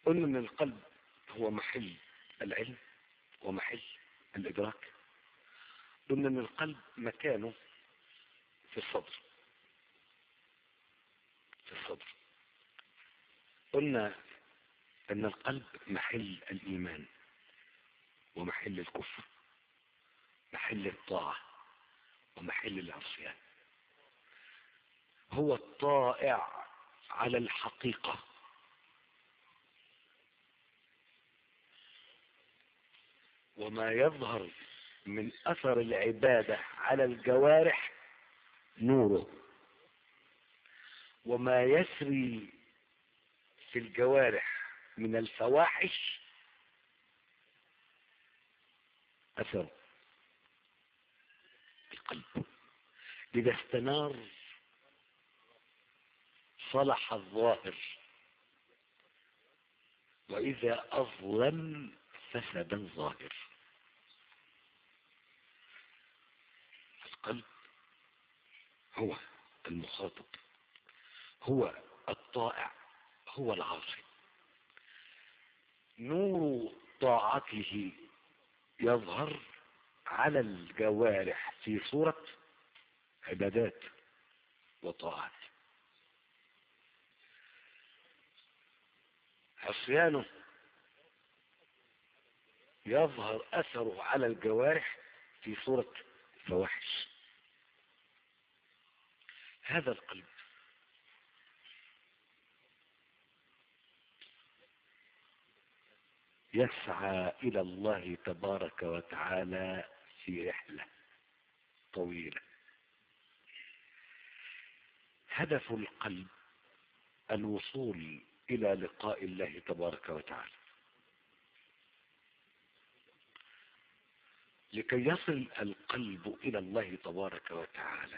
قلنا ان القلب هو محل العلم ومحل الادراك قلنا ان القلب مكانه في الصدر في الصدر قلنا ان القلب محل الايمان ومحل الكفر محل الطاعة ومحل العصيان هو الطائع على الحقيقة وما يظهر من اثر العبادة على الجوارح نوره وما يسري في الجوارح من الفواحش اثره القلب اذا استنار صلح الظاهر واذا اظلم فسد الظاهر القلب هو المخاطب هو الطائع هو العاصي نور طاعته يظهر على الجوارح في صورة عبادات وطاعات عصيانه يظهر أثره على الجوارح في صورة فواحش هذا القلب يسعى إلى الله تبارك وتعالى في رحلة طويلة هدف القلب الوصول إلى لقاء الله تبارك وتعالى لكي يصل القلب إلى الله تبارك وتعالى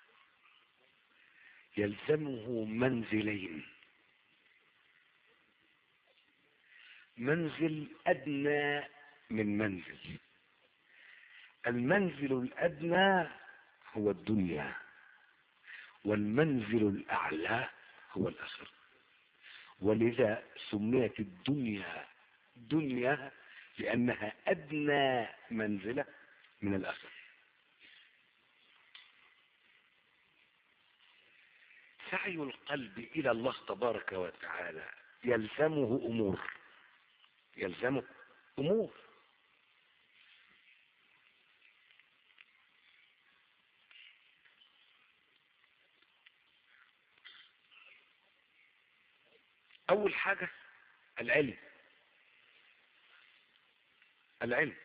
يلزمه منزلين منزل أدنى من منزل المنزل الأدنى هو الدنيا والمنزل الأعلى هو الآخرة ولذا سميت الدنيا دنيا لأنها أدنى منزلة من الآخرة سعي القلب إلى الله تبارك وتعالى يلزمه أمور يلزمه أمور أول حاجة العلم العلم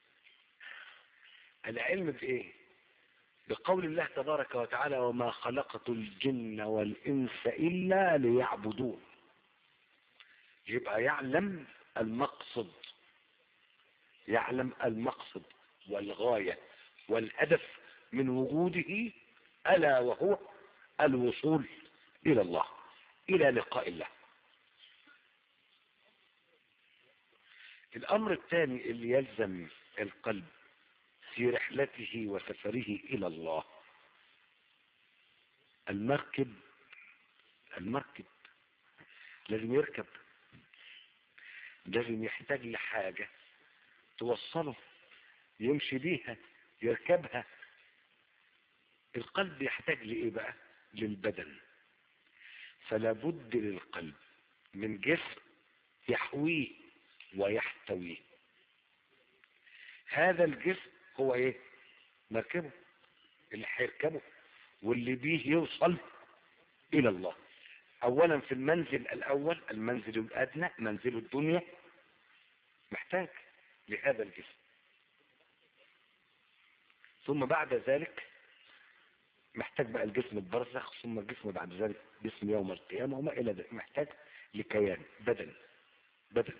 العلم بإيه بقول الله تبارك وتعالى وما خلقت الجن والإنس إلا ليعبدون يبقى يعلم المقصد يعلم المقصد والغاية والهدف من وجوده ألا وهو الوصول إلى الله إلى لقاء الله الأمر الثاني اللي يلزم القلب في رحلته وسفره إلى الله المركب المركب لازم يركب لازم يحتاج لحاجة توصله يمشي بيها يركبها القلب يحتاج لإيه بقى للبدن فلا بد للقلب من جسم يحويه ويحتويه هذا الجسم هو ايه مركبه اللي هيركبه واللي بيه يوصل الى الله اولا في المنزل الاول المنزل الادنى منزل الدنيا محتاج لهذا الجسم ثم بعد ذلك محتاج بقى الجسم البرزخ ثم الجسم بعد ذلك جسم يوم القيامة وما إلى ذلك محتاج لكيان بدن بدن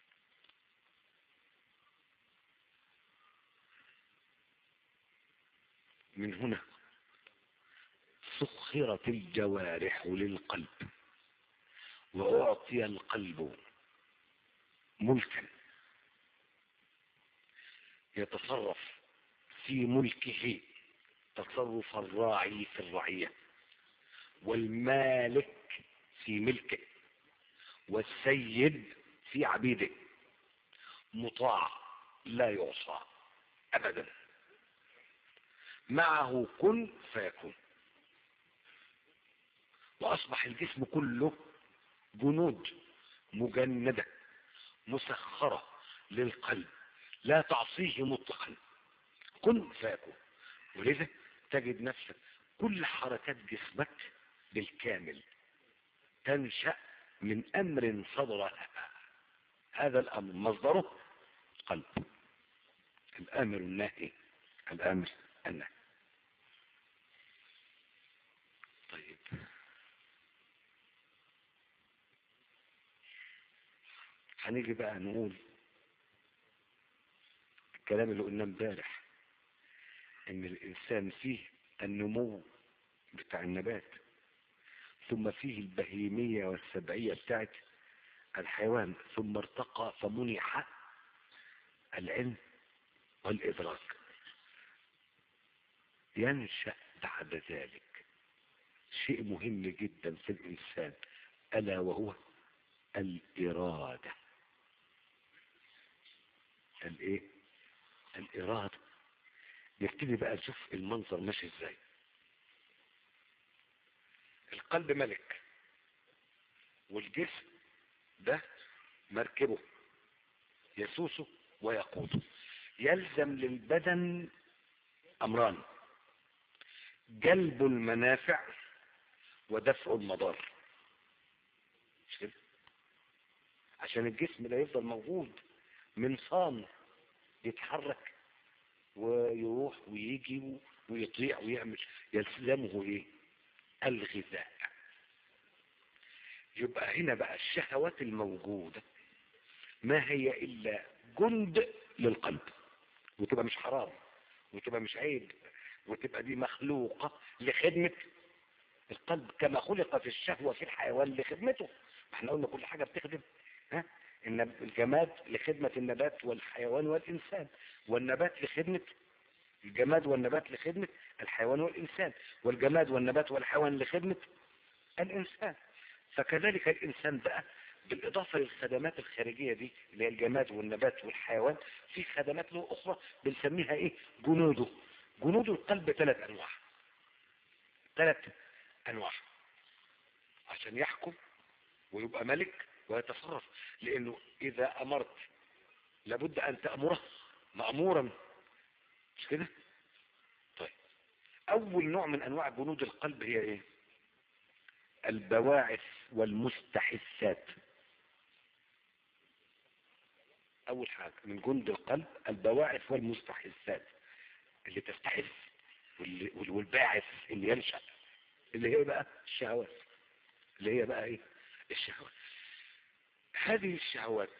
من هنا سخرت الجوارح للقلب وأعطي القلب ملكا يتصرف في ملكه تصرف الراعي في الرعية والمالك في ملكه والسيد في عبيده مطاع لا يعصى ابدا معه كن فيكون واصبح الجسم كله جنود مجندة مسخرة للقلب لا تعصيه مطلقا كن فيكون ولذا تجد نفسك كل حركات جسمك بالكامل تنشأ من أمر صدر هذا الأمر مصدره قلب الآمر الناهي الآمر الناهي طيب هنيجي بقى نقول الكلام اللي قلناه امبارح ان الانسان فيه النمو بتاع النبات ثم فيه البهيمية والسبعية بتاعت الحيوان ثم ارتقى فمنح العلم والإدراك ينشأ بعد ذلك شيء مهم جدا في الإنسان ألا وهو الإرادة الإيه؟ الإرادة نبتدي بقى نشوف المنظر ماشي ازاي القلب ملك والجسم ده مركبه يسوسه ويقوده يلزم للبدن امران جلب المنافع ودفع المضار مش كده عشان الجسم ده يفضل موجود من صام يتحرك ويروح ويجي ويطيع ويعمل يلزمه ايه الغذاء يبقى هنا بقى الشهوات الموجودة ما هي الا جند للقلب وتبقى مش حرام وتبقى مش عيب وتبقى دي مخلوقة لخدمة القلب كما خلقت الشهوة في الحيوان لخدمته احنا قلنا كل حاجة بتخدم ها الجماد لخدمة النبات والحيوان والإنسان والنبات لخدمة الجماد والنبات لخدمة الحيوان والإنسان والجماد والنبات والحيوان لخدمة الإنسان فكذلك الإنسان بقى بالإضافة للخدمات الخارجية دي اللي هي الجماد والنبات والحيوان في خدمات له أخرى بنسميها إيه جنوده جنود القلب ثلاث أنواع ثلاث أنواع عشان يحكم ويبقى ملك ويتصرف لأنه إذا أمرت لابد أن تأمره مأمورا مش كده طيب أول نوع من أنواع جنود القلب هي إيه البواعث والمستحثات أول حاجة من جند القلب البواعث والمستحثات اللي تستحث واللي- والباعث اللي ينشأ اللي هي بقى الشهوات اللي هي بقى ايه الشهوات هذه الشهوات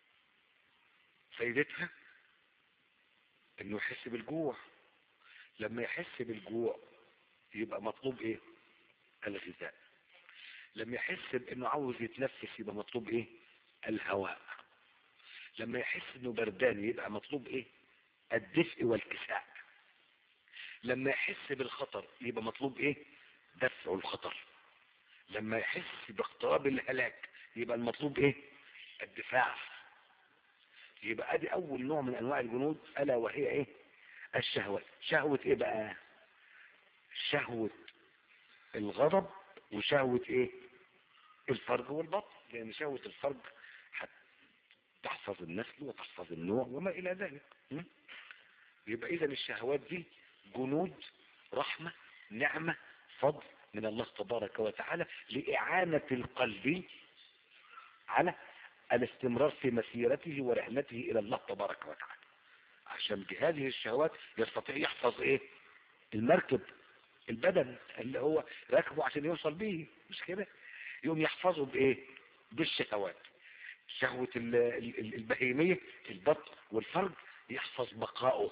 فايدتها انه يحس بالجوع لما يحس بالجوع يبقى مطلوب ايه الغذاء لما يحس بانه عاوز يتنفس يبقى مطلوب ايه الهواء لما يحس انه بردان يبقى مطلوب ايه الدفء والكساء لما يحس بالخطر يبقى مطلوب ايه دفع الخطر لما يحس باقتراب الهلاك يبقى المطلوب ايه الدفاع يبقى ادي اول نوع من انواع الجنود الا وهي ايه الشهوات شهوة ايه بقى شهوة الغضب وشهوة ايه الفرج والبطن لان شهوة الفرج حت- تحفظ النسل وتحفظ النوع وما الى ذلك م? يبقى اذا الشهوات دي جنود رحمة نعمة فضل من الله تبارك وتعالى لإعانة القلب على الاستمرار في مسيرته ورحلته إلى الله تبارك وتعالى عشان بهذه الشهوات يستطيع يحفظ ايه المركب البدن اللي هو راكبه عشان يوصل بيه مش كده يقوم يحفظه بايه بالشهوات شهوة ال- ال- البهيمية البطن والفرج يحفظ بقاؤه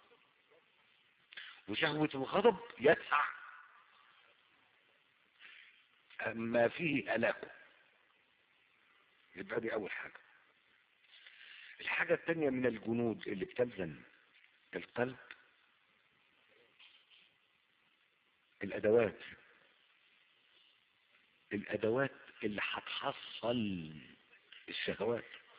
وشهوة الغضب يدفع ما فيه هلاكه يبقى دي أول حاجة الحاجة الثانية من الجنود اللي بتلزم القلب الأدوات الأدوات اللي هتحصل الشهوات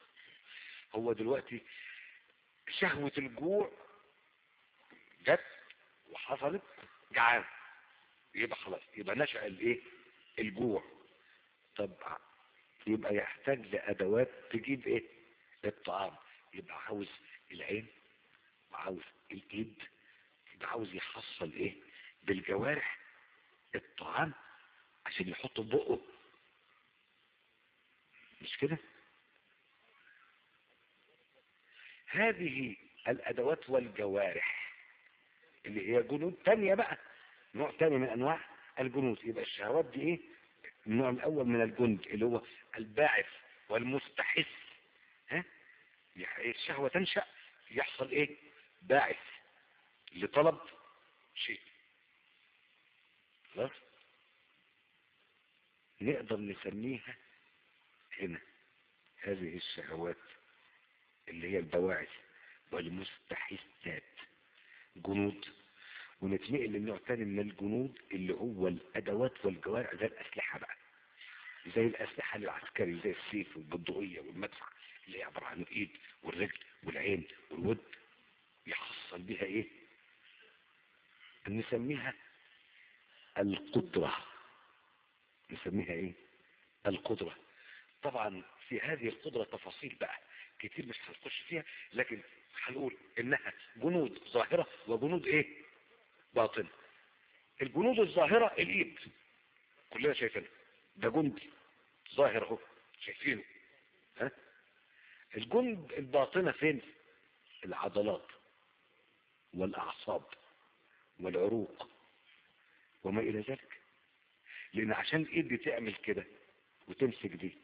هو دلوقتي شهوة الجوع جت وحصلت جعان يبقى خلاص يبقى نشأ الايه الجوع طب يبقى يحتاج لأدوات تجيب ايه الطعام يبقى عاوز العين وعاوز الايد يبقى عاوز يحصل ايه بالجوارح الطعام عشان يحطه في بقه مش كده هذه الادوات والجوارح اللي هي جنود تانية بقى نوع تاني من انواع الجنود يبقى الشهوات دي ايه النوع الاول من الجند اللي هو الباعث والمستحث ها يعني الشهوة تنشأ يحصل ايه باعث لطلب شيء خلاص نقدر نسميها هنا هذه الشهوات اللي هي البواعث والمستحثات جنود ونتنقل للنوع تاني من الجنود اللي هو الادوات والجوارح زي الاسلحه بقى زي الاسلحه العسكري زي السيف والبندقيه والمدفع اللي هي عباره عن الايد والرجل والعين والود يحصل بها ايه نسميها القدره نسميها ايه القدره طبعا في هذه القدره تفاصيل بقى كتير مش هنخش فيها لكن هنقول انها جنود ظاهره وجنود ايه باطنه الجنود الظاهره الايد كلنا شايفينها ده جند ظاهر اهو شايفينه ها الجند الباطنه فين العضلات والاعصاب والعروق وما الى ذلك لان عشان الايد دي تعمل كده وتمسك دي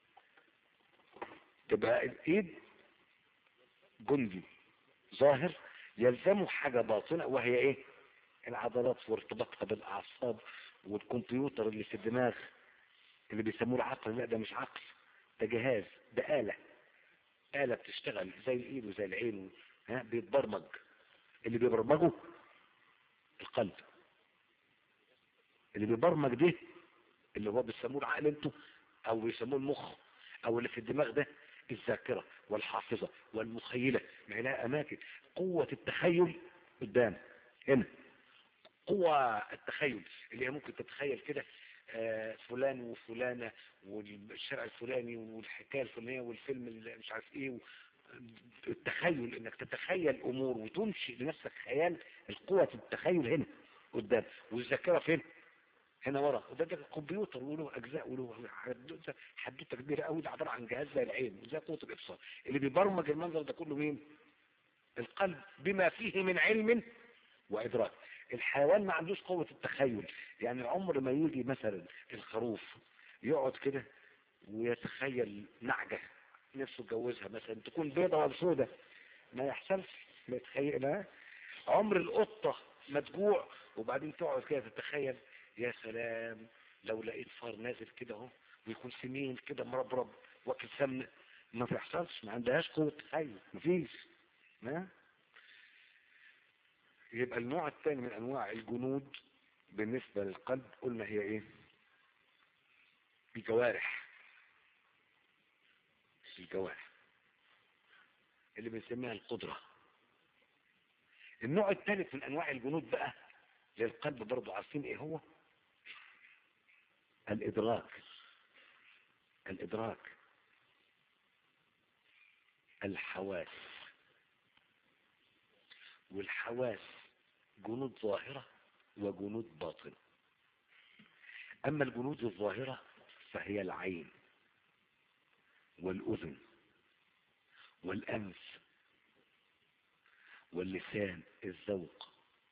تبقى الايد جندي ظاهر يلزمه حاجة باطنة وهي ايه العضلات وارتباطها بالاعصاب والكمبيوتر اللي في الدماغ اللي بيسموه العقل لا ده مش عقل ده جهاز ده آلة آلة بتشتغل زي الايد وزي العين ها بيتبرمج اللي بيبرمجه القلب اللي بيبرمج ده اللي هو بيسموه العقل انتوا او بيسموه المخ او اللي في الدماغ ده الذاكرة والحافظة والمخيلة ما لها اماكن قوة التخيل قدام هنا قوة التخيل اللي هي ممكن تتخيل كده آه فلان وفلانة والشارع الفلاني والحكاية الفلانية والفيلم اللي مش عارف ايه التخيل انك تتخيل امور وتنشئ لنفسك خيال القوة التخيل هنا قدام والذاكرة فين هنا ورا وده ده كمبيوتر وله اجزاء وله حدوته حدوته كبيره قوي ده عباره عن جهاز زي العين وزي قوه الابصار اللي بيبرمج المنظر ده كله مين القلب بما فيه من علم وادراك الحيوان ما عندوش قوه التخيل يعني عمر ما يجي مثلا الخروف يقعد كده ويتخيل نعجه نفسه يتجوزها مثلا تكون بيضه ولا سودة ما يحصلش ما يتخيلها عمر القطه ما تجوع وبعدين تقعد كده تتخيل يا سلام لو لقيت فار نازل كده اهو ويكون سمين كده مربرب واكل سمنه ما بيحصلش ما عندهاش قوه تخيل مفيش ما يبقى النوع الثاني من انواع الجنود بالنسبه للقلب قلنا هي ايه الجوارح الجوارح اللي بنسميها القدره النوع الثالث من انواع الجنود بقى للقلب برضو عارفين ايه هو الادراك الادراك الحواس والحواس جنود ظاهرة وجنود باطنة اما الجنود الظاهرة فهي العين والاذن والانف واللسان الذوق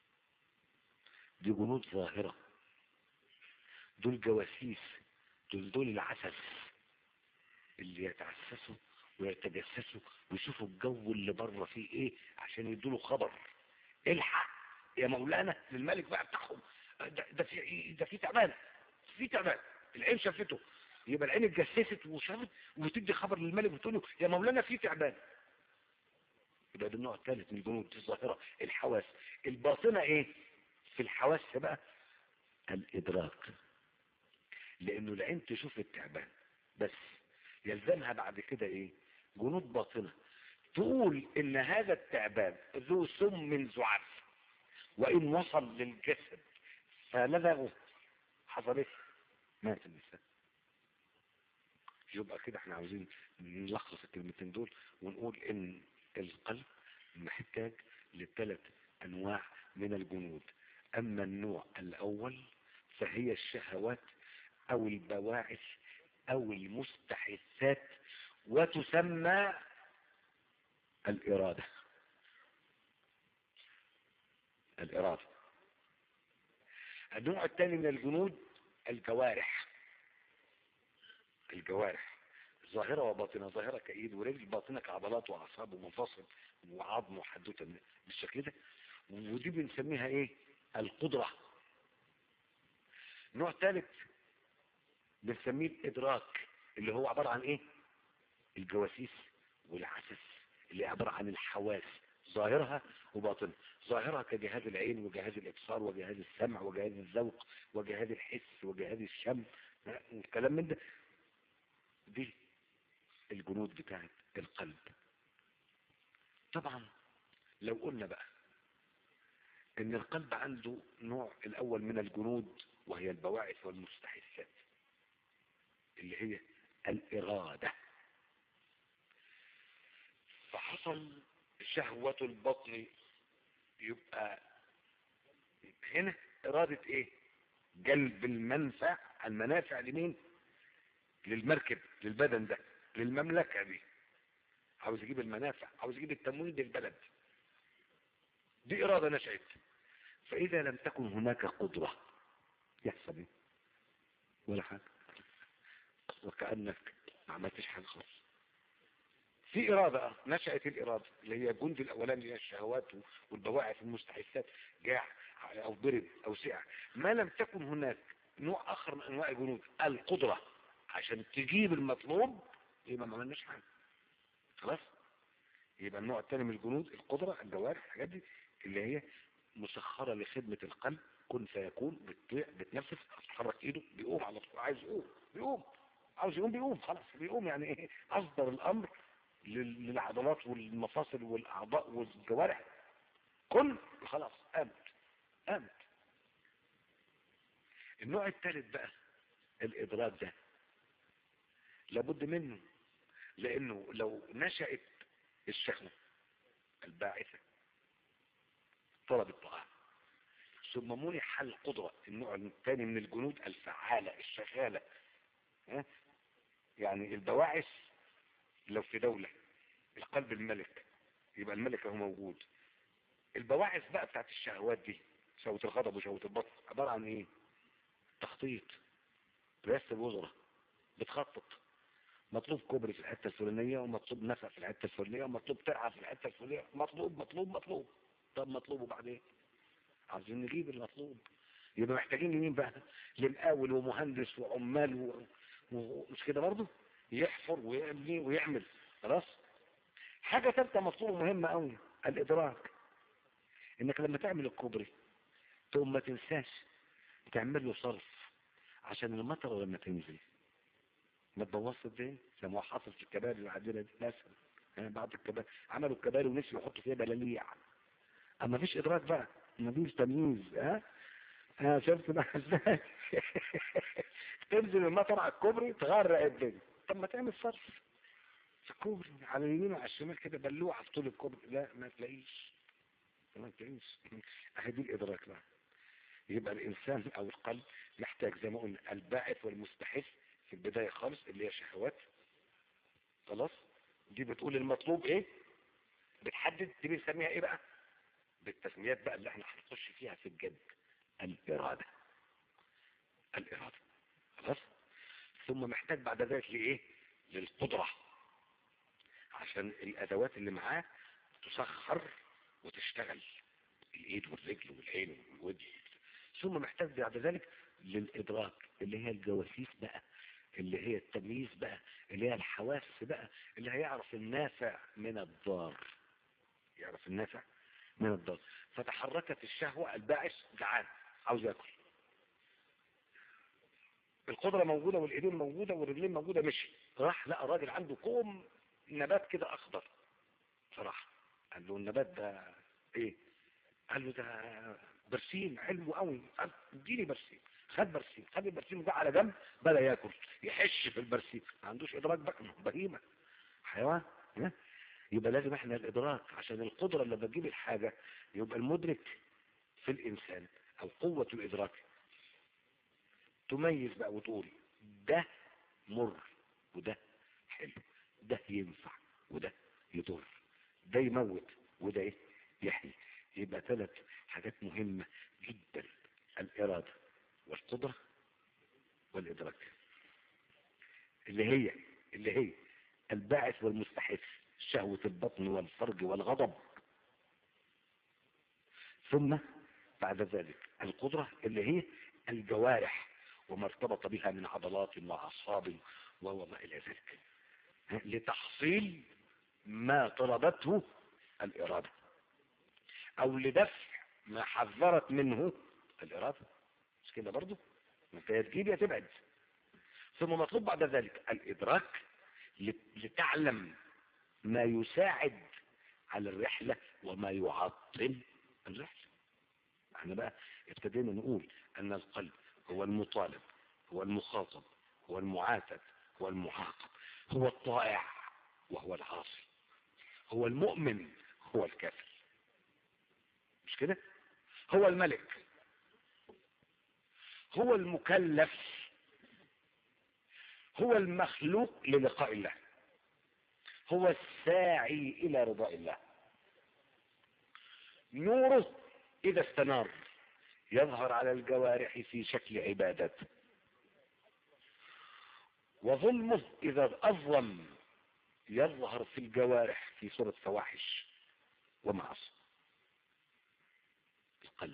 دي جنود ظاهرة دول جواسيس دول دول العسس اللي يتعسسوا ويتجسسوا ويشوفوا الجو اللي بره فيه ايه عشان يدوا له خبر الحق يا مولانا للملك بقى بتاعهم ده, ده في ده في تعبان في تعبان العين شافته يبقى العين اتجسست وشافت وتدي خبر للملك وتقول له يا مولانا في تعبان يبقى ده النوع الثالث من الجنود الظاهره الحواس الباطنه ايه في الحواس بقى الادراك لانه العين تشوف التعبان بس يلزمها بعد كده ايه جنود باطنة تقول ان هذا التعبان ذو سم زعف وان وصل للجسد فلدغه حصل ايه مات الانسان يبقى كده احنا عاوزين نلخص الكلمتين دول ونقول ان القلب محتاج لثلاث انواع من الجنود اما النوع الاول فهي الشهوات او البواعث او المستحثات وتسمى الارادة الارادة النوع الثاني من الجنود الجوارح الجوارح ظاهرة وباطنة ظاهرة كايد ورجل باطنة كعضلات واعصاب ومفاصل وعظم وحدوتة بالشكل ده ودي بنسميها ايه القدرة نوع ثالث بنسميه الادراك اللي هو عبارة عن ايه الجواسيس والعسس اللي عبارة عن الحواس ظاهرها وباطنها ظاهرها كجهاز العين وجهاز الابصار وجهاز السمع وجهاز الذوق وجهاز الحس وجهاز الشم الكلام من ده دي الجنود بتاعت القلب طبعا لو قلنا بقى ان القلب عنده نوع الاول من الجنود وهي البواعث والمستحثات اللي هي الارادة فحصل شهوة البطن يبقى هنا ارادة ايه جلب المنفع المنافع لمين للمركب للبدن ده للمملكة دي عاوز يجيب المنافع عاوز يجيب التموين للبلد دي ارادة نشأت فاذا لم تكن هناك قدرة يحصل ايه ولا حاجة وكأنك ما عملتش حاجة خالص في إرادة نشأت الإرادة اللي هي الجند الأولاني اللي هي الشهوات والبواعث والمستحثات جاع أو برد أو سعة ما لم تكن هناك نوع آخر من أنواع الجنود القدرة عشان تجيب المطلوب يبقى ما عملناش حاجة خلاص يبقى النوع الثاني من الجنود القدرة الجوارح الحاجات دي اللي هي مسخرة لخدمة القلب كن فيكون بتطيع بتنفس تحرك ايده بيقوم على طول عايز يقوم بيقوم عاوز يقوم بيقوم خلاص بيقوم يعني ايه اصدر الامر للعضلات والمفاصل والاعضاء والجوارح كن خلاص قامت قامت النوع الثالث بقى الادراك ده لابد منه لانه لو نشأت الشهوة الباعثة طلب الطعام ثم منح القدرة النوع الثاني من الجنود الفعالة الشغالة ها؟ يعني البواعث لو في دولة القلب الملك يبقى الملك هو موجود البواعث بقى بتاعت الشهوات دي شهوة الغضب وشهوة البطن عبارة عن ايه تخطيط رئاسة الوزراء بتخطط مطلوب كوبري في الحتة الفلانية ومطلوب نفق في الحتة الفلانية ومطلوب ترعى في الحتة الفلانية مطلوب مطلوب مطلوب طب مطلوب وبعدين عايزين نجيب المطلوب يبقى محتاجين لمين بقى لمقاول ومهندس وعمال و... ومش كده برضه يحفر ويبني ويعمل خلاص حاجة ثالثة مطلوبة مهمة قوي الادراك انك لما تعمل الكوبري تقوم ما تنساش تعمل له صرف عشان المطر لما تنزل ما تبوظش الدنيا زي ما حصل في الكباري العادلة دي مثلا يعني بعض الكباري عملوا الكباري ونسيوا يحطوا فيها بلاليع اما فيش ادراك بقى مفيش تمييز ها ها شفت بقى ازاي تنزل المطر على الكوبري تغرق الدنيا طب ما تعمل صرف في الكوبري على اليمين وعلى الشمال كده بلوعه في طول الكوبري لا ما تلاقيش ما تلاقيش اهي دي الادراك بقى يبقى الانسان او القلب محتاج زي ما قلنا الباعث والمستحث في البداية خالص اللي هي شهوات خلاص دي بتقول المطلوب ايه بتحدد دي بنسميها ايه بقى بالتسميات بقى اللي احنا هنخش فيها في الجد الارادة الارادة خلاص ثم محتاج بعد ذلك لايه للقدرة عشان الادوات اللي معاه تسخر وتشتغل الايد والرجل والعين والودن ثم محتاج بعد ذلك للادراك اللي هي الجواسيس بقى اللي هي التمييز بقى اللي هي الحواس بقى اللي هيعرف النافع من الضار يعرف النافع من الضار فتحركت الشهوة الباعث جعان عاوز ياكل القدرة موجودة والايدين موجودة والرجلين موجودة مشي راح لقى راجل عنده كوم نبات كده اخضر صراحة قال له النبات ده ايه قال له ده برسيم حلو قوي قال اديني برسيم خد برسيم خد البرسيم ده على جنب بدا ياكل يحش في البرسيم ما عندوش ادراك بقى بهيمه حيوان ها؟ يبقى لازم احنا الادراك عشان القدره اللي بتجيب الحاجه يبقى المدرك في الانسان او قوه الادراك تميز بقى وتقول ده مر وده حلو ده ينفع وده يضر ده يموت وده ايه يحيي يبقى ثلاث حاجات مهمة جدا الإرادة والقدرة والإدراك اللي هي اللي هي الباعث والمستحث شهوة البطن والفرج والغضب ثم بعد ذلك القدرة اللي هي الجوارح وما ارتبط بها من عضلات وأعصاب وما إلى ذلك لتحصيل ما طلبته الإرادة أو لدفع ما حذرت منه الإرادة مش كده برضو انت يا تجيب يا تبعد ثم مطلوب بعد ذلك الإدراك لتعلم ما يساعد على الرحلة وما يعطل الرحلة احنا بقى ابتدينا نقول أن القلب هو المطالب هو المخاطب هو المعاتب هو المعاقب هو الطائع وهو العاصي هو المؤمن هو الكافر مش كده هو الملك هو المكلف هو المخلوق للقاء الله هو الساعي الى رضاء الله نوره اذا استنار يظهر على الجوارح في شكل عبادات وظلمه اذا اظلم يظهر في الجوارح في صورة فواحش ومعاصي القلب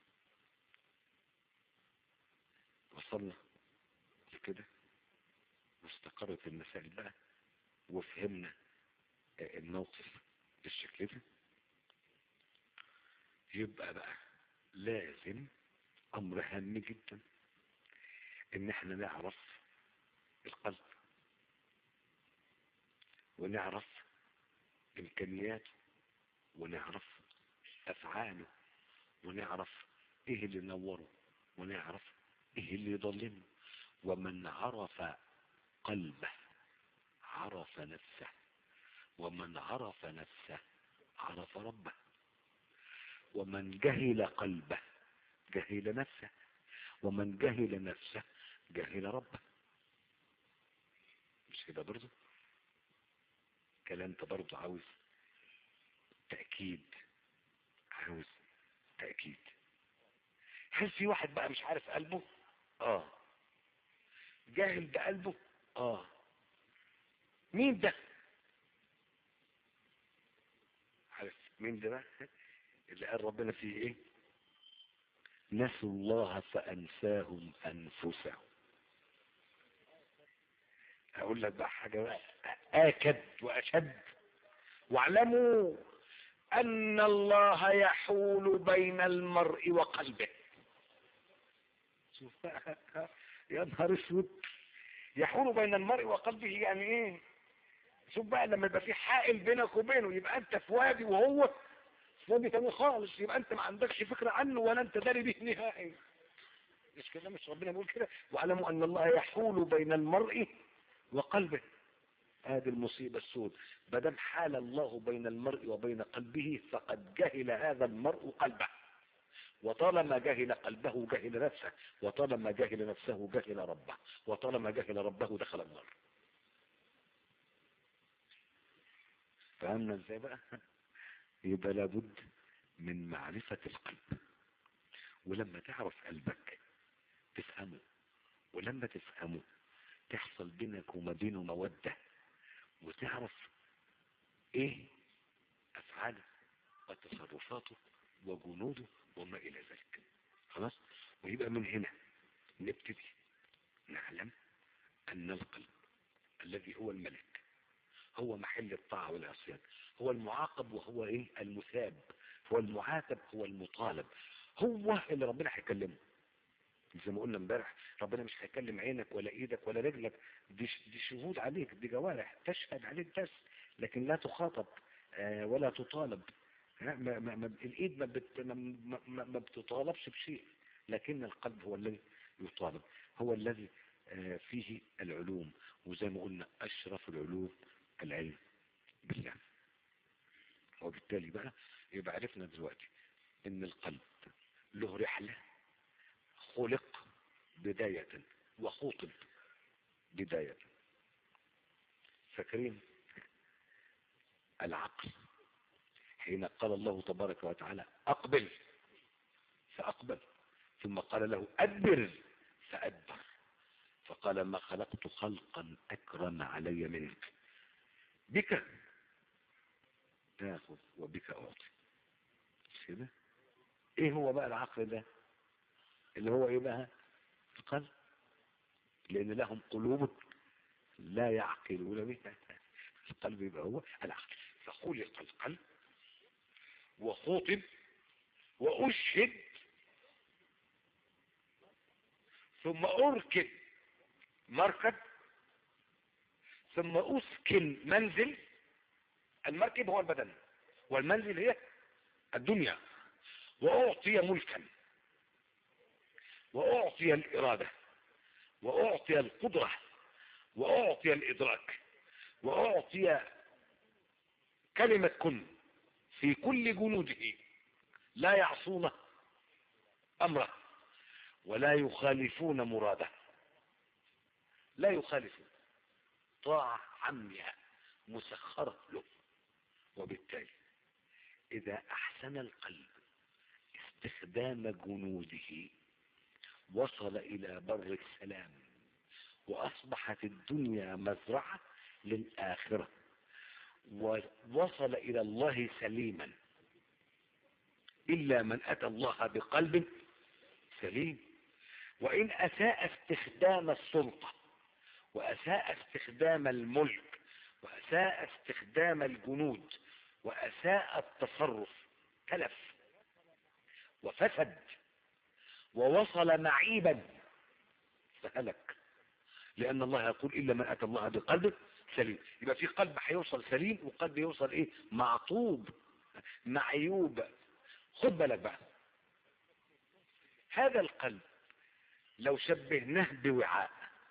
وصلنا لكده واستقرت المسائل بقى وفهمنا الموقف بالشكل ده يبقى بقى لازم امر هام جدا ان احنا نعرف القلب ونعرف امكانياته ونعرف افعاله ونعرف ايه اللي نوره ونعرف ايه اللي يضلمه ومن عرف قلبه عرف نفسه ومن عرف نفسه عرف ربه ومن جهل قلبه جهل نفسه ومن جهل نفسه جهل ربه مش كده برضه الكلام ده برضه عاوز تأكيد عاوز تأكيد هل في واحد بقى مش عارف قلبه اه جاهل بقلبه اه مين ده عارف مين ده بقى اللي قال ربنا فيه ايه نسوا الله فانساهم انفسهم اقول لك بقى حاجة بقى اكد واشد واعلموا ان الله يحول بين المرء وقلبه شوف بقى يا نهار اسود يحول بين المرء وقلبه يعني ايه شوف بقى لما يبقى في حائل بينك وبينه يبقى انت في وادي وهو في وادي تاني خالص يبقى انت ما عندكش فكرة عنه ولا انت داري به نهائي مش كده مش ربنا بيقول كده واعلموا ان الله يحول بين المرء وقلبه هذه المصيبة السود بدم حال الله بين المرء وبين قلبه فقد جهل هذا المرء قلبه وطالما جهل قلبه جهل نفسه وطالما جهل نفسه جهل ربه وطالما جهل ربه دخل النار فهمنا ازاي بقى يبقى لابد من معرفة القلب ولما تعرف قلبك تفهمه ولما تفهمه تحصل بينك وما بينه مودة وتعرف ايه افعاله وتصرفاته وجنوده وما الى ذلك خلاص ويبقى من هنا نبتدي نعلم ان القلب الذي هو الملك هو محل الطاعة والعصيان هو المعاقب وهو ايه المثاب هو المعاتب هو المطالب هو اللي ربنا هيكلمه زي ما قلنا امبارح ربنا مش هيكلم عينك ولا ايدك ولا رجلك دي, دي شهود عليك دي جوارح تشهد عليك بس لكن لا تخاطب آه، ولا تطالب ها، ما ما ما الايد ما, بت ما, ما, ما ما بتطالبش بشيء لكن القلب هو الذي يطالب هو الذي آه، فيه العلوم وزي ما قلنا اشرف العلوم العلم بالله وبالتالي بقى يبقى عرفنا دلوقتي ان القلب له رحلة خلق بداية وخوطب بداية فاكرين العقل حين قال الله تبارك وتعالى أقبل فأقبل ثم قال له أدبر فأدبر فقال ما خلقت خلقا أكرم علي منك بك تاخذ وبك أعطي مش كده ايه هو بقى العقل ده اللي هو ايه بقى القلب لان لهم قلوب لا يعقلون بها القلب يبقى هو العقل فخلق القلب وخوطب وأشهد ثم أركب مركب ثم أسكن منزل المركب هو البدن والمنزل هي الدنيا وأعطي ملكا وأعطي الإرادة وأعطي القدرة وأعطي الإدراك وأعطي كلمة كن في كل جنوده لا يعصون أمره ولا يخالفون مراده لا يخالفون طاعة عمياء مسخرة له وبالتالي إذا أحسن القلب استخدام جنوده وصل إلى بر السلام وأصبحت الدنيا مزرعة للآخرة ووصل إلى الله سليما إلا من أتى الله بقلب سليم وإن أساء استخدام السلطة وأساء استخدام الملك وأساء استخدام الجنود وأساء التصرف تلف وفسد ووصل معيبا فهلك لأن الله يقول إلا من أتى الله بقلب سليم يبقى في قلب هيوصل سليم وقلب يوصل إيه معطوب معيوب خد بالك بقى هذا القلب لو شبهناه بوعاء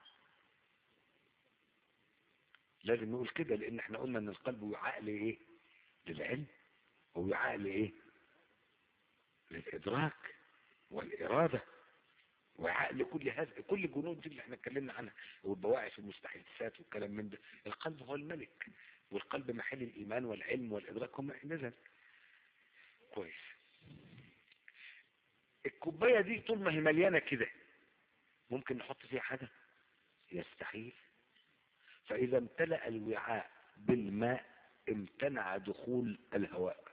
لازم نقول كده لان احنا قلنا ان القلب وعاء لايه للعلم ووعاء لايه للادراك والاراده وعاء لكل هذا كل الجنود دي اللي احنا اتكلمنا عنها والبواعث والمستحدثات والكلام من ده القلب هو الملك والقلب محل الايمان والعلم والادراك هم نزل كويس الكوبايه دي طول ما هي مليانه كده ممكن نحط فيها حاجه يستحيل فإذا امتلأ الوعاء بالماء امتنع دخول الهواء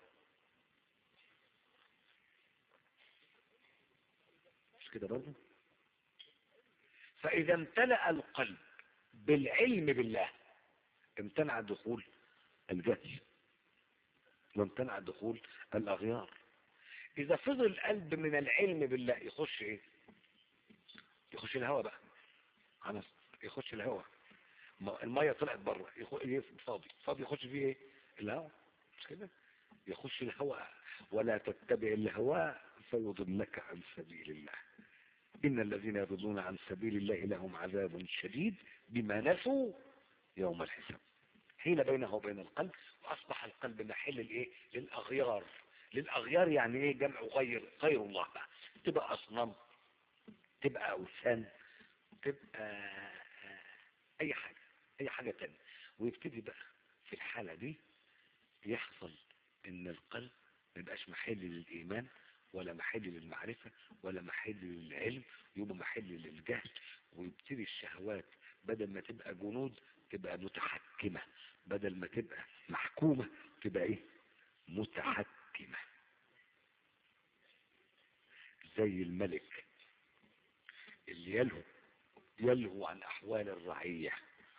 مش كده برضه فإذا امتلأ القلب بالعلم بالله امتنع دخول الجهل وامتنع دخول الأغيار إذا فضل القلب من العلم بالله يخش إيه يخش الهواء بقى خلاص يخش الهواء المية طلعت بره فاضي فاضي يخش فيه ايه الهواء مش كده يخش الهواء ولا تتبع الهواء فيضلك عن سبيل الله إن الذين يضلون عن سبيل الله لهم عذاب شديد بما نسوا يوم الحساب حين بينه وبين القلب وأصبح القلب محل الإيه للأغيار للأغيار يعني إيه جمع غير غير الله بقى تبقى أصنام تبقى أوثان تبقى أي حاجة أي حاجة تانية ويبتدي بقى في الحالة دي يحصل إن القلب ما يبقاش محل للإيمان ولا محل للمعرفة ولا محل للعلم يبقى محل للجهل ويبتدي الشهوات بدل ما تبقى جنود تبقى متحكمة بدل ما تبقى محكومة تبقى ايه متحكمة زي الملك اللي يلهو يلهو عن احوال الرعية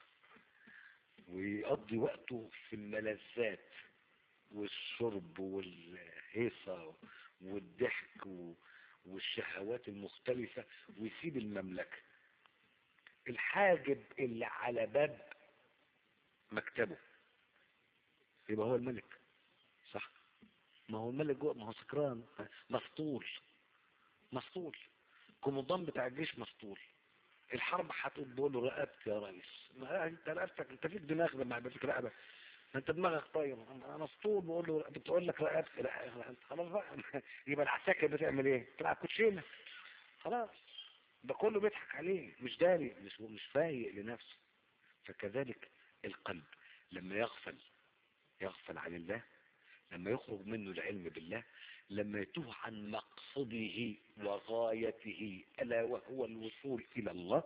ويقضي وقته في الملذات والشرب والهيصة والضحك والشهوات المختلفة ويسيب المملكة الحاجب اللي على باب مكتبه يبقى هو الملك صح ما هو الملك جوه ما هو سكران مسطول مسطول كومودان بتاع الجيش مسطول الحرب هتقول بقول له رقبتي يا ريس ما انت رقبتك انت فيك دماغ لما يبقى فيك رقبه ما انت دماغك طاير انا مسطول بقول له بتقول لك رقبتي لا انت خلاص بقى يبقى العساكر بتعمل ايه؟ تلعب كوتشينه خلاص ده كله بيضحك عليه مش داري مش مش فايق لنفسه فكذلك القلب لما يغفل يغفل عن الله لما يخرج منه العلم بالله لما يتوه عن مقصده وغايته ألا وهو الوصول إلى الله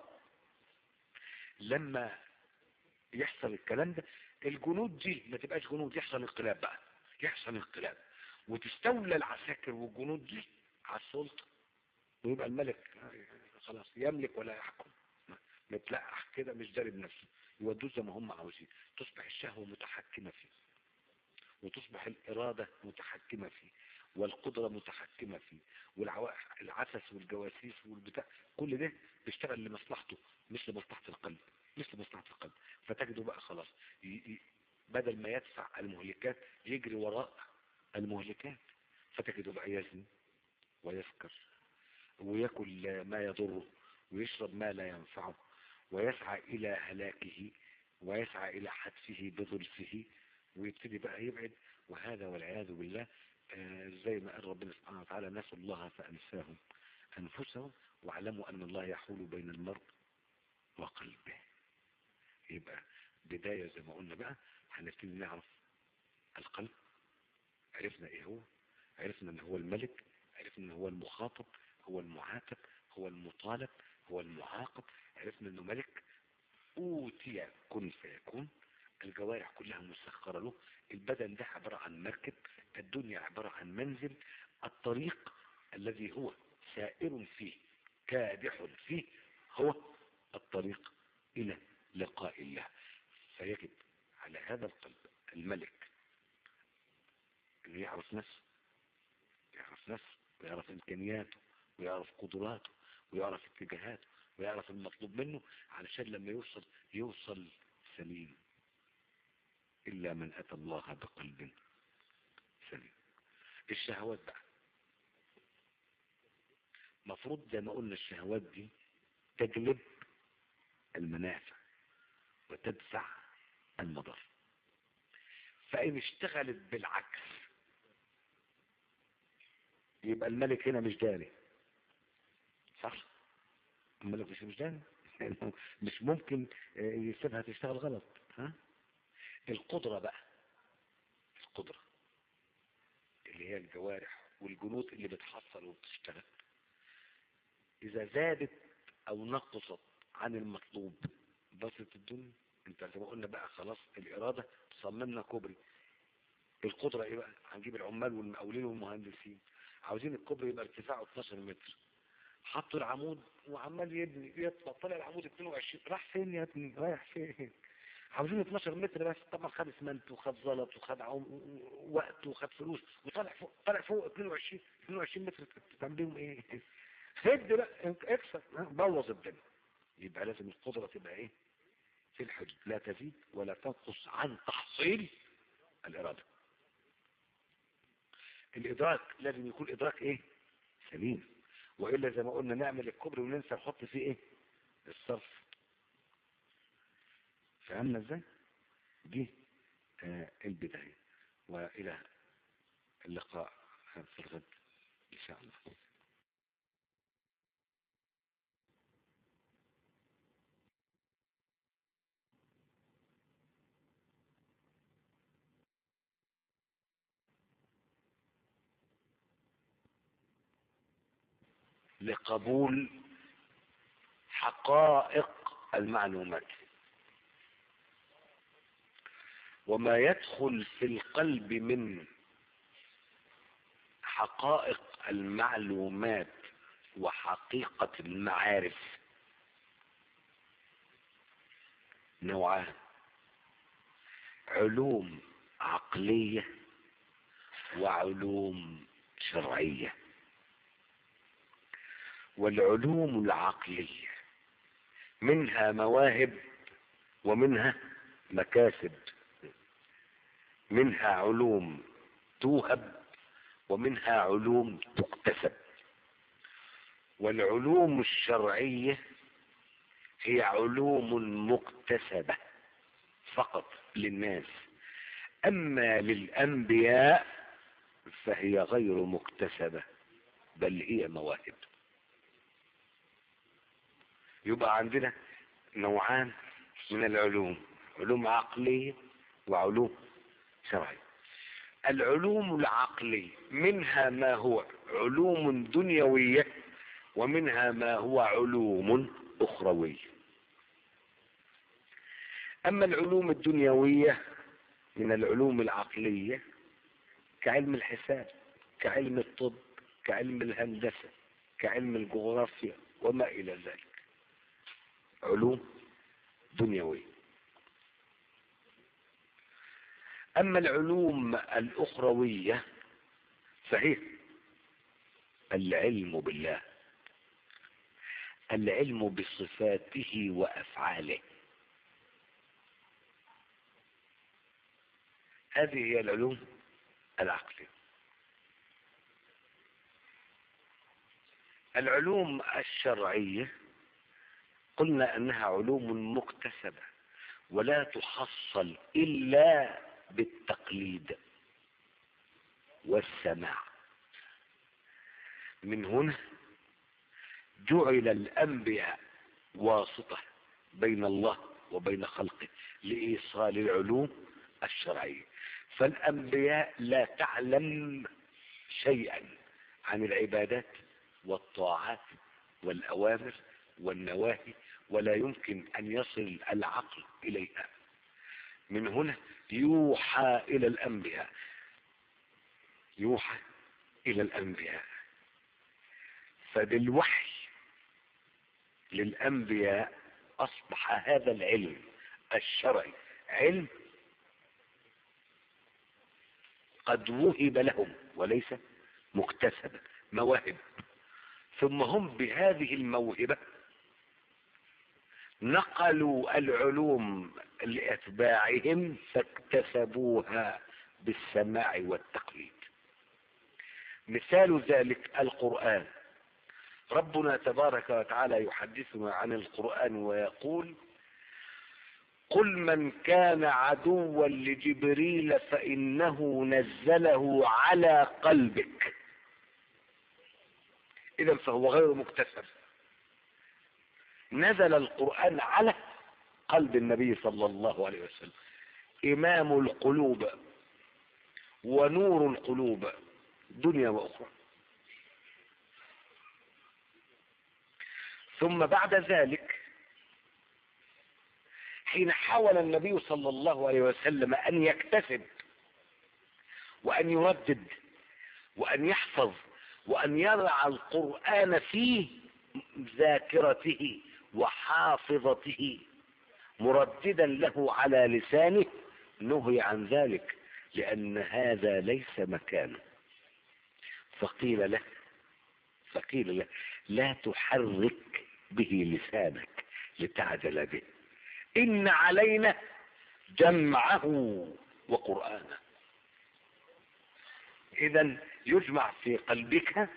لما يحصل الكلام ده الجنود دي ما تبقاش جنود يحصل انقلاب بقى يحصل انقلاب وتستولى العساكر والجنود دي على السلطة ويبقى الملك خلاص يملك ولا يحكم متلقح كده مش داري بنفسه يودوه زي ما هم عاوزين تصبح الشهوة متحكمة فيه وتصبح الإرادة متحكمة فيه والقدرة متحكمة فيه والعسس والجواسيس والبتاع كل ده بيشتغل لمصلحته مش لمصلحة القلب مش لمصلحة القلب فتجده بقى خلاص ي... ي... بدل ما يدفع المهلكات يجري وراء المهلكات فتجده بقى يزني ويسكر ويأكل ما يضره ويشرب ما لا ينفعه ويسعى إلى هلاكه ويسعى إلى حتفه بظلفه ويبتدي بقى يبعد وهذا والعياذ بالله آه زي ما قال ربنا سبحانه وتعالى نسوا الله فأنساهم أنفسهم واعلموا أن الله يحول بين المرء وقلبه يبقى بداية زي ما قلنا بقى هنبتدي نعرف القلب عرفنا ايه هو عرفنا ان هو الملك عرفنا ان هو المخاطب هو المعاتب هو المطالب هو المعاقب عرفنا انه ملك اوتي كن فيكون الجوارح كلها مسخرة له البدن ده عبارة عن مركب الدنيا عبارة عن منزل الطريق الذي هو سائر فيه كادح فيه هو الطريق إلى لقاء الله فيجب على هذا القلب الملك انه يعرف نفسه يعرف نفسه ويعرف امكانياته ويعرف قدراته ويعرف اتجاهاته ويعرف المطلوب منه علشان لما يوصل يوصل سليم إلا من أتى الله بقلب سليم الشهوات بقى مفروض زي ما قلنا الشهوات دي تجلب المنافع وتدفع المضر فإن اشتغلت بالعكس يبقى الملك هنا مش داري صح الملك مش مش داري مش ممكن يسيبها تشتغل غلط ها القدرة بقى القدرة اللي هي الجوارح والجنود اللي بتحصل وبتشتغل إذا زادت أو نقصت عن المطلوب بسط الدنيا انت زي ما قلنا بقى خلاص الإرادة صممنا كوبري القدرة ايه بقى هنجيب العمال والمقاولين والمهندسين عاوزين الكوبري يبقى ارتفاعه 12 متر حطوا العمود وعمال يبني يطلع طلع العمود 22 راح فين يا ابني رايح فين عاوزين 12 متر بس طبعا خد اسمنت وخد زلط وخد وقت وخد فلوس وطلع فوق طلع فوق 22 22 متر تعمل بيهم ايه هد بقى اكسر بوظ الدنيا يبقى لازم القدرة تبقى ايه في الحدود لا تزيد ولا تنقص عن تحصيل الإرادة الإدراك لازم يكون إدراك إيه سليم وإلا زي ما قلنا نعمل الكبر وننسى نحط فيه إيه الصرف فهمنا إزاي دي آه البداية وإلى اللقاء في الغد إن شاء الله لقبول حقائق المعلومات وما يدخل في القلب من حقائق المعلومات وحقيقة المعارف نوعان علوم عقلية وعلوم شرعيه والعلوم العقلية منها مواهب ومنها مكاسب منها علوم توهب ومنها علوم تكتسب والعلوم الشرعية هي علوم مكتسبة فقط للناس أما للأنبياء فهي غير مكتسبة بل هي مواهب يبقى عندنا نوعان من العلوم علوم عقلية وعلوم شرعية العلوم العقلية منها ما هو علوم دنيوية ومنها ما هو علوم أخروية أما العلوم الدنيوية من العلوم العقلية كعلم الحساب كعلم الطب كعلم الهندسة كعلم الجغرافيا وما إلى ذلك علوم دنيوية أما العلوم الأخروية فهي العلم بالله العلم بصفاته وأفعاله هذه هي العلوم العقلية العلوم الشرعية قلنا أنها علوم مكتسبة ولا تحصل إلا بالتقليد والسماع من هنا جعل الأنبياء واسطة بين الله وبين خلقه لإيصال العلوم الشرعية فالأنبياء لا تعلم شيئا عن العبادات والطاعات والأوامر والنواهي ولا يمكن أن يصل العقل إليها من هنا يوحى إلى الأنبياء يوحى إلى الأنبياء فبالوحي للأنبياء أصبح هذا العلم الشرعي علم قد وهب لهم وليس مكتسبا مواهب ثم هم بهذه الموهبة نقلوا العلوم لأتباعهم فاكتسبوها بالسماع والتقليد مثال ذلك القرآن ربنا تبارك وتعالى يحدثنا عن القرآن ويقول قل من كان عدوا لجبريل فإنه نزله على قلبك إذا فهو غير مكتسب نزل القرآن على قلب النبي صلى الله عليه وسلم إمام القلوب ونور القلوب دنيا وأخرى ثم بعد ذلك حين حاول النبي صلى الله عليه وسلم أن يكتسب وأن يردد وأن يحفظ وأن يضع القرآن في ذاكرته وحافظته مرددا له على لسانه نهي عن ذلك لأن هذا ليس مكانه فقيل له فقيل له لا تحرك به لسانك لتعجل به إن علينا جمعه وقرآنه إذا يجمع في قلبك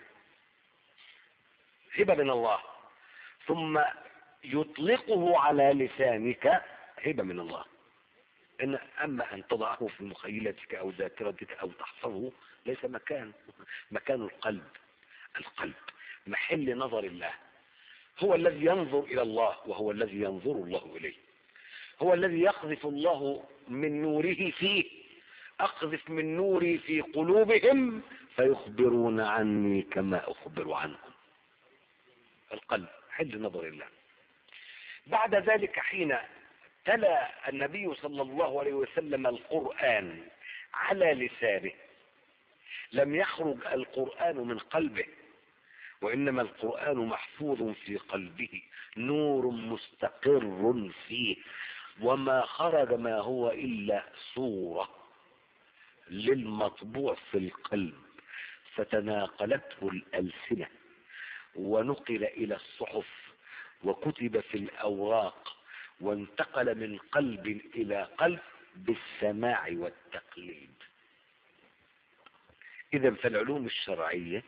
هبة من الله ثم يطلقه على لسانك هبة من الله إن أما أن تضعه في مخيلتك أو ذاكرتك أو تحفظه ليس مكان مكان القلب القلب محل نظر الله هو الذي ينظر إلى الله وهو الذي ينظر الله إليه هو الذي يقذف الله من نوره فيه أقذف من نوري في قلوبهم فيخبرون عني كما أخبر عنكم القلب حل نظر الله بعد ذلك حين تلا النبي صلى الله عليه وسلم القرآن على لسانه لم يخرج القرآن من قلبه وإنما القرآن محفوظ في قلبه نور مستقر فيه وما خرج ما هو إلا صورة للمطبوع في القلب فتناقلته الألسنة ونقل إلى الصحف وكتب في الأوراق وانتقل من قلب إلى قلب بالسماع والتقليد اذا فالعلوم الشرعية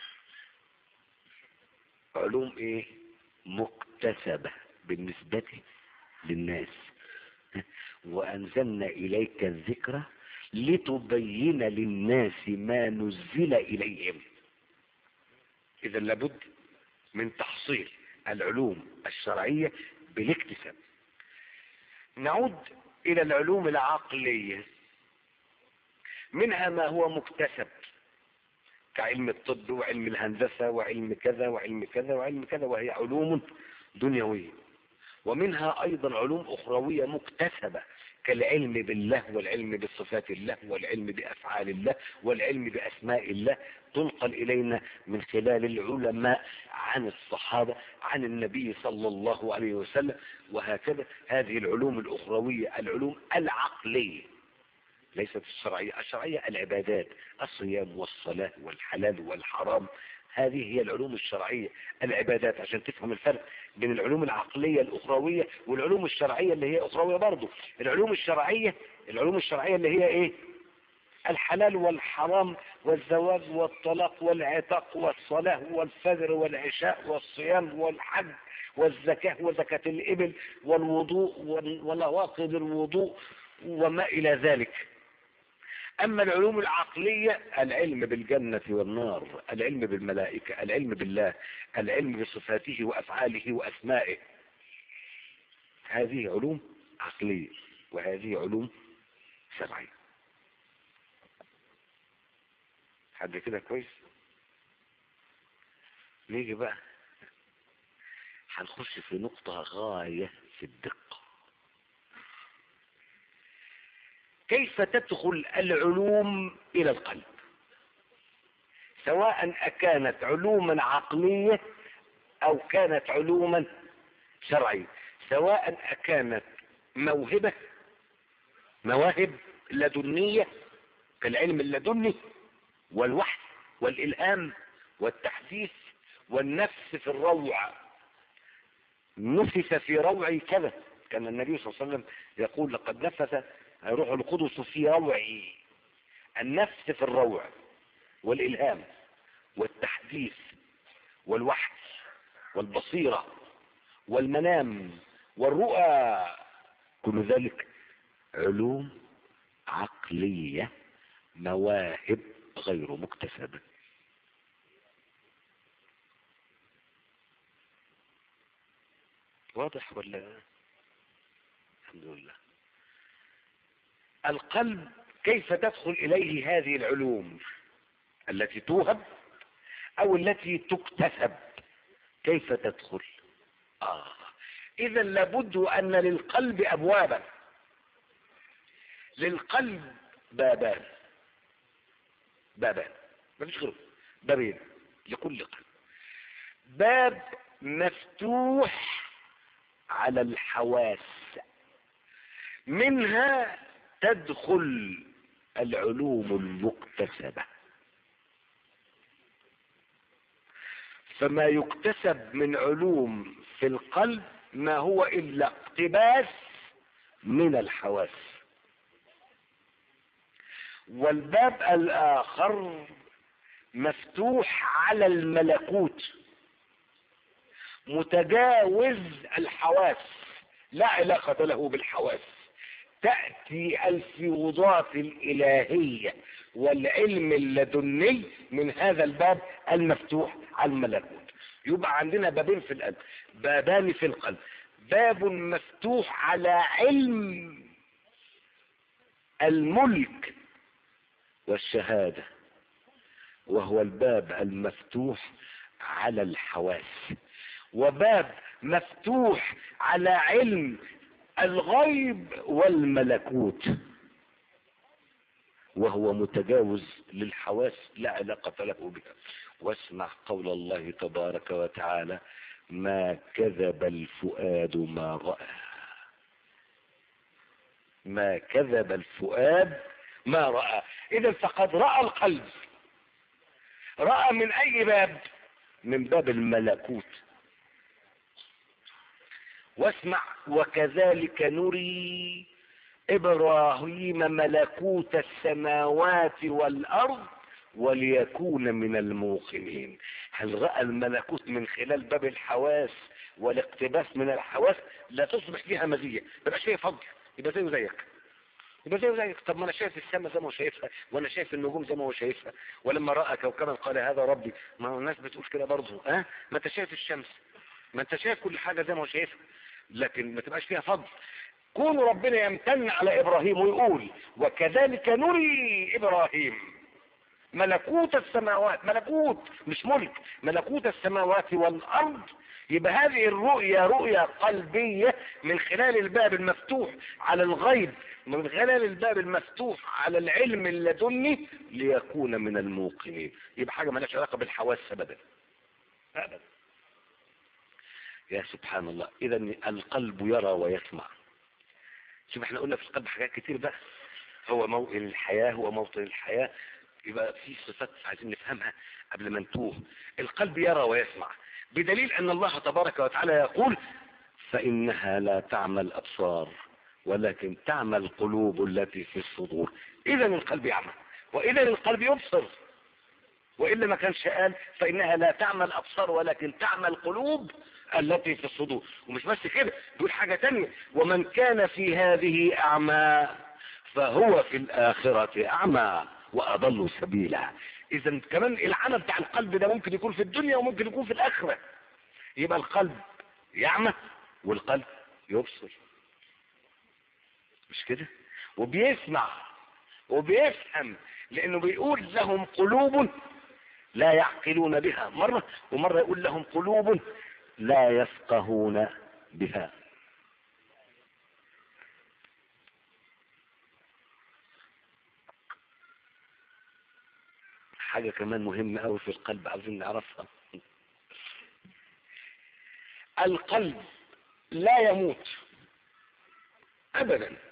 علوم ايه مكتسبة بالنسبة للناس وانزلنا اليك الذكرى لتبين للناس ما نزل اليهم اذا لابد من تحصيل العلوم الشرعية بالاكتساب نعود الى العلوم العقلية منها ما هو مكتسب كعلم الطب وعلم الهندسة وعلم كذا وعلم كذا وعلم كذا وهي علوم دنيوية ومنها ايضا علوم اخروية مكتسبة كالعلم بالله والعلم بصفات الله والعلم بافعال الله والعلم باسماء الله تنقل الينا من خلال العلماء عن الصحابة عن النبي صلى الله عليه وسلم وهكذا هذه العلوم الاخروية العلوم العقلية ليست الشرعية الشرعية العبادات الصيام والصلاة والحلال والحرام هذه هي العلوم الشرعية العبادات عشان تفهم الفرق بين العلوم العقلية الأخروية والعلوم الشرعية اللي هي أخروية برضو العلوم الشرعية العلوم الشرعية اللي هي إيه الحلال والحرام والزواج والطلاق والعتق والصلاة والفجر والعشاء والصيام والحج والزكاة وزكاة الإبل والوضوء ونواقض الوضوء وما إلى ذلك أما العلوم العقلية العلم بالجنة والنار العلم بالملائكة العلم بالله العلم بصفاته وأفعاله وأسمائه هذه علوم عقلية وهذه علوم شرعية حد كده كويس نيجي بقى هنخش في نقطة غاية في الدقة كيف تدخل العلوم إلى القلب سواء أكانت علوما عقلية أو كانت علوما شرعية سواء أكانت موهبة مواهب لدنية كالعلم اللدني والوحي والإلهام والتحديث والنفس في الروع نفس في روعي كذا كان النبي صلى الله عليه وسلم يقول لقد نفث روح القدس في روعي النفس في الروع والإلهام والتحديث والوحي والبصيرة والمنام والرؤى كل ذلك علوم عقلية مواهب غير مكتسبة واضح ولا الحمد لله القلب كيف تدخل إليه هذه العلوم التي توهب أو التي تكتسب كيف تدخل آه إذا لابد أن للقلب أبوابا للقلب بابان بابان ما فيش غيره بابين لكل قلب باب مفتوح على الحواس منها تدخل العلوم المكتسبة فما يكتسب من علوم في القلب ما هو إلا اقتباس من الحواس والباب الآخر مفتوح على الملكوت متجاوز الحواس لا علاقة له بالحواس تأتي الفيوضات الإلهية والعلم اللدني من هذا الباب المفتوح على الملكوت يبقى عندنا بابين في القلب بابان في القلب باب مفتوح على علم الملك والشهادة وهو الباب المفتوح على الحواس وباب مفتوح على علم الغيب والملكوت وهو متجاوز للحواس لا علاقة له بها واسمع قول الله تبارك وتعالى ما كذب الفؤاد ما رأى ما كذب الفؤاد ما رأى إذا فقد رأى القلب رأى من أي باب من باب الملكوت واسمع وكذلك نري إبراهيم ملكوت السماوات والأرض وليكون من الموقنين هل رأى الملكوت من خلال باب الحواس والاقتباس من الحواس لا تصبح فيها مزية يبقى شيء فضل يبقى زيه زيك يبقى زيه زيك طب ما انا شايف السماء زي ما هو شايفها وانا شايف النجوم زي ما هو شايفها ولما راى كوكبا قال هذا ربي ما هو الناس بتقول كده برضه ها أه؟ ما انت شايف الشمس ما انت شايف كل حاجه زي ما هو شايفها لكن ما تبقاش فيها فضل كون ربنا يمتن على ابراهيم ويقول وكذلك نري ابراهيم ملكوت السماوات ملكوت مش ملك ملكوت السماوات والارض يبقى هذه الرؤية رؤية قلبية من خلال الباب المفتوح على الغيب من خلال الباب المفتوح على العلم اللدني ليكون من الموقنين يبقى حاجة مالهاش علاقة بالحواس ابدا ابدا يا سبحان الله اذا القلب يرى ويسمع شوف احنا قلنا في القلب حاجات كتير بقى هو موطن الحياة هو موطن الحياة يبقى في صفات عايزين نفهمها قبل ما نتوه القلب يرى ويسمع بدليل ان الله تبارك وتعالى يقول فانها لا تعمى الابصار ولكن تعمى القلوب التي في الصدور اذا القلب يعمى واذا القلب يبصر والا ما كانش قال فانها لا تعمى الابصار ولكن تعمى القلوب التي في الصدور ومش بس كده بيقول حاجة تانية ومن كان في هذه اعمى فهو في الاخرة اعمى واضل سبيلا اذا كمان العمى بتاع القلب ده ممكن يكون في الدنيا وممكن يكون في الاخرة يبقى القلب يعمى والقلب يبصر مش كده وبيسمع وبيفهم لانه بيقول لهم قلوب لا يعقلون بها مرة ومرة يقول لهم قلوب لا يفقهون بها حاجة كمان مهمة أوي في القلب عاوزين نعرفها القلب لا يموت أبدا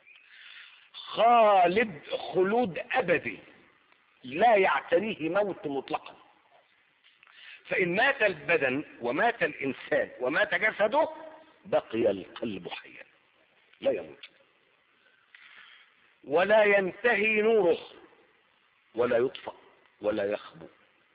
خالد خلود أبدي لا يعتريه موت مطلقا فإن مات البدن ومات الإنسان ومات جسده بقي القلب حيا لا يموت ولا ينتهي نوره ولا يطفأ ولا يخبو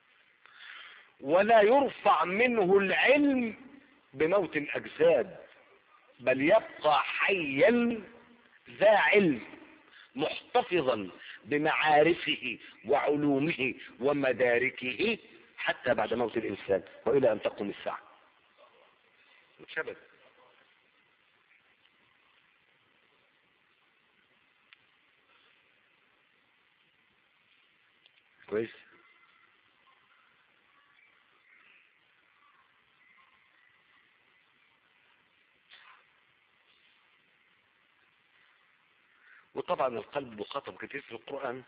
ولا يرفع منه العلم بموت الأجساد بل يبقى حيا ذا علم محتفظا بمعارفه وعلومه ومداركه حتى بعد موت الإنسان وإلى أن تقوم الساعة متشبه كويس وطبعا القلب مخاطب كتير في القرآن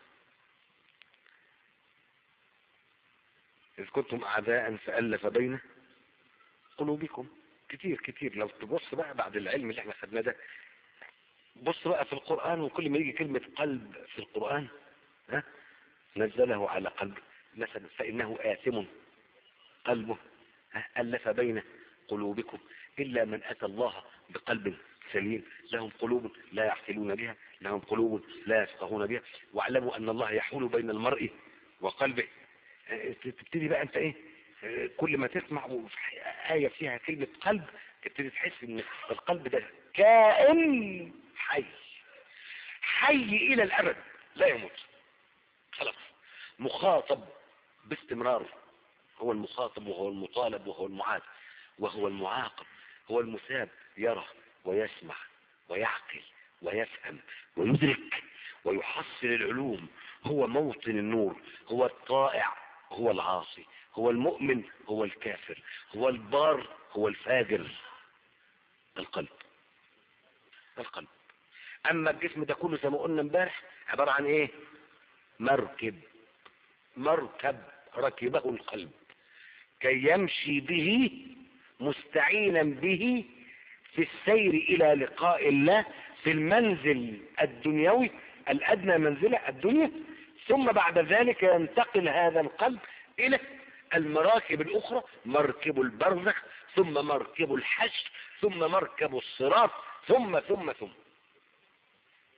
إذ كنتم أعداء فألف بين قلوبكم كتير كتير لو تبص بقى بعد العلم اللي احنا خدناه ده بص بقى في القرآن وكل ما يجي كلمة قلب في القرآن ها نزله على قلب مثلا فإنه آثم قلبه ها ألف بين قلوبكم إلا من أتى الله بقلب سليم لهم قلوب لا يعقلون بها لهم قلوب لا يفقهون بها واعلموا أن الله يحول بين المرء وقلبه تبتدي بقى انت ايه كل ما تسمع آية فيها كلمة قلب تبتدي تحس ان القلب ده كائن حي حي الى الابد لا يموت خلاص مخاطب باستمرار هو المخاطب وهو المطالب وهو المعاد وهو المعاقب هو المثاب يرى ويسمع ويعقل ويفهم ويدرك ويحصل العلوم هو موطن النور هو الطائع هو العاصي هو المؤمن هو الكافر هو البار هو الفاجر القلب القلب اما الجسم ده كله زي ما قلنا امبارح عبارة عن ايه مركب مركب ركبه القلب كي يمشي به مستعينا به في السير الى لقاء الله في المنزل الدنيوي الادنى منزلة الدنيا ثم بعد ذلك ينتقل هذا القلب الى المراكب الاخرى مركب البرزخ ثم مركب الحشر ثم مركب الصراط ثم ثم ثم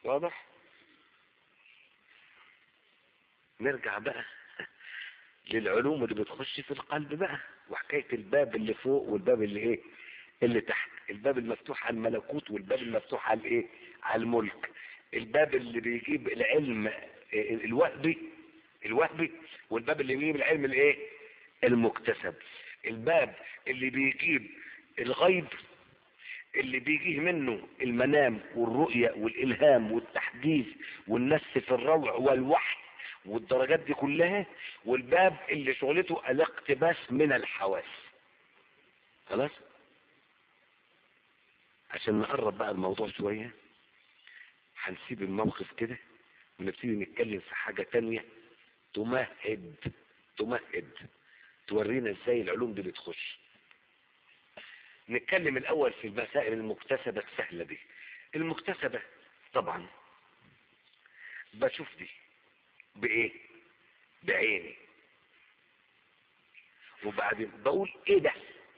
واضح نرجع بقى للعلوم اللي بتخش في القلب بقى وحكاية الباب اللي فوق والباب اللي ايه اللي تحت الباب المفتوح على الملكوت والباب المفتوح على الايه على الملك الباب اللي بيجيب العلم الوهبي الوهبي والباب اللي بيجيب العلم الايه المكتسب الباب اللي بيجيب الغيب اللي بيجيه منه المنام والرؤية والإلهام والتحديث والنس في الروع والوحي والدرجات دي كلها والباب اللي شغلته الاقتباس من الحواس خلاص عشان نقرب بقى الموضوع شوية هنسيب الموقف كده ونبتدي نتكلم في حاجة تانية تمهد تمهد تورينا ازاي العلوم دي بتخش نتكلم الاول في المسائل المكتسبة السهلة دي المكتسبة طبعا بشوف دي بايه بعيني وبعدين بقول ايه ده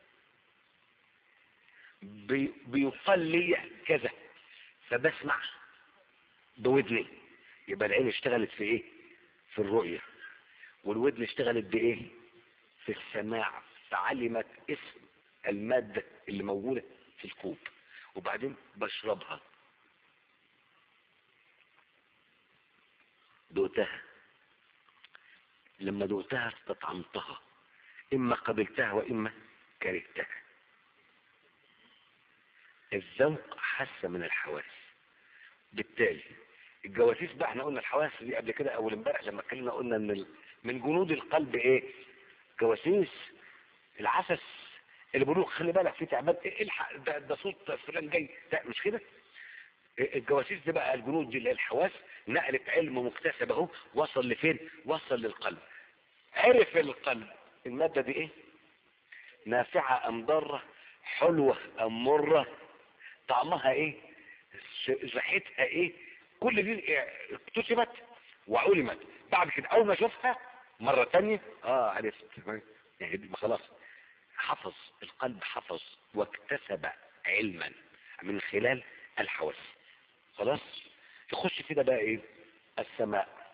بي بيقال لي كذا فبسمع بودني يبقى العين اشتغلت في ايه في الرؤية والودن اشتغلت بايه في السماع فعلمت اسم المادة اللي موجودة في الكوب وبعدين بشربها دقتها لما دقتها استطعمتها اما قبلتها واما كرهتها الذوق حاسة من الحواس بالتالي الجواسيس بقى احنا قلنا الحواس دي قبل كده اول امبارح لما اتكلمنا قلنا ان ال... من جنود القلب ايه جواسيس العسس اللي بيقولوا خلي بالك في تعبان إيه الحق ده, ده صوت فلان جاي ده مش كده الجواسيس دي بقى الجنود دي اللي هي الحواس نقلت علم مكتسب اهو وصل لفين وصل للقلب عرف القلب المادة دي ايه نافعة ام ضارة حلوة ام مرة طعمها ايه ريحتها ايه كل دي اكتسبت وعلمت بعد كده اول ما اشوفها مرة تانية اه عرفت يعني دي خلاص حفظ القلب حفظ واكتسب علما من خلال الحواس خلاص يخش في ده بقى ايه السماء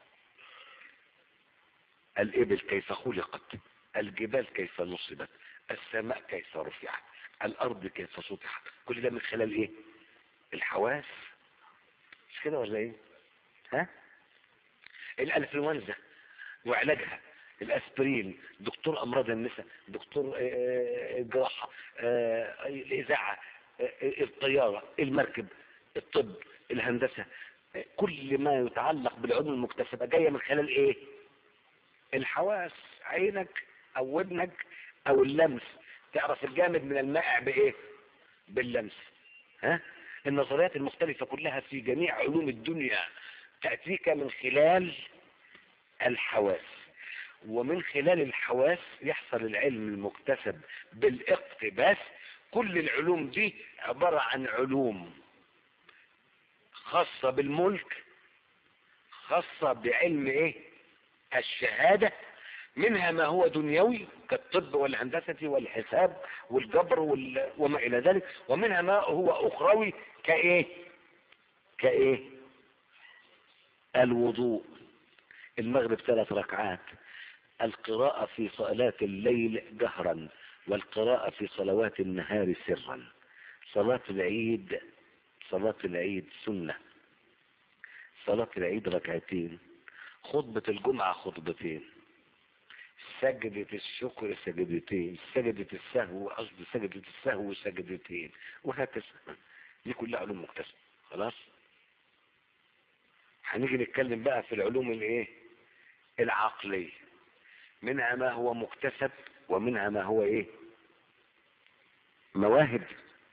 الابل كيف خلقت الجبال كيف نصبت السماء كيف رفعت الارض كيف سطحت كل ده من خلال ايه الحواس مش كده ولا ايه ها الانفلونزا وعلاجها الاسبرين دكتور امراض النساء دكتور الجراحة الاذاعة الطيارة المركب الطب الهندسة كل ما يتعلق بالعلوم المكتسبة جاية من خلال ايه الحواس عينك او ودنك او اللمس تعرف الجامد من المائع بايه باللمس ها النظريات المختلفة كلها في جميع علوم الدنيا تأتيك من خلال الحواس ومن خلال الحواس يحصل العلم المكتسب بالاقتباس كل العلوم دي عبارة عن علوم خاصة بالملك خاصة بعلم ايه الشهادة منها ما هو دنيوي كالطب والهندسة والحساب والجبر وال... وما إلى ذلك ومنها ما هو أخروي كإيه كإيه الوضوء المغرب ثلاث ركعات القراءة في صلاة الليل جهرا والقراءة في صلوات النهار سرا صلاة العيد صلاة العيد سنة صلاة العيد ركعتين خطبة الجمعة خطبتين سجدة الشكر سجدتين سجدة السهو قصد سجدة السهو سجدتين وهكذا دي كلها علوم مكتسبة خلاص هنيجي نتكلم بقى في العلوم الايه العقلية منها ما هو مكتسب ومنها ما هو ايه مواهب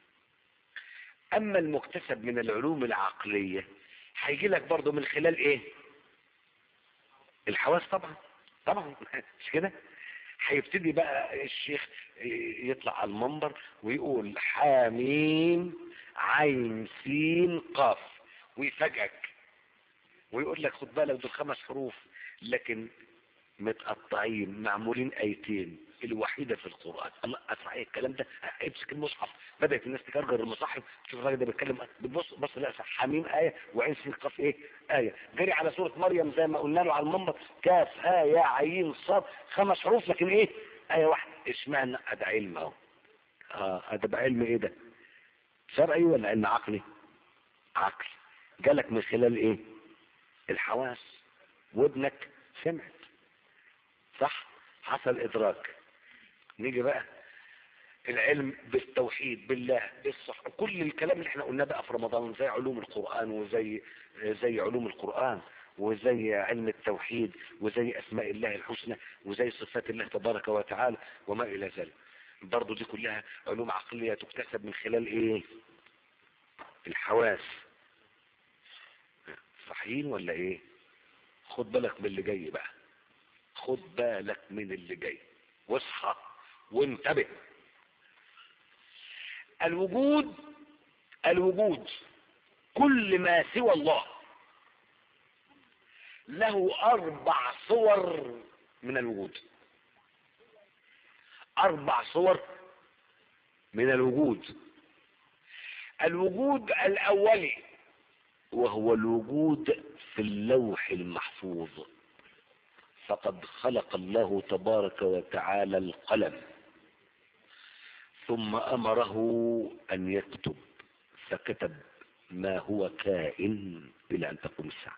اما المكتسب من العلوم العقلية هيجي لك برضه من خلال ايه الحواس طبعا طبعا مش كده هيبتدي بقى الشيخ يطلع على المنبر ويقول حاميم عين سين قاف ويفاجئك ويقول لك خد بالك دول خمس حروف لكن متقطعين معمولين ايتين الوحيدة في القرآن الله اسمع ايه الكلام ده امسك المصحف بدأت الناس تكرر المصحف تشوف الراجل ده بيتكلم بتبص بص لا حميم آية وعين سين قاف ايه آية جري على سورة مريم زي ما قلنا له على المنبر كاف ها يا عين صاد خمس حروف لكن ايه آية واحدة اشمعنى ده علم اهو اه ده بقى علم ايه ده شرعي ولا علم عقلي عقل جالك من خلال ايه الحواس ودنك سمعت صح حصل ادراك نيجي بقى العلم بالتوحيد بالله بالصح كل الكلام اللي احنا قلناه بقى في رمضان زي علوم القرآن وزي زي علوم القرآن وزي علم التوحيد وزي اسماء الله الحسنى وزي صفات الله تبارك وتعالى وما الى ذلك برضو دي كلها علوم عقلية تكتسب من خلال ايه الحواس صحيين ولا ايه خد بالك من اللي جاي بقى خد بالك من اللي جاي واصحى وانتبه الوجود الوجود كل ما سوى الله له اربع صور من الوجود اربع صور من الوجود الوجود الاولي وهو الوجود في اللوح المحفوظ فقد خلق الله تبارك وتعالى القلم ثم امره ان يكتب فكتب ما هو كائن الى ان تقوم الساعه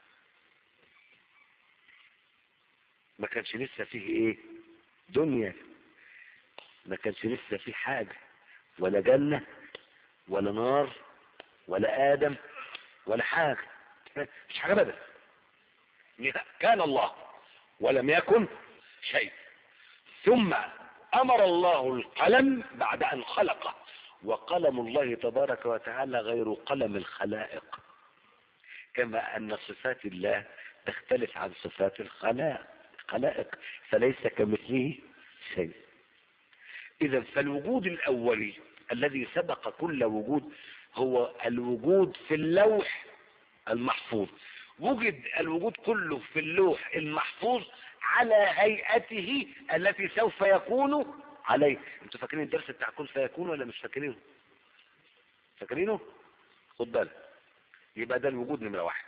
ما كانش لسه فيه ايه دنيا ما كانش لسه فيه حاجه ولا جنه ولا نار ولا ادم ولا حاجه مش حاجه ابدا كان الله ولم يكن شيء ثم امر الله القلم بعد ان خلقه وقلم الله تبارك وتعالى غير قلم الخلائق كما ان صفات الله تختلف عن صفات الخلائق فليس كمثله شيء اذا فالوجود الاولي الذي سبق كل وجود هو الوجود في اللوح المحفوظ وجد الوجود كله في اللوح المحفوظ على هيئته التي سوف يكون عليه انتوا فاكرين الدرس بتاع كن فيكون ولا مش فاكرينه فاكرينه خد بالك يبقى ده الوجود نمرة واحد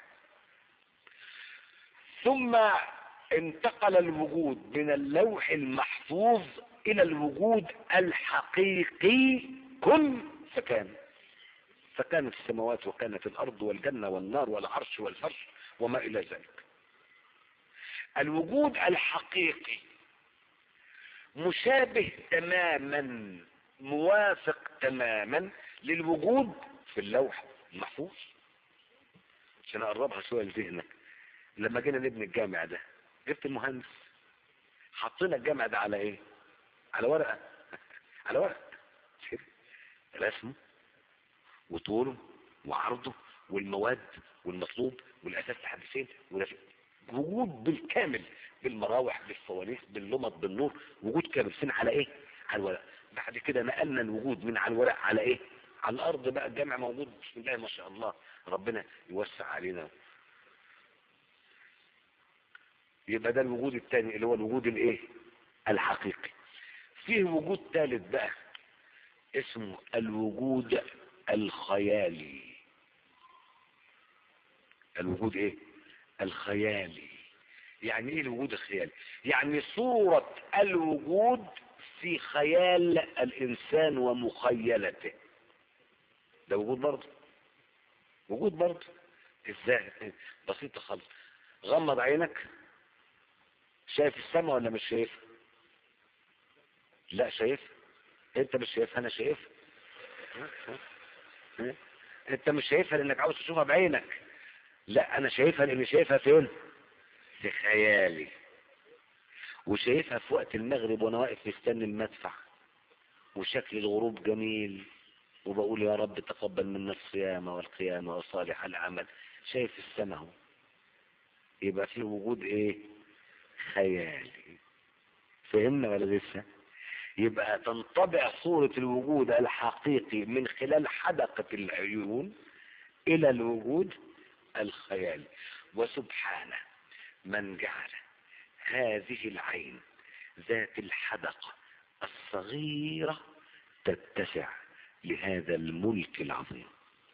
ثم انتقل الوجود من اللوح المحفوظ الى الوجود الحقيقي كن فكان فكانت السماوات وكانت الارض والجنة والنار والعرش والفرش وما الى ذلك الوجود الحقيقي مشابه تماما موافق تماما للوجود في اللوح المحفوظ عشان اقربها شويه لذهنك لما جينا نبني الجامع ده جبت المهندس حطينا الجامع ده على ايه على ورقه على ورقه رسمه وطوله وعرضه والمواد والمطلوب والاساس لحد فين وجود بالكامل بالمراوح بالفوانيس باللمط بالنور وجود كامل فين على ايه على الورق بعد كده نقلنا الوجود من على الورق على ايه على الارض بقى الجامع موجود بسم الله ما شاء الله ربنا يوسع علينا يبقى ده الوجود الثاني اللي هو الوجود الايه الحقيقي فيه وجود ثالث بقى اسمه الوجود الخيالي الوجود ايه الخيالي يعني ايه الوجود الخيالي يعني صورة الوجود في خيال الانسان ومخيلته ده وجود برضه وجود برضه ازاي بسيطة خالص غمض عينك شايف السماء ولا مش شايف لا شايف انت مش شايفها انا شايف انت مش شايفها لانك عاوز تشوفها بعينك لا انا شايفها لاني شايفها فين في خيالي وشايفها في وقت المغرب وانا واقف مستني المدفع وشكل الغروب جميل وبقول يا رب تقبل منا الصيام والقيام وصالح العمل شايف السماء اهو يبقى في وجود ايه خيالي فهمنا ولا لسه يبقى تنطبع صورة الوجود الحقيقي من خلال حدقة العيون الى الوجود الخيالي وسبحانه من جعل هذه العين ذات الحدقة الصغيرة تتسع لهذا الملك العظيم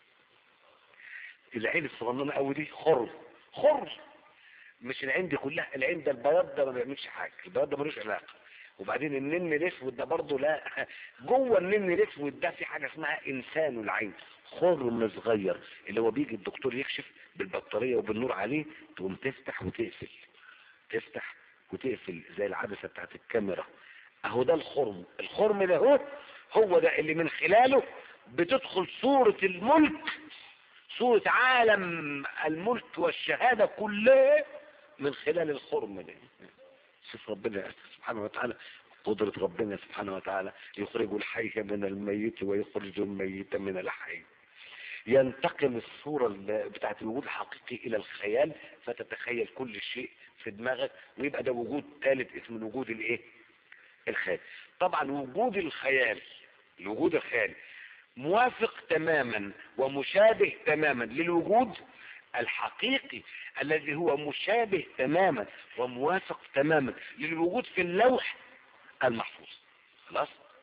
العين الصغننة قوي دي خر خر مش العين دي كلها العين ده البياض ده ما بيعملش حاجة البياض ده ملوش علاقة وبعدين النمر الاسود ده برضه لا جوه النمر الاسود ده في حاجة اسمها انسان العين خرم صغير اللي هو بيجي الدكتور يكشف بالبطارية وبالنور عليه تقوم تفتح وتقفل تفتح وتقفل زي العدسة بتاعت الكاميرا اهو ده الخرم الخرم ده هو هو ده اللي من خلاله بتدخل صورة الملك صورة عالم الملك والشهادة كلها من خلال الخرم ده شوف ربنا سبحانه وتعالى قدرة ربنا سبحانه وتعالى يخرج الحي من الميت ويخرج الميت من الحي ينتقل الصورة بتاعت الوجود الحقيقي إلى الخيال فتتخيل كل شيء في دماغك ويبقى ده وجود ثالث اسمه الوجود الايه الخيال طبعا وجود الخيال الوجود الخيالي موافق تماما ومشابه تماما للوجود الحقيقي الذي هو مشابه تماما وموافق تماما للوجود في اللوح المحفوظ خلاص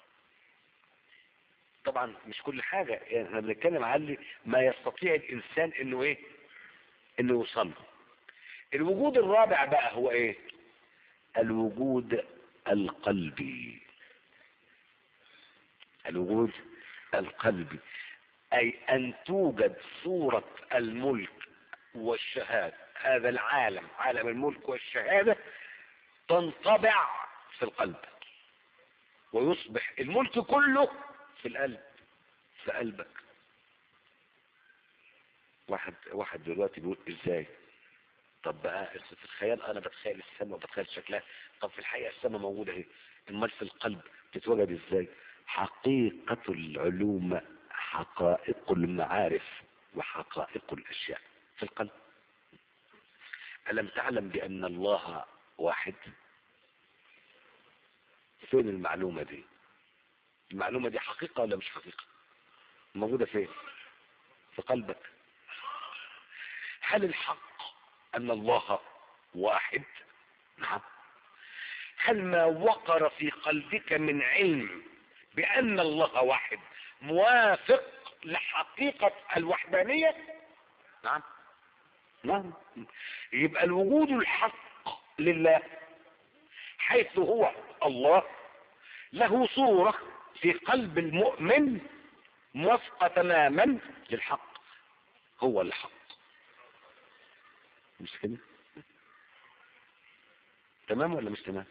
طبعا مش كل حاجة يعني احنا بنتكلم على ما يستطيع الانسان انه ايه انه يوصل له الوجود الرابع بقى هو ايه الوجود القلبي الوجود القلبي اي ان توجد صورة الملك والشهادة هذا العالم عالم الملك والشهادة تنطبع في القلب ويصبح الملك كله في القلب في قلبك واحد واحد دلوقتي بيقول ازاي طب بقى في الخيال انا بتخيل السماء وبتخيل شكلها طب في الحقيقه السماء موجوده اهي امال في القلب تتوجد ازاي حقيقه العلوم حقائق المعارف وحقائق الاشياء في القلب الم تعلم بان الله واحد فين المعلومه دي المعلومه دي حقيقه ولا مش حقيقه موجوده فين في قلبك هل الحق أن الله واحد نعم هل ما وقر في قلبك من علم بأن الله واحد موافق لحقيقة الوحدانية نعم نعم يبقى الوجود الحق لله حيث هو الله له صورة في قلب المؤمن موافقة تماما للحق هو الحق مش كده تمام ولا مش تمام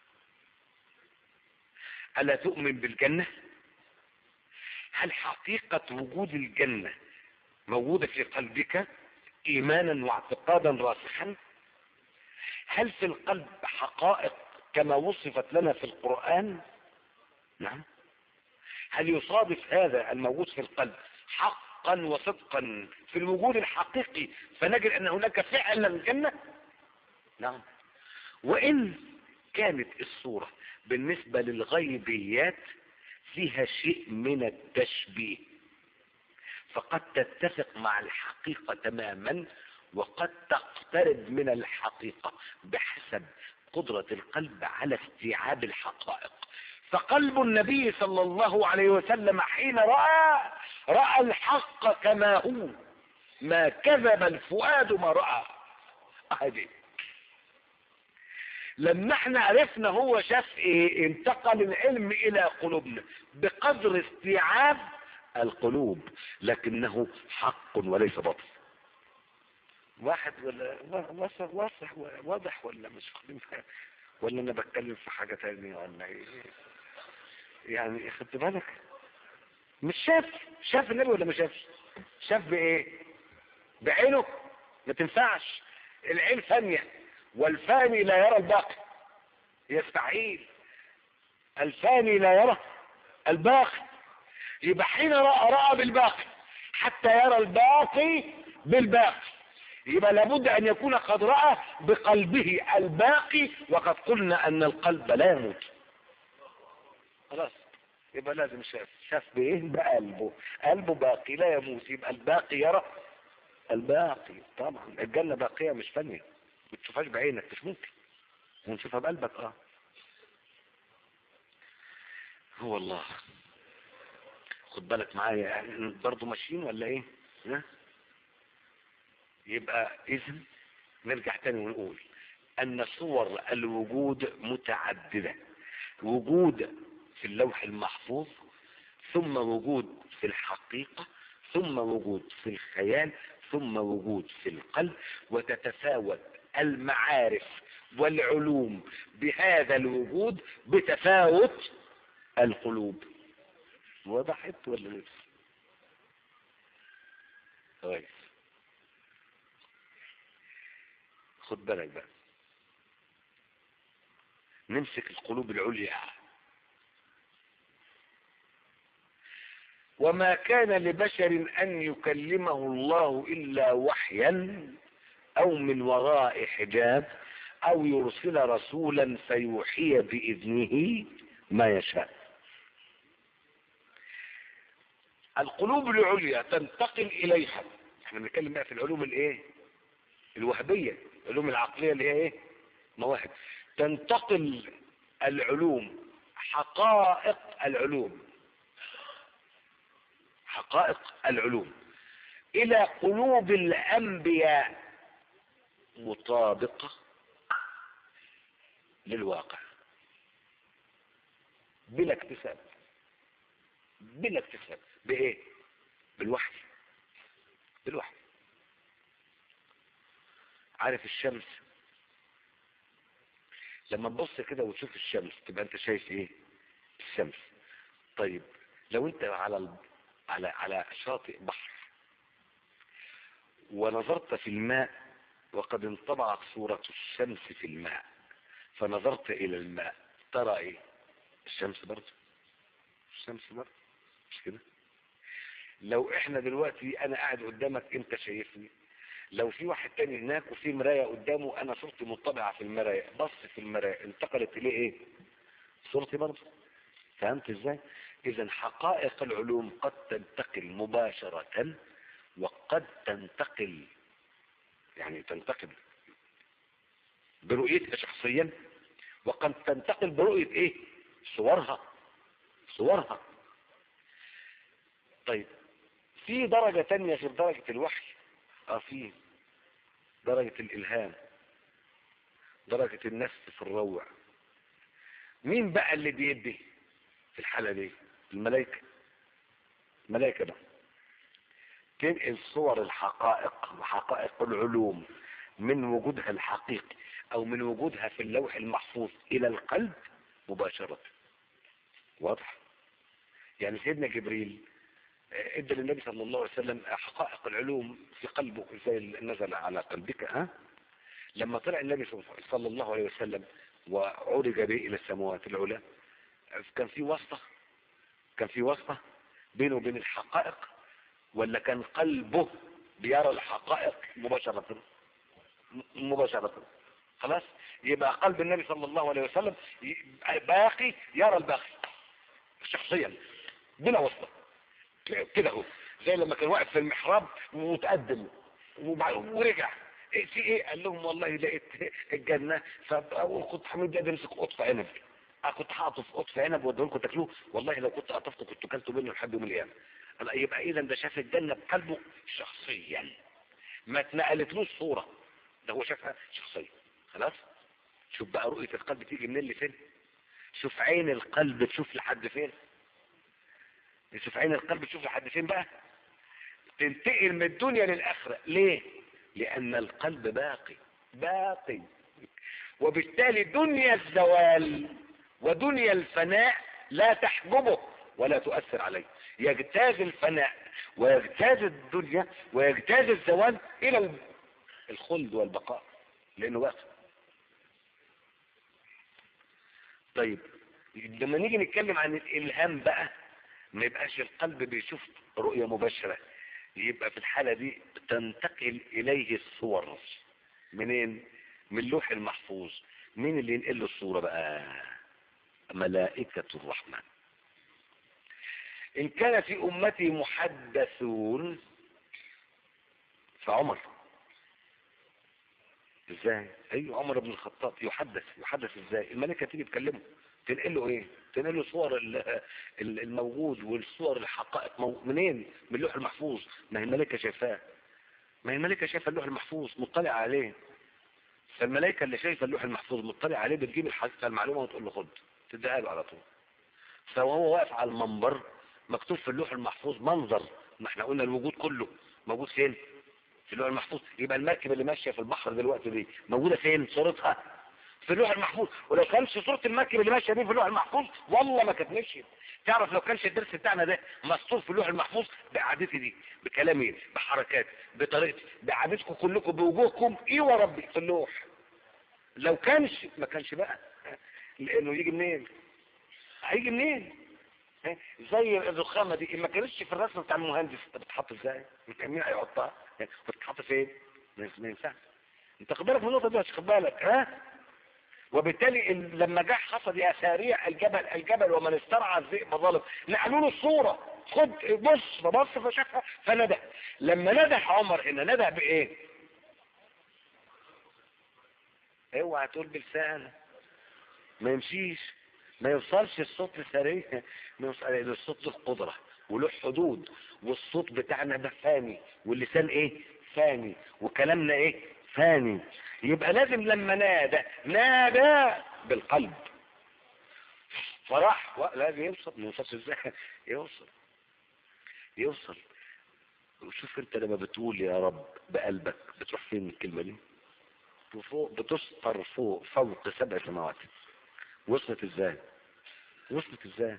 ألا تؤمن بالجنة هل حقيقة وجود الجنة موجودة في قلبك إيمانا واعتقادا راسخا هل في القلب حقائق كما وصفت لنا في القرآن نعم هل يصادف هذا الموجود في القلب حقا وصدقا في الوجود الحقيقي فنجد ان هناك فعلا جنة نعم وان كانت الصورة بالنسبة للغيبيات فيها شيء من التشبيه فقد تتفق مع الحقيقة تماما وقد تقترب من الحقيقة بحسب قدرة القلب على استيعاب الحقائق فقلب النبي صلى الله عليه وسلم حين رأى رأى الحق كما هو ما كذب الفؤاد ما رأى هذه لما احنا عرفنا هو شاف ايه انتقل العلم الى قلوبنا بقدر استيعاب القلوب لكنه حق وليس باطل واحد ولا واضح واضح واضح ولا مش ولا انا بتكلم في حاجة تانية ولا ايه يعني خدت بالك مش شاف شاف النبي ولا ما شافش شاف بايه بعينه ما تنفعش العين ثانية والفاني لا يرى الباقي يستحيل الفاني لا يرى الباقي يبقى حين رأى رأى بالباقي حتى يرى الباقي بالباقي يبقى لابد ان يكون قد رأى بقلبه الباقي وقد قلنا ان القلب لا يموت خلاص يبقى لازم شاف شاف بايه بقلبه قلبه باقي لا يموت يبقى الباقي يرى الباقي طبعا الجنة باقية مش فانية ما تشوفهاش بعينك مش ممكن ونشوفها بقلبك اه هو الله خد بالك معايا يعني برضه ماشيين ولا ايه ها؟ يبقى اذا نرجع تاني ونقول ان صور الوجود متعددة وجود في اللوح المحفوظ ثم وجود في الحقيقة ثم وجود في الخيال ثم وجود في القلب وتتفاوت المعارف والعلوم بهذا الوجود بتفاوت القلوب وضحت ولا لسه كويس خد بالك بقى نمسك القلوب العليا وما كان لبشر ان يكلمه الله الا وحيا او من وراء حجاب او يرسل رسولا فيوحي باذنه ما يشاء القلوب العليا تنتقل اليها احنا بنتكلم بقى في العلوم الايه الوهبيه العلوم العقليه اللي هي ايه مواهب تنتقل العلوم حقائق العلوم حقائق العلوم الى قلوب الانبياء مطابقة للواقع بلا اكتساب بلا اكتساب بايه بالوحي بالوحي عارف الشمس لما تبص كده وتشوف الشمس تبقى انت شايف ايه الشمس طيب لو انت على ال... على على شاطئ بحر ونظرت في الماء وقد انطبعت صورة الشمس في الماء فنظرت الى الماء ترى ايه الشمس برضه الشمس برضه مش كده لو احنا دلوقتي انا قاعد قدامك انت شايفني لو في واحد تاني هناك وفي مراية قدامه انا صورتي مطبعة في المراية بص في المراية انتقلت اليه ايه صورتي برضه فهمت ازاي اذا حقائق العلوم قد تنتقل مباشرة وقد تنتقل يعني تنتقل برؤيتها شخصيا وقد تنتقل برؤية ايه صورها صورها طيب في درجة تانية غير درجة الوحي اه في درجة الالهام درجة النفس في الروع مين بقى اللي بيدي في الحالة دي الملائكة الملائكة بقى تنقل صور الحقائق وحقائق العلوم من وجودها الحقيقي او من وجودها في اللوح المحفوظ الى القلب مباشرة واضح يعني سيدنا جبريل ادى للنبي صلى الله عليه وسلم حقائق العلوم في قلبه زي اللي نزل على قلبك ها لما طلع النبي صلى الله عليه وسلم وعرج به الى السماوات العلى كان في واسطة كان في واسطة بينه وبين الحقائق ولا كان قلبه بيرى الحقائق مباشرة مباشرة خلاص يبقى قلب النبي صلى الله عليه وسلم باقي يرى الباقي شخصيا بلا واسطة كده هو زي لما كان واقف في المحراب وتقدم ورجع إيه في ايه قال لهم والله لقيت الجنة فكنت حميد جاد امسك قطف عنب كنت هقطف قطف عنب واديه لكم تاكلوه والله لو كنت قطفته كنت كلته منه لحد يوم القيامه يبقى اذا ده شاف الجنه بقلبه شخصيا ما اتنقلتلوش صوره ده هو شافها شخصيا خلاص شوف بقى رؤيه القلب تيجي منين لفين شوف عين القلب تشوف لحد فين شوف عين القلب تشوف لحد فين بقى تنتقل من الدنيا للاخره ليه لان القلب باقي باقي وبالتالي دنيا الزوال ودنيا الفناء لا تحجبه ولا تؤثر عليه يجتاز الفناء ويجتاز الدنيا ويجتاز الزوال الى الخلد والبقاء لانه باقي طيب لما نيجي نتكلم عن الالهام بقى ما يبقاش القلب بيشوف رؤية مباشرة يبقى في الحالة دي تنتقل اليه الصور منين من اللوح المحفوظ مين اللي ينقل له الصورة بقى ملائكة الرحمن إن كان في أمتي محدثون فعمر ازاي ايوه عمر بن الخطاب يحدث يحدث ازاي الملكه تيجي تكلمه تنقل له ايه تنقل له صور ال- ال- الموجود والصور الحقائق مو- منين من اللوح المحفوظ ما هي الملكه شايفاه ما هي الملكه شايفه اللوح المحفوظ مطلع عليه فالملائكه اللي شايفه اللوح المحفوظ مطلع عليه بتجيب الحقيقه المعلومه وتقول له خد تديها له على طول فهو واقف على المنبر مكتوب في اللوح المحفوظ منظر ما احنا قلنا الوجود كله موجود فين في اللوح المحفوظ يبقى المركب اللي ماشيه في البحر دلوقتي دي موجوده فين صورتها في اللوح المحفوظ ولو كانش صوره المركب اللي ماشيه دي في اللوح المحفوظ والله ما كانت مشيت تعرف لو كانش الدرس بتاعنا ده مسطور في اللوح المحفوظ بقعدتي دي بكلامي بحركاتي بطريقتي بقعدتكم كلكم بوجوهكم ايه وربي في اللوح لو كانش ما كانش بقى لانه يجي منين هيجي منين ها؟ زي الرخامه دي ما كانتش في الرسم بتاع المهندس بتتحط ازاي مين هيحطها ها؟ بتتحط فين ما ما ينفعش انت خد بالك من النقطه دي مش خد بالك ها وبالتالي ال- لما جه حصل يا سريع الجبل الجبل ومن استرعى الذئب ظالم نقلوا له الصوره خد بص فبص فشافها فندى لما ندى عمر هنا ندى بايه اوعى تقول بلسان ما يمشيش ما يوصلش الصوت لسريع ما يوصل لأن الصوت له قدرة وله حدود والصوت بتاعنا ده فاني واللسان ايه فاني وكلامنا ايه فاني يبقى لازم لما نادى نادى بالقلب فراح و- لازم يوصل ما يوصلش ازاي يوصل يوصل وشوف انت لما بتقول يا رب بقلبك بتروح فين الكلمة دي وفوق بتسطر فوق فوق سبع سماوات وصلت ازاي وصلت ازاي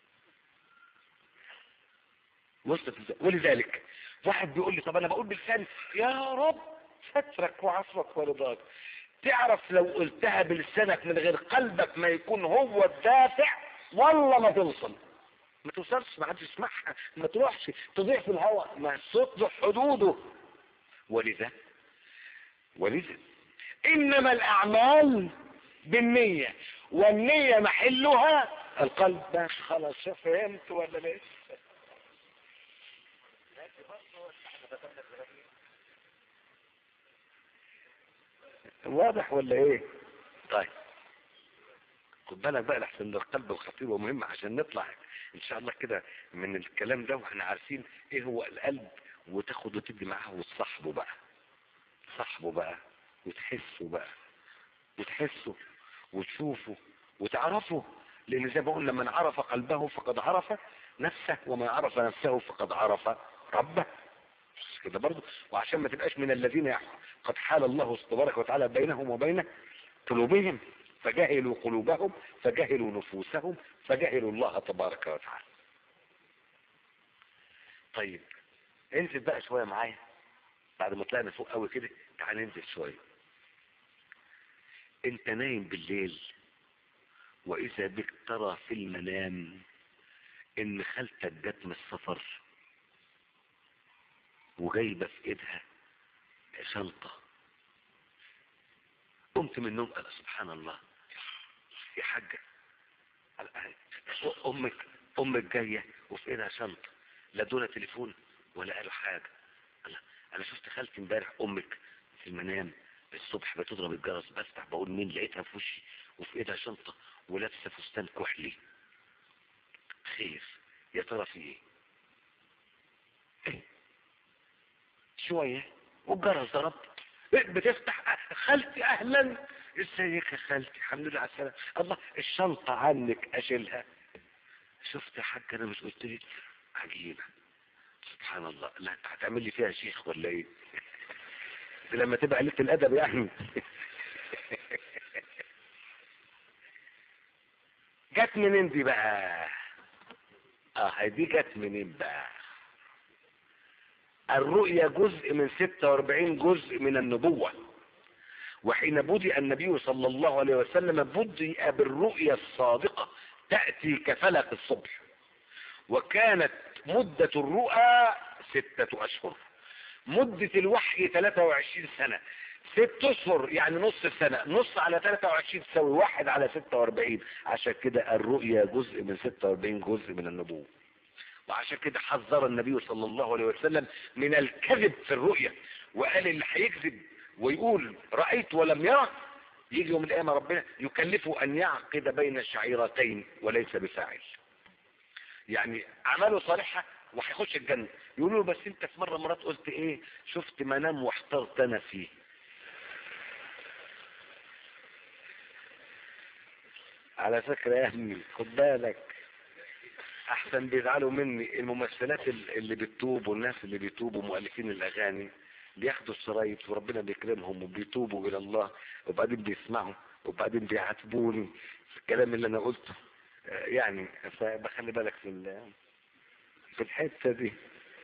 وصلت ازاي ولذلك واحد بيقول لي طب انا بقول بلساني يا رب سترك وعفوك ورضاك تعرف لو قلتها بلسانك من غير قلبك ما يكون هو الدافع والله ما توصل ما توصلش ما حدش يسمعها ما تروحش تضيع في الهواء ما الصوت له حدوده ولذا ولذا انما الاعمال بالنية والنية محلها القلب بس خلاص فهمت ولا لسه واضح ولا ايه طيب خد بالك بقى لحسن ده القلب الخطير ومهم عشان نطلع ان شاء الله كده من الكلام ده واحنا عارفين ايه هو القلب وتاخد وتدي معاه وتصاحبه بقى صاحبه بقى وتحسه بقى وتحسه وتشوفه وتعرفه لان زي ما قلنا من عرف قلبه فقد عرف نفسه ومن عرف نفسه فقد عرف ربه مش كده برضه وعشان ما تبقاش من الذين يح- قد حال الله تبارك وتعالى بينهم وبين قلوبهم فجهلوا قلوبهم فجهلوا نفوسهم فجهلوا الله تبارك وتعالى طيب انزل بقى شويه معايا بعد ما طلعنا فوق قوي كده تعال ننزل شويه انت نايم بالليل واذا بك ترى في المنام ان خالتك جت من السفر وجايبه في ايدها شنطه قمت من النوم قال سبحان الله يا حاجه قال أه، امك امك جايه وفي ايدها شنطه لا دون تليفون ولا قالوا حاجه قال انا شفت خالتي امبارح امك في المنام الصبح بتضرب الجرس بفتح بقول مين لقيتها في وشي وفي ايدها شنطه ولابسه فستان كحلي خير يا ترى في ايه إيه؟ شويه والجرس ضرب إيه بتفتح خالتي اهلا ازيك يا خالتي الحمد لله على السلامه الله الشنطه عنك اشيلها شفت يا حاج انا مش قلت لك عجيبه سبحان الله لا انت هتعمل لي فيها شيخ ولا ايه دي لما تبقى قلة الادب يعني جت منين دي بقى اه دي جت منين بقى الرؤيا جزء من 46 جزء من النبوة وحين بدأ النبي صلى الله عليه وسلم بدأ بالرؤيا الصادقة تأتي كفلق الصبح وكانت مدة الرؤى ستة أشهر مدة الوحي 23 سنة ست أشهر يعني نص السنة نص على 23 تساوي واحد على 46 عشان كده الرؤيا جزء من 46 جزء من النبوة وعشان كده حذر النبي صلى الله عليه وسلم من الكذب في الرؤيا وقال اللي هيكذب ويقول رأيت ولم يرى يجي يوم القيامة ربنا يكلفه أن يعقد بين الشعيرتين وليس بفاعل يعني أعماله صالحة وهيخش الجنة يقولوا له بس انت في مرة مرات قلت ايه شفت منام واحترت انا فيه على فكرة يا ابني خد بالك احسن بيزعلوا مني الممثلات اللي بتتوب والناس اللي بيتوبوا مؤلفين الاغاني بياخدوا الشرايط وربنا بيكرمهم وبيتوبوا الى الله وبعدين بيسمعوا وبعدين بيعاتبوني في الكلام اللي انا قلته آه، يعني فبخلي بالك في ال- في الحته دي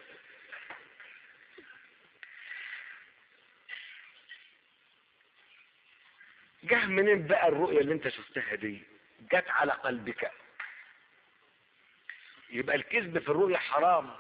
جه منين بقى الرؤية اللي انت شفتها دي جت على قلبك يبقى الكذب في الرؤية حرام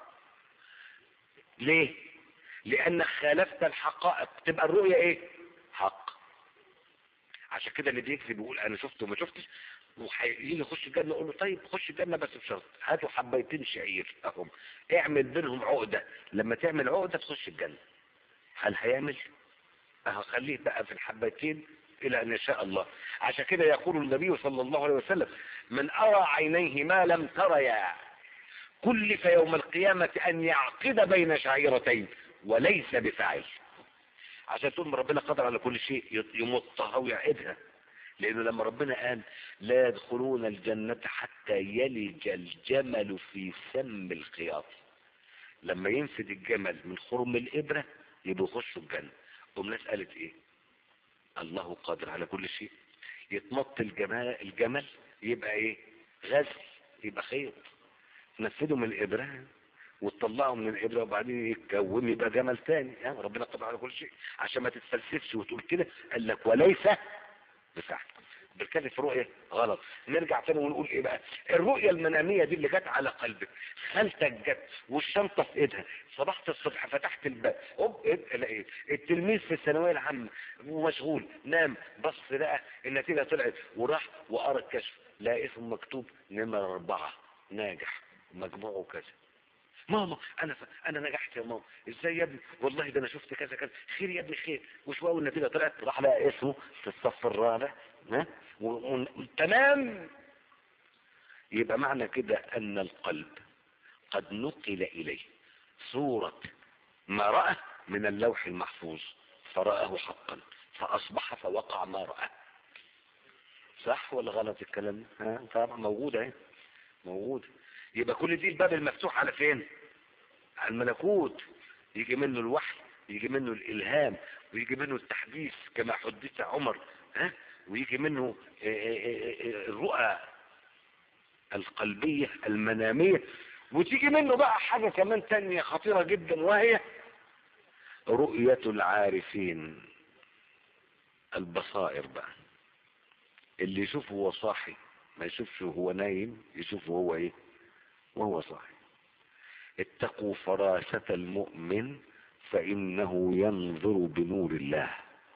ليه لانك خالفت الحقائق تبقى الرؤية ايه حق عشان كده اللي بيكذب يقول انا شفته وما شفتش وهيجي يخش الجنه يقول له طيب خش الجنه بس بشرط هاتوا حبيتين شعير اهم اعمل بينهم عقده لما تعمل عقده تخش الجنه هل هيعمل هخليه بقى في الحبتين الى ان يشاء الله عشان كده يقول النبي صلى الله عليه وسلم من ارى عينيه ما لم تريا كلف يوم القيامة ان يعقد بين شعيرتين وليس بفاعل عشان تقول ربنا قادر على كل شيء يمطها ويعقدها لانه لما ربنا قال لا يدخلون الجنة حتى يلج الجمل في سم الخياط لما ينفد الجمل من خرم الابرة يبقوا يخشوا الجنة قوم ناس قالت ايه الله قادر على كل شيء يتمط الجمال, الجمل يبقى ايه غزل يبقى خيط نفذه من الابرة وتطلعه من الابرة وبعدين يتكون يبقى جمل تاني يعني ربنا قادر على كل شيء عشان ما تتفلسفش وتقول كده قال لك وليس بفعل بنتكلم في رؤية غلط نرجع تاني ونقول ايه بقى الرؤية المنامية دي اللي جت على قلبك خالتك جت والشنطة في ايدها صبحت الصبح فتحت الباب اوب إيه لقيت التلميذ في الثانوية العامة ومشغول نام بص لقى النتيجة طلعت وراح وقرا الكشف لقى اسم مكتوب نمرة أربعة ناجح مجموعه كذا ماما انا ف... انا نجحت يا ماما ازاي يا ابني والله ده انا شفت كذا كذا خير يا ابني خير وشويه والنتيجه طلعت راح لقى اسمه في الصف الرابع ها و... و... تمام يبقى معنى كده ان القلب قد نقل اليه صورة ما رأى من اللوح المحفوظ فرآه حقا فأصبح فوقع ما رأى صح ولا غلط الكلام ها طبعا موجود اهي موجود يبقى كل دي الباب المفتوح على فين على الملكوت يجي منه الوحي يجي منه الالهام ويجي منه التحديث كما حدث عمر ها ويجي منه الرؤى القلبية المنامية وتيجي منه بقى حاجة كمان تانية خطيرة جدا وهي رؤية العارفين البصائر بقى اللي يشوفه هو صاحي ما يشوفش وهو نايم يشوفه هو ايه وهو صاحي اتقوا فراسة المؤمن فإنه ينظر بنور الله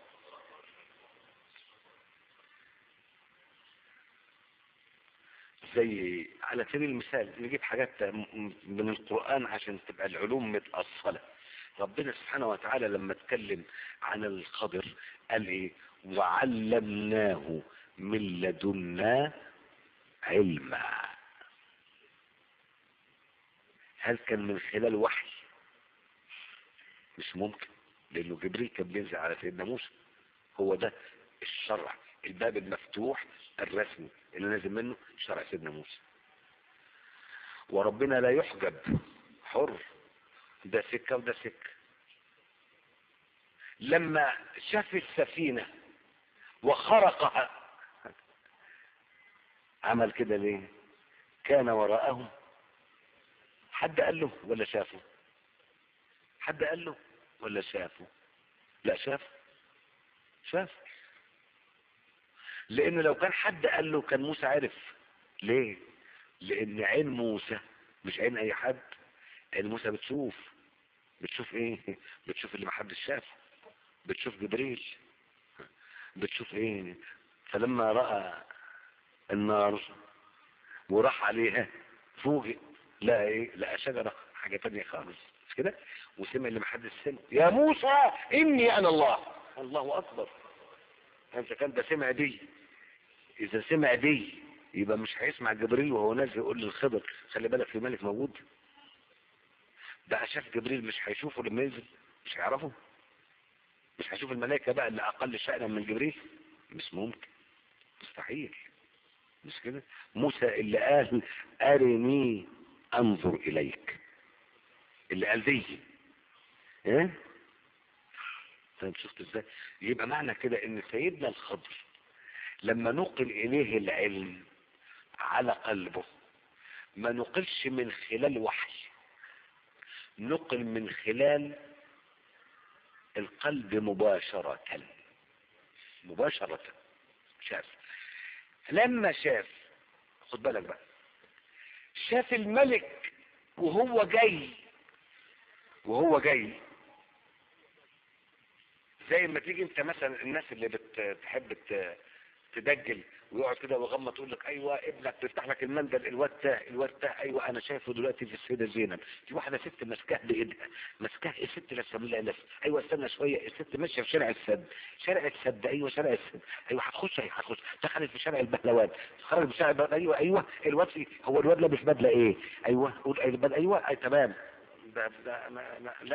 زي على سبيل المثال نجيب حاجات من القرآن عشان تبقى العلوم متأصلة ربنا سبحانه وتعالى لما اتكلم عن الخضر قال ايه وعلمناه من لدنا علما هل كان من خلال وحي مش ممكن لانه جبريل كان بينزل على سيدنا موسى هو ده الشرع الباب المفتوح الرسمي اللي نازل منه شرع سيدنا موسى وربنا لا يحجب حر ده سكة وده سكة لما شاف السفينة وخرقها عمل كده ليه كان وراءهم حد قال له ولا شافه حد قال له ولا شافه لا شاف شاف لان لو كان حد قال له كان موسى عرف ليه لان عين موسى مش عين اي حد عين موسى بتشوف بتشوف ايه بتشوف اللي محدش شافه بتشوف جبريل بتشوف ايه فلما رأى النار وراح عليها فوجئ لقى ايه لقى شجرة حاجة تانية خالص مش كده وسمع اللي محدش سمع يا موسى اني انا الله الله اكبر انت كان ده سمع دي اذا سمع دي يبقى مش هيسمع جبريل وهو نازل يقول للخضر خلي بالك في ملك موجود بقى شاف جبريل مش هيشوفه لما ينزل مش هيعرفه مش هيشوف الملائكة بقى اللي اقل شأنا من جبريل مش ممكن مستحيل مش كده موسى اللي قال ارني انظر اليك اللي قال دي ايه طيب شفت ازاي يبقى معنى كده ان سيدنا الخضر لما نقل اليه العلم على قلبه ما نقلش من خلال وحي نقل من خلال القلب مباشرة مباشرة شاف لما شاف خد بالك بقى شاف الملك وهو جاي وهو جاي زي ما تيجي انت مثلا الناس اللي بتحب تدجل ويقعد كده ويغمض تقول لك ايوه ابنك بيفتح لك المندل الواد ده الواد ده ايوه انا شايفه دلوقتي في السيده زينب في واحده ست ماسكاه بايدها ماسكاه الست لسه بالله لف ايوه استنى شويه الست ماشيه في شارع السد شارع السد ايوه شارع السد ايوه هتخش ايوه هتخش دخلت في شارع البهلوان خرج في شارع البهلوان ايوه ايوه الواد في هو الواد لابس بدله ايه ايوه قول ايوه ايوه أي تمام ده ده ما ما لا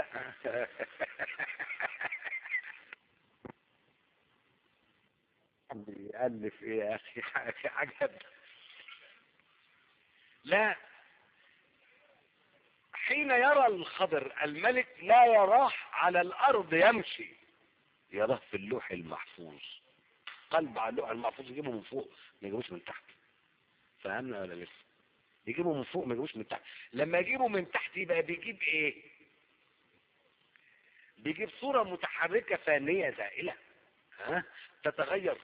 بيألف ايه يا اخي عجب لا حين يرى الخضر الملك لا يراه على الارض يمشي يراه في اللوح المحفوظ قلب على اللوح المحفوظ يجيبه من فوق ما يجيبوش من تحت فهمنا ولا لسه يجيبه من فوق ما يجيبوش من تحت لما يجيبه من تحت يبقى بيجيب ايه بيجيب صورة متحركة فانية زائلة ها تتغير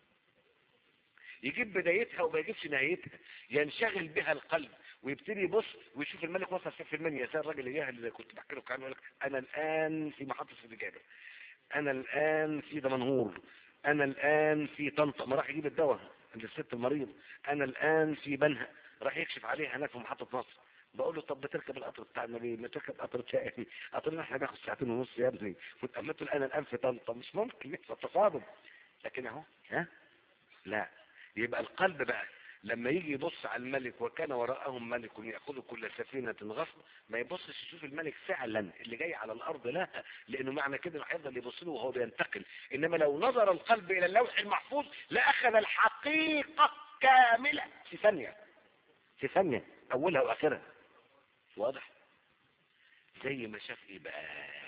يجيب بدايتها وما يجيبش نهايتها ينشغل بها القلب ويبتدي يبص ويشوف الملك وصل فين في المنيا زي الراجل اياه اللي كنت بحكي له عنه انا الان في محطه الرجاله انا الان في دمنهور انا الان في طنطا ما راح يجيب الدواء عند الست المريض انا الان في بنها راح يكشف عليها هناك في محطه مصر بقول له طب بتركب القطر بتاعنا ليه ما تركب قطر تاني قطرنا احنا بناخد ساعتين ونص يا ابني وتأملت انا الان في طنطا مش ممكن يحصل تصادم لكن اهو ها لا يبقى القلب بقى لما يجي يبص على الملك وكان وراءهم ملك يأخذ كل سفينة غصب ما يبصش يشوف الملك فعلا اللي جاي على الأرض لا لأنه معنى كده انه هيفضل يبص له وهو بينتقل إنما لو نظر القلب إلى اللوح المحفوظ لأخذ الحقيقة كاملة في ثانية في ثانية أولها وآخرها واضح زي ما شاف إيه بقى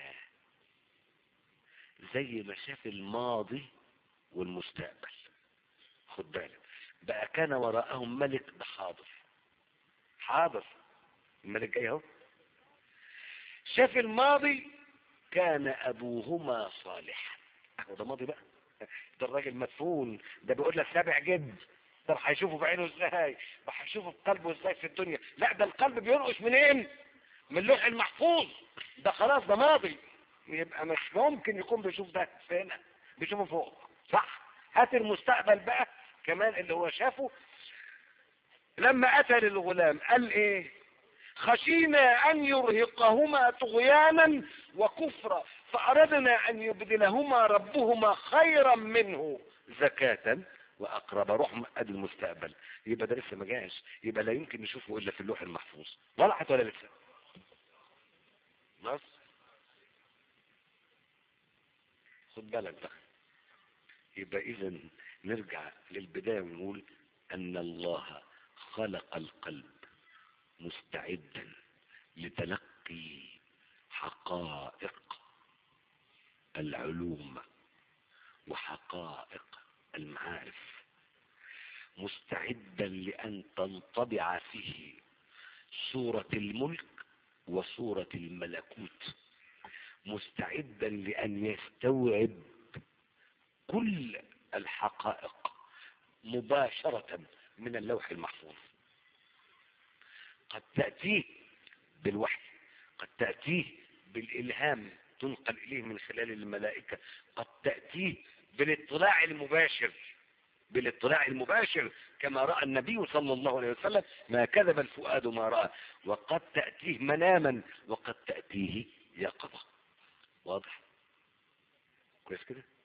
زي ما شاف الماضي والمستقبل خد بالك بقى كان وراءهم ملك ده حاضر حاضر الملك جاي اهو شاف الماضي كان ابوهما صالحا اهو ده ماضي بقى ده الراجل مدفون ده بيقول لك سابع جد ده هيشوفه بعينه ازاي وهيشوفه بقلبه ازاي في الدنيا لا ده القلب بينقش منين من اللوح المحفوظ ده خلاص ده ماضي يبقى مش ممكن يكون بيشوف ده فين بيشوفه فوق صح هات المستقبل بقى كمان اللي هو شافه لما اتى للغلام قال ايه خشينا ان يرهقهما طغيانا وكفرا فاردنا ان يبدلهما ربهما خيرا منه زكاة واقرب رحمة ادي المستقبل يبقى ده لسه ما جاش يبقى لا يمكن نشوفه الا في اللوح المحفوظ طلعت ولا لسه بس خد بالك بقى يبقى اذا نرجع للبداية ونقول ان الله خلق القلب مستعدا لتلقي حقائق العلوم وحقائق المعارف مستعدا لان تنطبع فيه صورة الملك وصورة الملكوت مستعدا لان يستوعب كل الحقائق مباشرة من اللوح المحفوظ قد تأتيه بالوحي قد تأتيه بالإلهام تنقل إليه من خلال الملائكة قد تأتيه بالاطلاع المباشر بالاطلاع المباشر كما رأى النبي صلى الله عليه وسلم ما كذب الفؤاد ما رأى وقد تأتيه مناما وقد تأتيه يقظة واضح كويس كده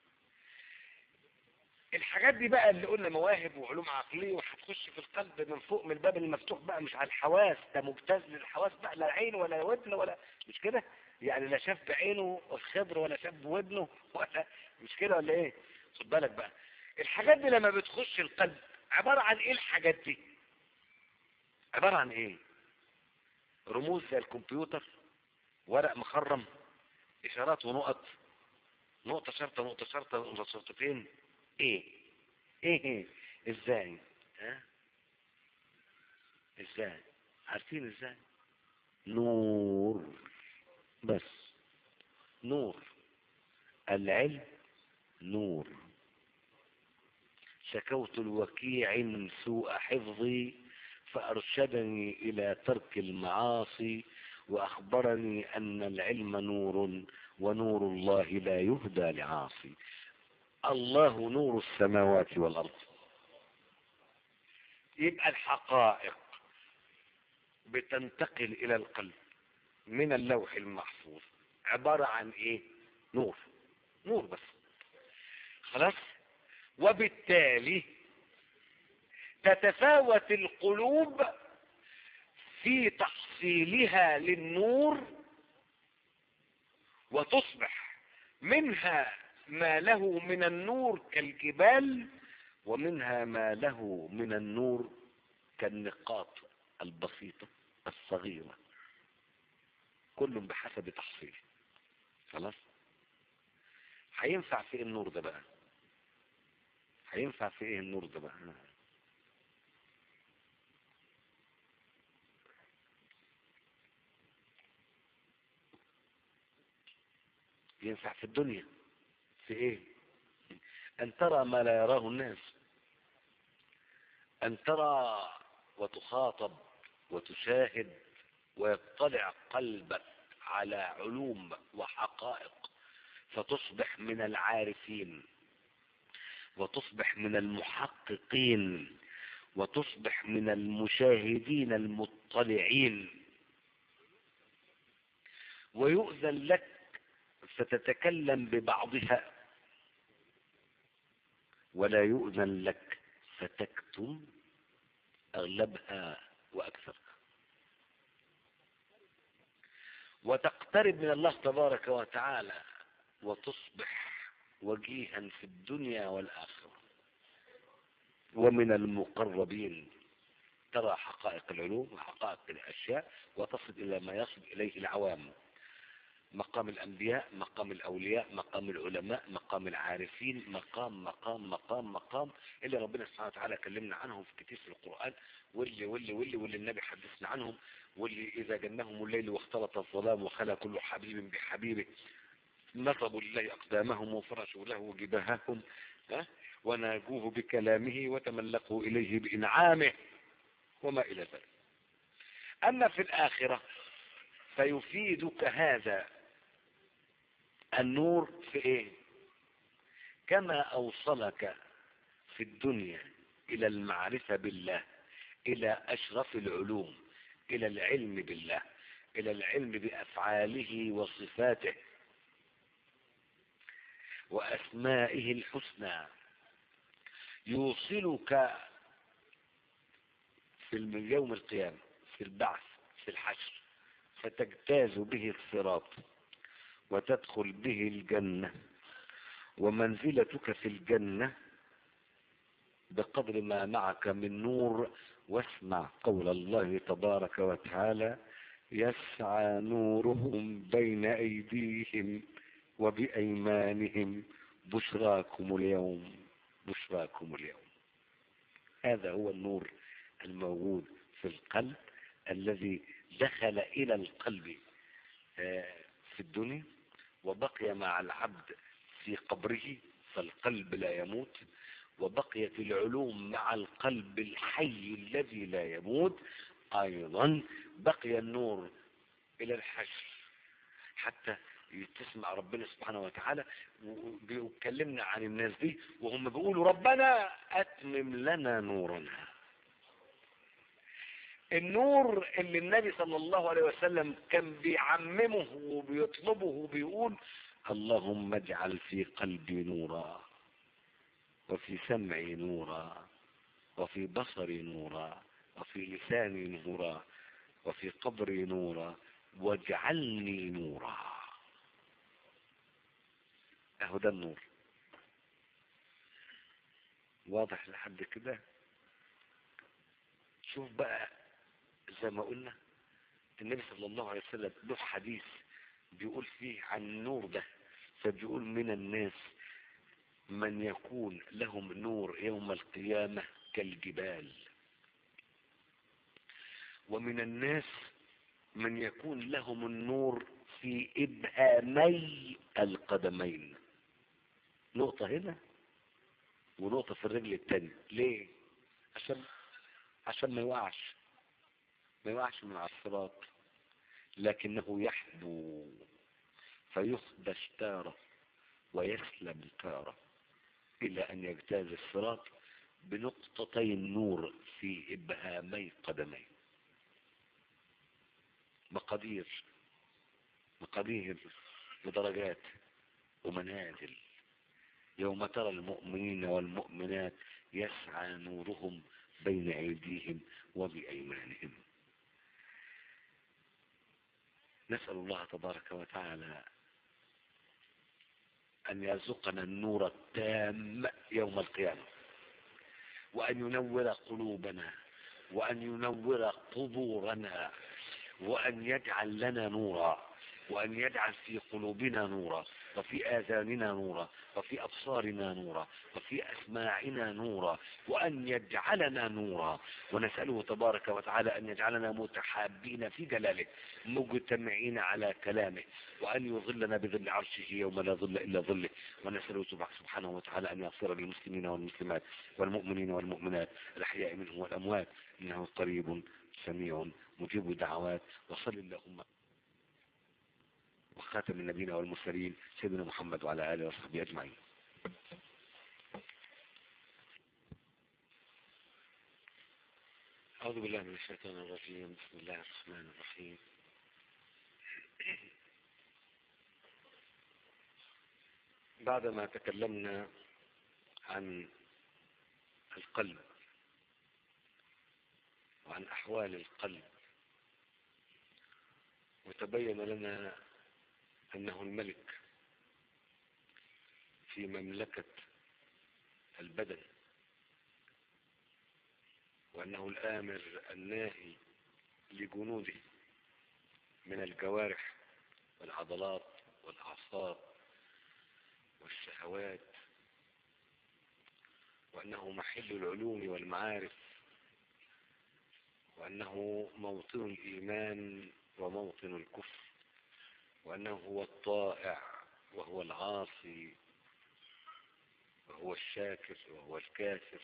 الحاجات دي بقى اللي قلنا مواهب وعلوم عقلية وهتخش في القلب من فوق من الباب المفتوح بقى مش على الحواس ده ممتاز للحواس بقى لا عين ولا ودن ولا مش كده يعني لا شاف بعينه الخضر ولا شاف بودنه ولا مش كده ولا ايه خد بالك بقى الحاجات دي لما بتخش القلب عبارة عن ايه الحاجات دي عبارة عن ايه رموز زي الكمبيوتر ورق مخرم اشارات ونقط نقطة شرطة نقطة شرطة نقطة شرطتين ايه ايه ايه ازاي ها ازاي عارفين ازاي نور بس نور العلم نور شكوت الوكيع سوء حفظي فأرشدني إلى ترك المعاصي وأخبرني أن العلم نور ونور الله لا يهدى لعاصي الله نور السماوات والأرض يبقى الحقائق بتنتقل إلى القلب من اللوح المحفوظ عبارة عن إيه نور نور بس خلاص وبالتالي تتفاوت القلوب في تحصيلها للنور وتصبح منها ما له من النور كالجبال ومنها ما له من النور كالنقاط البسيطة الصغيرة كل بحسب تحصيله خلاص هينفع في ايه النور ده بقى هينفع في ايه النور ده بقى ينفع في الدنيا في ايه ان ترى ما لا يراه الناس ان ترى وتخاطب وتشاهد ويطلع قلبك على علوم وحقائق فتصبح من العارفين وتصبح من المحققين وتصبح من المشاهدين المطلعين ويؤذن لك فتتكلم ببعضها ولا يؤذن لك فتكتم أغلبها وأكثرها وتقترب من الله تبارك وتعالى وتصبح وجيها في الدنيا والآخرة ومن المقربين ترى حقائق العلوم وحقائق الأشياء وتصل إلى ما يصل إليه العوام مقام الأنبياء مقام الأولياء مقام العلماء مقام العارفين مقام مقام مقام مقام اللي ربنا سبحانه وتعالى كلمنا عنهم في كتير في القرآن واللي واللي واللي واللي النبي حدثنا عنهم واللي إذا جنهم الليل واختلط الظلام وخلى كل حبيب بحبيبه نصبوا لله أقدامهم وفرشوا له جباههم ها وناجوه بكلامه وتملقوا إليه بإنعامه وما إلى ذلك أما في الآخرة فيفيدك هذا النور في ايه كما اوصلك في الدنيا الى المعرفة بالله الى اشرف العلوم الى العلم بالله الى العلم بافعاله وصفاته واسمائه الحسنى يوصلك في يوم القيامة في البعث في الحشر فتجتاز به الصراط وتدخل به الجنة ومنزلتك في الجنة بقدر ما معك من نور واسمع قول الله تبارك وتعالى يسعى نورهم بين أيديهم وبأيمانهم بشراكم اليوم بشراكم اليوم هذا هو النور الموجود في القلب الذي دخل إلى القلب في الدنيا وبقي مع العبد في قبره فالقلب لا يموت وبقيت العلوم مع القلب الحي الذي لا يموت أيضا بقي النور إلى الحشر حتى تسمع ربنا سبحانه وتعالى بيكلمنا عن الناس دي وهم بيقولوا ربنا أتمم لنا نورنا النور اللي النبي صلى الله عليه وسلم كان بيعممه وبيطلبه وبيقول اللهم اجعل في قلبي نورا وفي سمعي نورا وفي بصري نورا وفي لساني نورا وفي قبري نورا واجعلني نورا اهو ده النور واضح لحد كده شوف بقى زي ما قلنا النبي صلى الله عليه وسلم له حديث بيقول فيه عن النور ده فبيقول من الناس من يكون لهم نور يوم القيامة كالجبال ومن الناس من يكون لهم النور في إبهامي القدمين نقطة هنا ونقطة في الرجل التانية ليه عشان عشان ما يوقعش ما يوقعش من على الصراط لكنه يحبو فيخدش تارة ويسلم تارة إلى أن يجتاز الصراط بنقطتي النور في إبهامي قدميه مقادير مقادير ودرجات ومنازل يوم ترى المؤمنين والمؤمنات يسعى نورهم بين أيديهم وبأيمانهم نسأل الله تبارك وتعالى أن يرزقنا النور التام يوم القيامة وأن ينور قلوبنا وأن ينور قبورنا وأن يجعل لنا نورا وأن يجعل في قلوبنا نورا وفي آذاننا نورا وفي أبصارنا نورا وفي أسماعنا نورا وأن يجعلنا نورا ونسأله تبارك وتعالى أن يجعلنا متحابين في جلاله مجتمعين على كلامه وأن يظلنا بظل عرشه يوم لا ظل إلا ظله ونسأله سبحانه وتعالى أن يغفر للمسلمين والمسلمات والمؤمنين والمؤمنات الأحياء منهم والأموات إنه قريب سميع مجيب الدعوات وصل اللهم وخاتم النبيين والمرسلين سيدنا محمد وعلى آله وصحبه أجمعين أعوذ بالله من الشيطان الرجيم بسم الله الرحمن الرحيم بعدما تكلمنا عن القلب وعن أحوال القلب وتبين لنا أنه الملك في مملكة البدن وأنه الآمر الناهي لجنوده من الجوارح والعضلات والأعصاب والشهوات وأنه محل العلوم والمعارف وأنه موطن الإيمان وموطن الكفر وأنه هو الطائع وهو العاصي وهو الشاكر وهو الكافر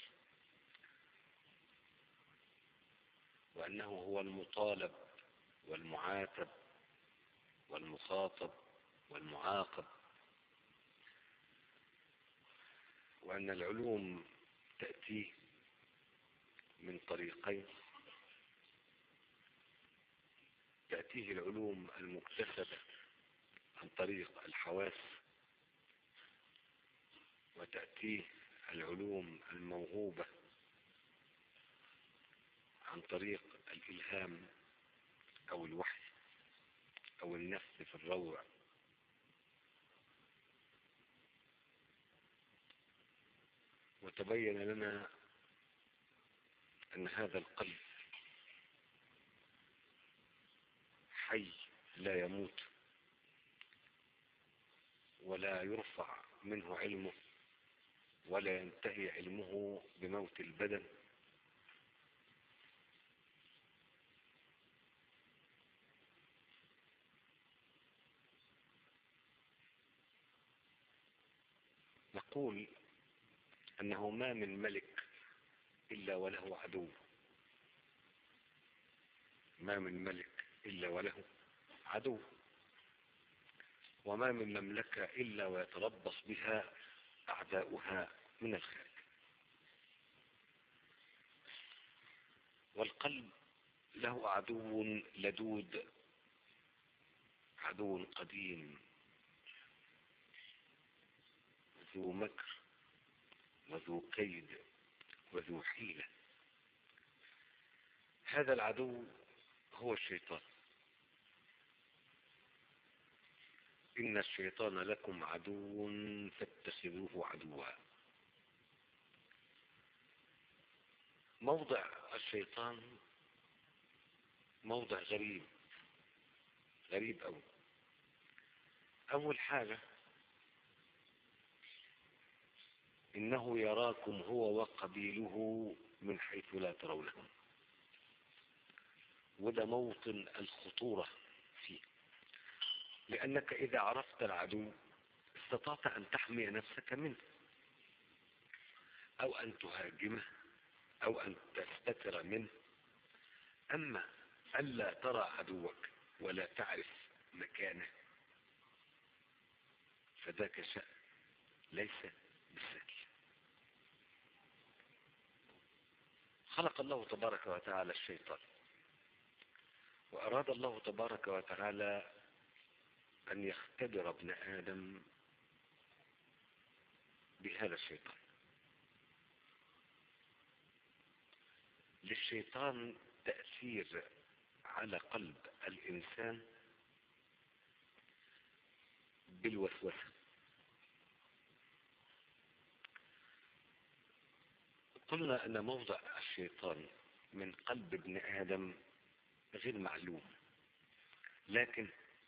وأنه هو المطالب والمعاتب والمخاطب والمعاقب وأن العلوم تأتيه من طريقين تأتيه العلوم المكتسبة عن طريق الحواس وتأتيه العلوم الموهوبة عن طريق الإلهام أو الوحي أو النفس في الروع وتبين لنا أن هذا القلب حي لا يموت ولا يرفع منه علمه ولا ينتهي علمه بموت البدن نقول أنه ما من ملك إلا وله عدو ما من ملك إلا وله عدو وما من مملكة إلا ويتربص بها أعداؤها من الخارج والقلب له عدو لدود عدو قديم ذو مكر وذو كيد وذو حيلة هذا العدو هو الشيطان إن الشيطان لكم عدو فاتخذوه عدوا موضع الشيطان موضع غريب غريب أوي أول حاجة إنه يراكم هو وقبيله من حيث لا ترونهم وده موطن الخطورة فيه لأنك إذا عرفت العدو استطعت أن تحمي نفسك منه أو أن تهاجمه أو أن تستتر منه أما ألا ترى عدوك ولا تعرف مكانه فذاك شأن ليس بالسهل خلق الله تبارك وتعالى الشيطان وأراد الله تبارك وتعالى أن يختبر ابن آدم بهذا الشيطان للشيطان تأثير على قلب الإنسان بالوسوسة قلنا أن موضع الشيطان من قلب ابن آدم غير معلوم لكن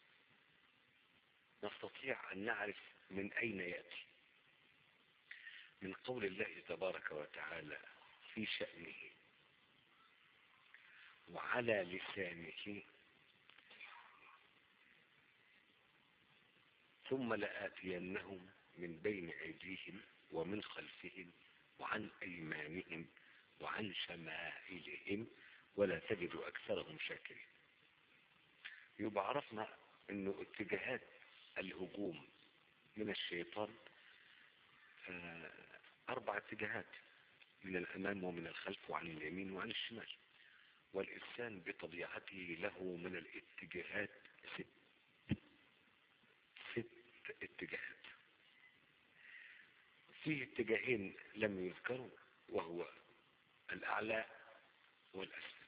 نستطيع أن نعرف من أين يأتي من قول الله تبارك وتعالى في شأنه وعلى لسانه ثم لآتينهم من بين أيديهم ومن خلفهم وعن أيمانهم وعن شمائلهم ولا تجد أكثرهم شاكرين يبقى عرفنا أنه اتجاهات الهجوم من الشيطان أربع اتجاهات من الأمام ومن الخلف وعن اليمين وعن الشمال والإنسان بطبيعته له من الاتجاهات ست ست اتجاهات فيه اتجاهين لم يذكروا وهو الأعلى والأسفل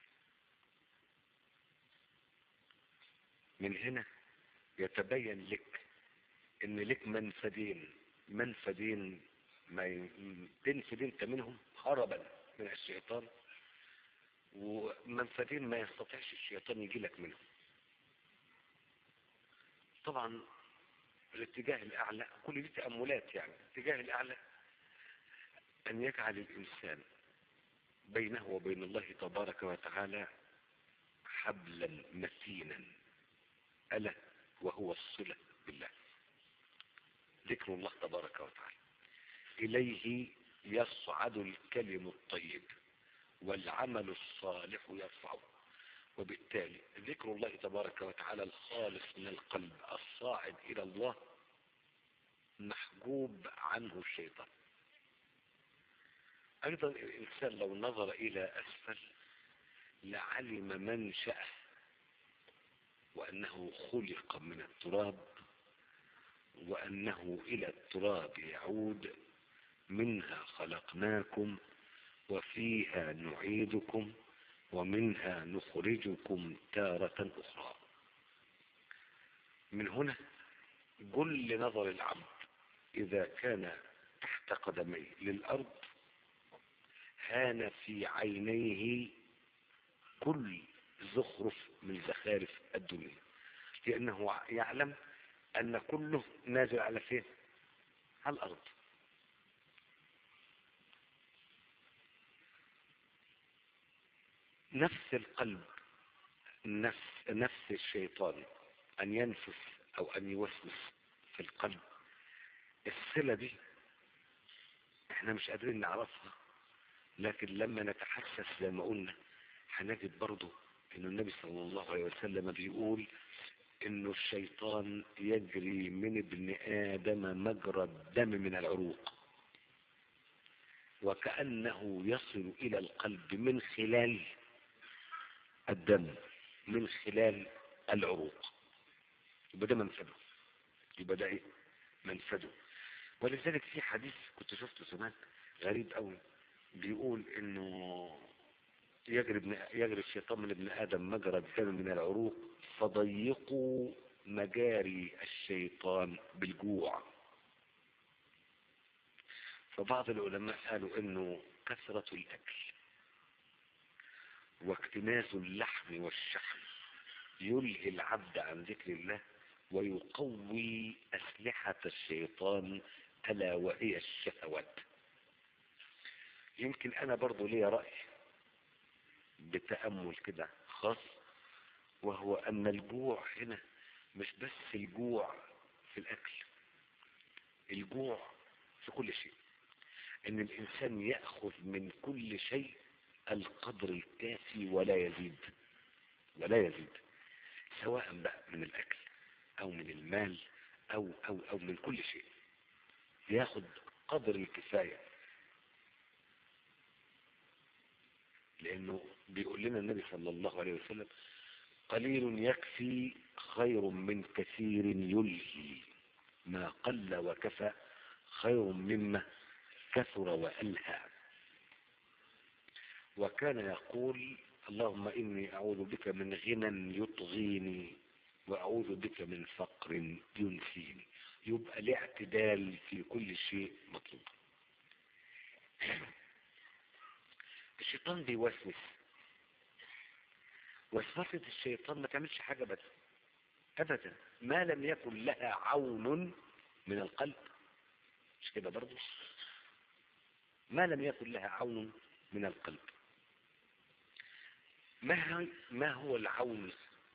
من هنا يتبين لك ان لك منفذين منفذين ما تنفذ انت منهم هربا من الشيطان ومنفذين ما يستطيعش الشيطان يجي لك منهم طبعا الاتجاه الاعلى كل دي تأملات يعني الاتجاه الاعلى ان يجعل الانسان بينه وبين الله تبارك وتعالى حبلا متينا ألا وهو الصلة بالله ذكر الله تبارك وتعالى إليه يصعد الكلم الطيب والعمل الصالح يرفعه وبالتالي ذكر الله تبارك وتعالى الخالص من القلب الصاعد إلى الله محجوب عنه الشيطان أيضا الإنسان لو نظر إلى أسفل لعلم منشأه وأنه خلق من التراب وأنه إلى التراب يعود منها خلقناكم وفيها نعيدكم ومنها نخرجكم تارة أخرى من هنا كل نظر العبد إذا كان تحت قدميه للأرض هان في عينيه كل زخرف من زخارف الدنيا لأنه يعلم أن كله نازل على فين على الأرض نفس القلب نفس, نفس الشيطان أن ينفس أو أن يوسوس في القلب الصلة دي احنا مش قادرين نعرفها لكن لما نتحسس زي ما قلنا هنجد برضه ان النبي صلى الله عليه وسلم بيقول انه الشيطان يجري من ابن ادم مجرى الدم من العروق وكأنه يصل الى القلب من خلال الدم من خلال العروق يبقى ده منفذه يبقى ده ايه منفذه ولذلك في حديث كنت شفته زمان غريب قوي بيقول انه يجري, ابن يجري الشيطان من ابن ادم مجرى الدم من العروق فضيقوا مجاري الشيطان بالجوع فبعض العلماء قالوا انه كثرة الاكل واكتناز اللحم والشحم يلهي العبد عن ذكر الله ويقوي أسلحة الشيطان ألا وهي الشهوات يمكن أنا برضو لي رأي بتأمل كده خاص وهو أن الجوع هنا مش بس الجوع في الأكل الجوع في كل شيء أن الإنسان يأخذ من كل شيء القدر الكافي ولا يزيد ولا يزيد سواء بقى من الأكل أو من المال أو, أو, أو من كل شيء ياخد قدر الكفاية لأنه بيقول لنا النبي صلى الله عليه وسلم قليل يكفي خير من كثير يلهي ما قل وكفى خير مما كثر وألهى وكان يقول اللهم إني أعوذ بك من غنى يطغيني وأعوذ بك من فقر ينسيني يبقى الاعتدال في كل شيء مطلوب الشيطان بيوسوس وسوسة الشيطان ما تعملش حاجة بس أبدا ما لم يكن لها عون من القلب مش كده برضه ما لم يكن لها عون من القلب ما ما هو العون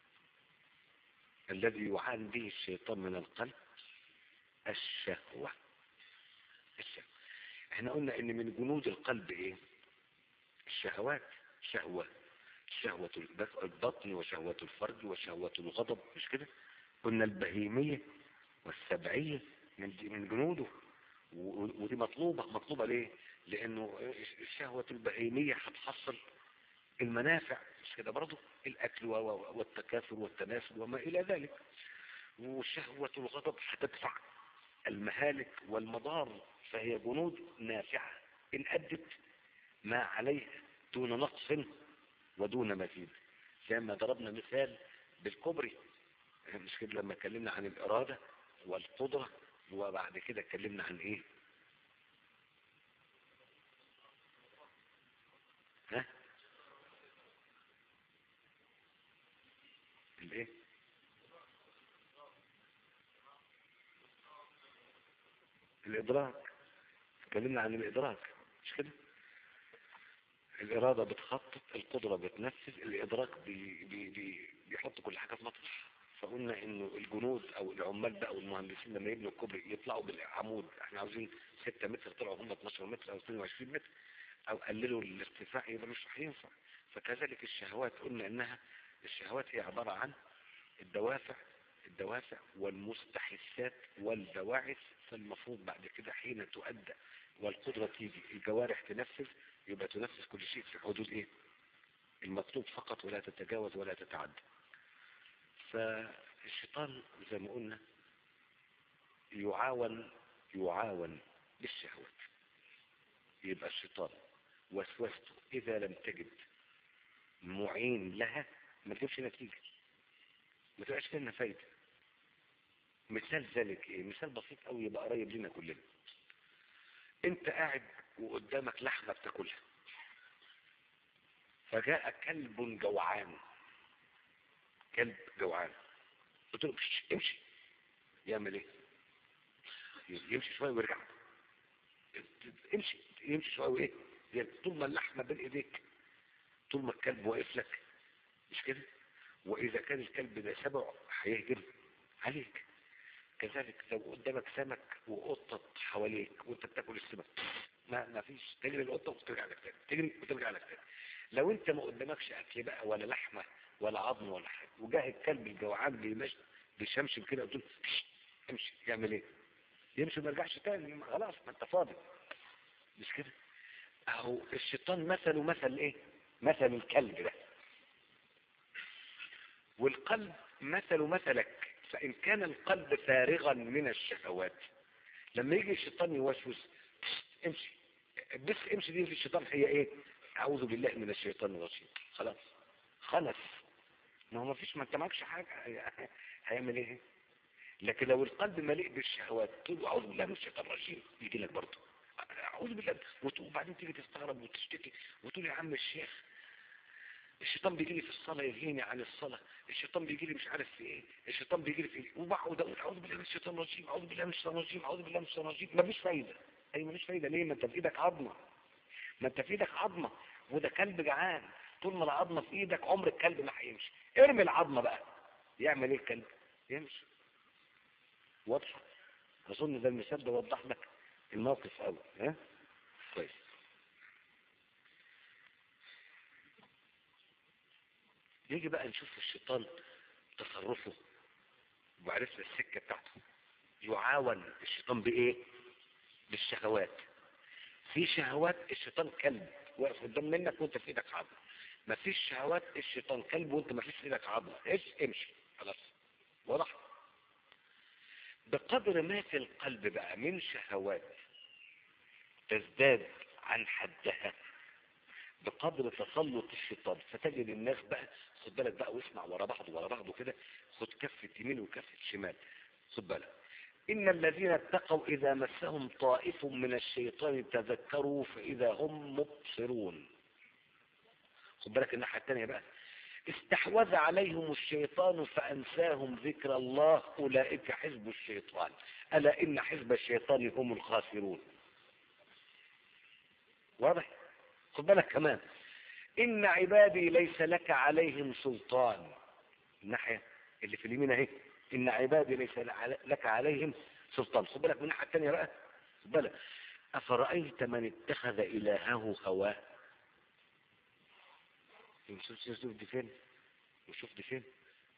الذي يعان به الشيطان من القلب الشهوة الشهوة احنا قلنا ان من جنود القلب ايه الشهوات شهوة شهوة البطن وشهوة الفرج وشهوة الغضب مش كده قلنا البهيمية والسبعية من من جنوده ودي مطلوبة مطلوبة ليه لانه الشهوة البهيمية هتحصل المنافع مش كده برضه الاكل والتكاثر والتناسل وما الى ذلك وشهوة الغضب هتدفع المهالك والمضار فهي جنود نافعة ان ادت ما عليه دون نقص ودون مزيد زي ما ضربنا مثال بالكبري مش كده لما اتكلمنا عن الارادة والقدرة وبعد كده اتكلمنا عن ايه ها الايه الادراك اتكلمنا عن الادراك مش كده الارادة بتخطط القدرة بتنفذ الادراك بي بي بي بيحط كل حاجة في مطرح فقلنا انه الجنود او العمال بقى والمهندسين لما يبنوا الكوبري يطلعوا بالعمود احنا عاوزين 6 متر طلعوا هم 12 متر او 22 متر او قللوا الارتفاع يبقى مش هينفع فكذلك الشهوات قلنا انها الشهوات هي عبارة عن الدوافع الدوافع والمستحثات والبواعث فالمفروض بعد كده حين تؤدى والقدرة تيجي الجوارح تنفذ يبقى تنفذ كل شيء في حدود ايه المطلوب فقط ولا تتجاوز ولا تتعدى فالشيطان زي ما قلنا يعاون يعاون بالشهوات يبقى الشيطان وسوسته إذا لم تجد معين لها ما تجيبش نتيجة ما تبقاش فيها فايدة مثال ذلك ايه مثال بسيط قوي يبقى قريب لنا كلنا انت قاعد وقدامك لحمة بتاكلها فجاء كلب جوعان كلب جوعان قلت له امشي امشي يعمل ايه يمشي شويه ويرجع امشي يمشي شويه وايه يعني طول ما اللحمه بين ايديك طول ما الكلب واقف لك مش كده واذا كان الكلب ده سبع هيهجم عليك كذلك لو قدامك سمك وقطة حواليك وانت بتاكل السمك ما ما فيش تجري القطة وترجع لك تاني تجري وترجع لك تاني لو انت ما قدامكش اكل بقى ولا لحمة ولا عظم ولا حاجة وجاه الكلب الجوعان بيمشي بيشمشم كده قلت له امشي يعمل ايه يمشي وما يرجعش تاني خلاص ما انت فاضي مش كده اهو الشيطان مثله مثل ايه مثل الكلب ده والقلب مثل مثلك فإن كان القلب فارغا من الشهوات لما يجي الشيطان يوسوس امشي بس امشي دي في الشيطان هي ايه اعوذ بالله من الشيطان الرجيم خلاص خلص ما هو ما فيش ما انت معكش حاجه هي- هيعمل ايه لكن لو القلب مليء بالشهوات تقول له اعوذ بالله من الشيطان الرجيم يجي لك برضه اعوذ بالله وت- وبعدين تيجي تستغرب وتشتكي وتقول يا عم الشيخ الشيطان بيجي لي في الصلاة يلهيني عن الصلاة الشيطان بيجي لي مش عارف في ايه الشيطان بيجي لي في ايه وبقعد اقول اعوذ بالله من الشيطان الرجيم اعوذ بالله من الشيطان الرجيم اعوذ بالله من الشيطان الرجيم مفيش فايدة اي مفيش فايدة ليه ما انت في ايدك عظمة ما انت في ايدك عظمة وده كلب جعان طول ما العظمة في ايدك عمر الكلب ما هيمشي ارمي العظمة بقى يعمل ايه الكلب يمشي واضحة اظن ده المثال ده وضح لك الموقف قوي ها كويس نيجي بقى نشوف الشيطان تصرفه وعرفنا السكة بتاعته يعاون الشيطان بايه بالشهوات في شهوات الشيطان كلب واقف قدام منك وانت في ايدك عظم ما فيش شهوات الشيطان كلب وانت ما فيش في ايدك عظم ايش امشي خلاص واضح بقدر ما في القلب بقى من شهوات تزداد عن حدها بقدر تسلط الشيطان فتجد الناس بقى خد بالك بقى واسمع ورا بعض ورا بعضه كده خد كفة يمين وكفة شمال خد بالك إن الذين اتقوا إذا مسهم طائف من الشيطان تذكروا فإذا هم مبصرون خد بالك الناحية التانية بقى استحوذ عليهم الشيطان فأنساهم ذكر الله أولئك حزب الشيطان ألا إن حزب الشيطان هم الخاسرون واضح خد بالك كمان إن عبادي ليس لك عليهم سلطان الناحية اللي في اليمين اهي إن عبادي ليس لك عليهم سلطان خد بالك من الناحية التانية بقى خد بالك أفرأيت من اتخذ إلهه هواه نشوف شوف دي فين وشوف دي فين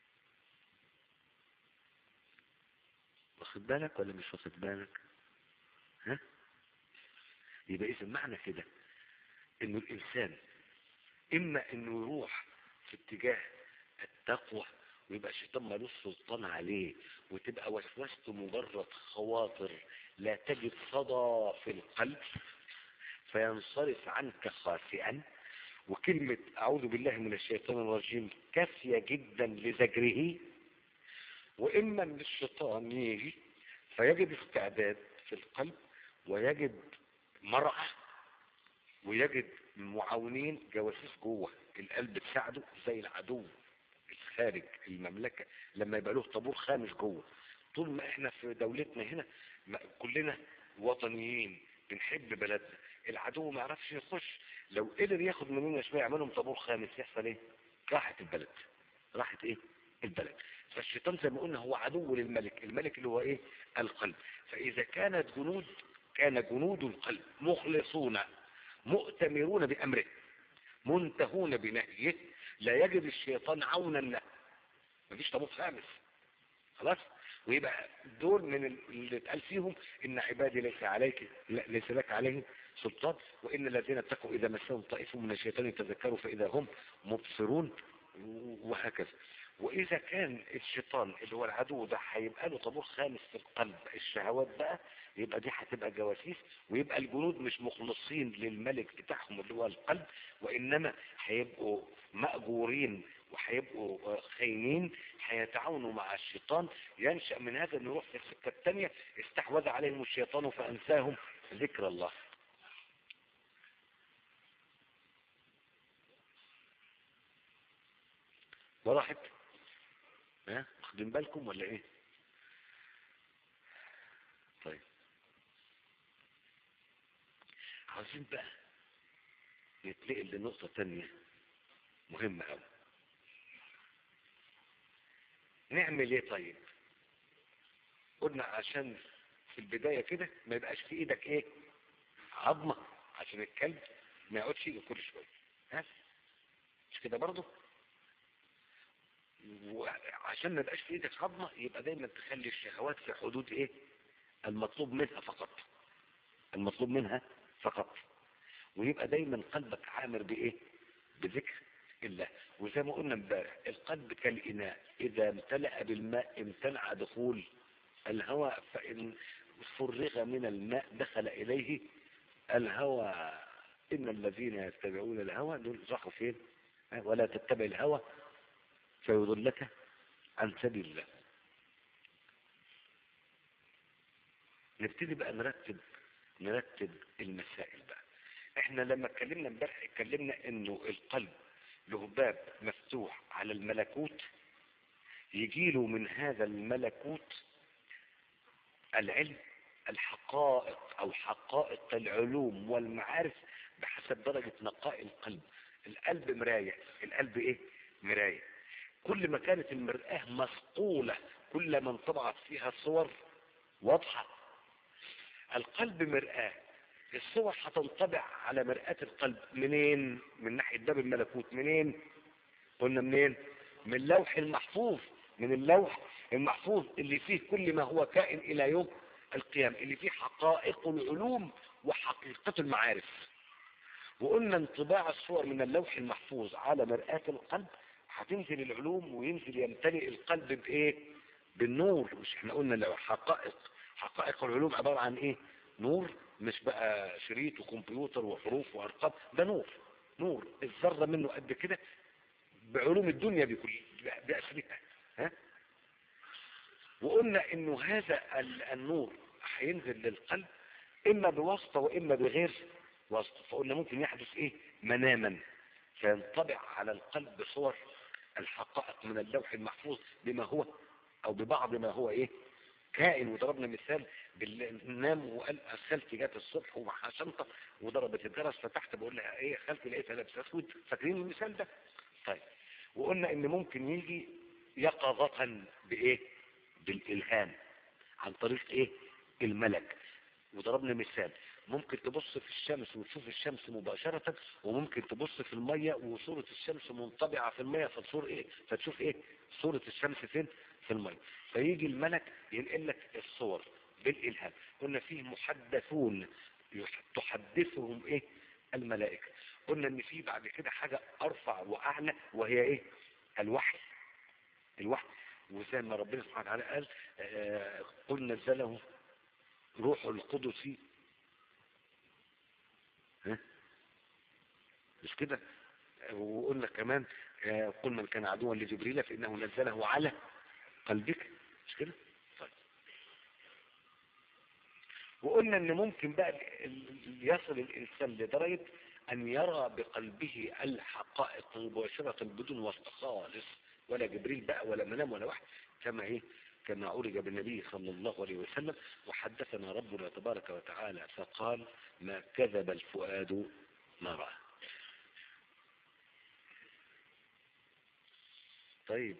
واخد بالك ولا مش واخد بالك ها يبقى اذا معنى كده انه الانسان اما انه يروح في اتجاه التقوى ويبقى الشيطان ملوش سلطان عليه وتبقى وسوسته مجرد خواطر لا تجد صدى في القلب فينصرف عنك خاسئا وكلمة أعوذ بالله من الشيطان الرجيم كافية جدا لزجره وإما أن الشيطان يجي فيجد استعداد في القلب ويجد مرأة ويجد معاونين جواسيس جوه القلب تساعده زي العدو الخارج المملكة لما يبقى له طابور خامس جوه طول ما احنا في دولتنا هنا ما- كلنا وطنيين بنحب بلدنا العدو ما يعرفش يخش لو قدر ياخد مننا شويه يعملهم طابور خامس يحصل ايه راحت البلد راحت ايه البلد فالشيطان زي ما قلنا هو عدو للملك الملك اللي هو ايه القلب فاذا كانت جنود كان جنود القلب مخلصون مؤتمرون بامره منتهون بنهيه لا يجد الشيطان عونا له مفيش طابور خامس خلاص ويبقى دول من اللي اتقال فيهم ان عبادي ليس عليك لا ليس لك عليه سلطان وان الذين اتقوا اذا مسهم طائف من الشيطان يتذكروا فاذا هم مبصرون وهكذا واذا كان الشيطان اللي هو العدو ده هيبقى له طابور خامس في القلب الشهوات بقى يبقى دي هتبقى جواسيس ويبقى الجنود مش مخلصين للملك بتاعهم اللي هو القلب وانما هيبقوا مأجورين وهيبقوا خاينين هيتعاونوا مع الشيطان ينشأ من هذا انه يروح في السكة الثانية استحوذ عليهم الشيطان فأنساهم ذكر الله وراحت ها واخدين بالكم ولا ايه طيب عاوزين بقى نتنقل لنقطة تانية مهمة قوي نعمل ايه طيب قلنا عشان في البداية كده ما يبقاش في ايدك ايه عظمة عشان الكلب ما يقعدش يجي كل شوية ها مش كده برضه وعشان ما يبقاش في ايدك عظمة يبقى دايما تخلي الشهوات في حدود ايه المطلوب منها فقط المطلوب منها فقط ويبقى دايما قلبك عامر بايه بذكر الله وزي ما قلنا امبارح القلب كالإناء إذا امتلأ بالماء امتنع دخول الهواء فإن فرغ من الماء دخل إليه الهوى إن الذين يتبعون الهوى دول راحوا فين ها؟ ولا تتبع الهوى فيضلك عن سبيل الله نبتدي بقى نرتب نرتب المسائل بقى احنا لما اتكلمنا امبارح اتكلمنا انه القلب له باب مفتوح على الملكوت يجيله من هذا الملكوت العلم الحقائق او حقائق العلوم والمعارف بحسب درجة نقاء القلب القلب مراية القلب ايه مراية كل ما كانت المرآة مثقولة كل ما انطبعت فيها صور واضحة القلب مرآة الصور هتنطبع على مرآة القلب منين من ناحية باب الملكوت منين قلنا منين من اللوح المحفوظ من اللوح المحفوظ اللي فيه كل ما هو كائن الى يوم القيامة اللي فيه حقائق العلوم وحقيقة المعارف وقلنا انطباع الصور من اللوح المحفوظ على مرآة القلب هتنزل العلوم وينزل يمتلئ القلب بايه بالنور مش احنا قلنا لو حقائق حقائق العلوم عبارة عن ايه نور مش بقى شريط وكمبيوتر وحروف وارقام ده نور نور الذرة منه قد كده بعلوم الدنيا بكل بأسرها ها وقلنا انه هذا ال- النور هينزل للقلب اما بواسطة واما بغير واسطة فقلنا ممكن يحدث ايه مناما فينطبع على القلب صور الحقائق من اللوح المحفوظ بما هو او ببعض ما هو ايه كائن وضربنا مثال بال- نام وقال خالتي جت الصبح ومعها شنطه وضربت الجرس فتحت بقول لها ايه خالتي لقيتها لابسه اسود فاكرين المثال ده طيب وقلنا ان ممكن يجي يقظة بايه بالالهام عن طريق ايه الملك وضربنا مثال ممكن تبص في الشمس وتشوف الشمس مباشرة وممكن تبص في المية وصورة الشمس منطبعة في المية فتصور ايه فتشوف ايه صورة الشمس فين في المية فيجي الملك ينقل لك الصور بالالهام قلنا فيه محدثون يح- تحدثهم ايه الملائكة قلنا ان في بعد كده حاجة ارفع واعلى وهي ايه الوحي الوحي وزي ما ربنا سبحانه وتعالى قال آه، قل نزله روح القدس ها؟ مش كده وقلنا كمان آه، قل من كان عدوا لجبريل فإنه نزله على قلبك مش كده طيب وقلنا ان ممكن بقى ال- ال- يصل الانسان لدرجة ان يرى بقلبه الحقائق مباشرة بدون واسطة خالص ولا جبريل بقى ولا منام ولا واحد كما ايه كما عرج بالنبي صلى الله عليه وسلم وحدثنا ربنا تبارك وتعالى فقال ما كذب الفؤاد ما رأى طيب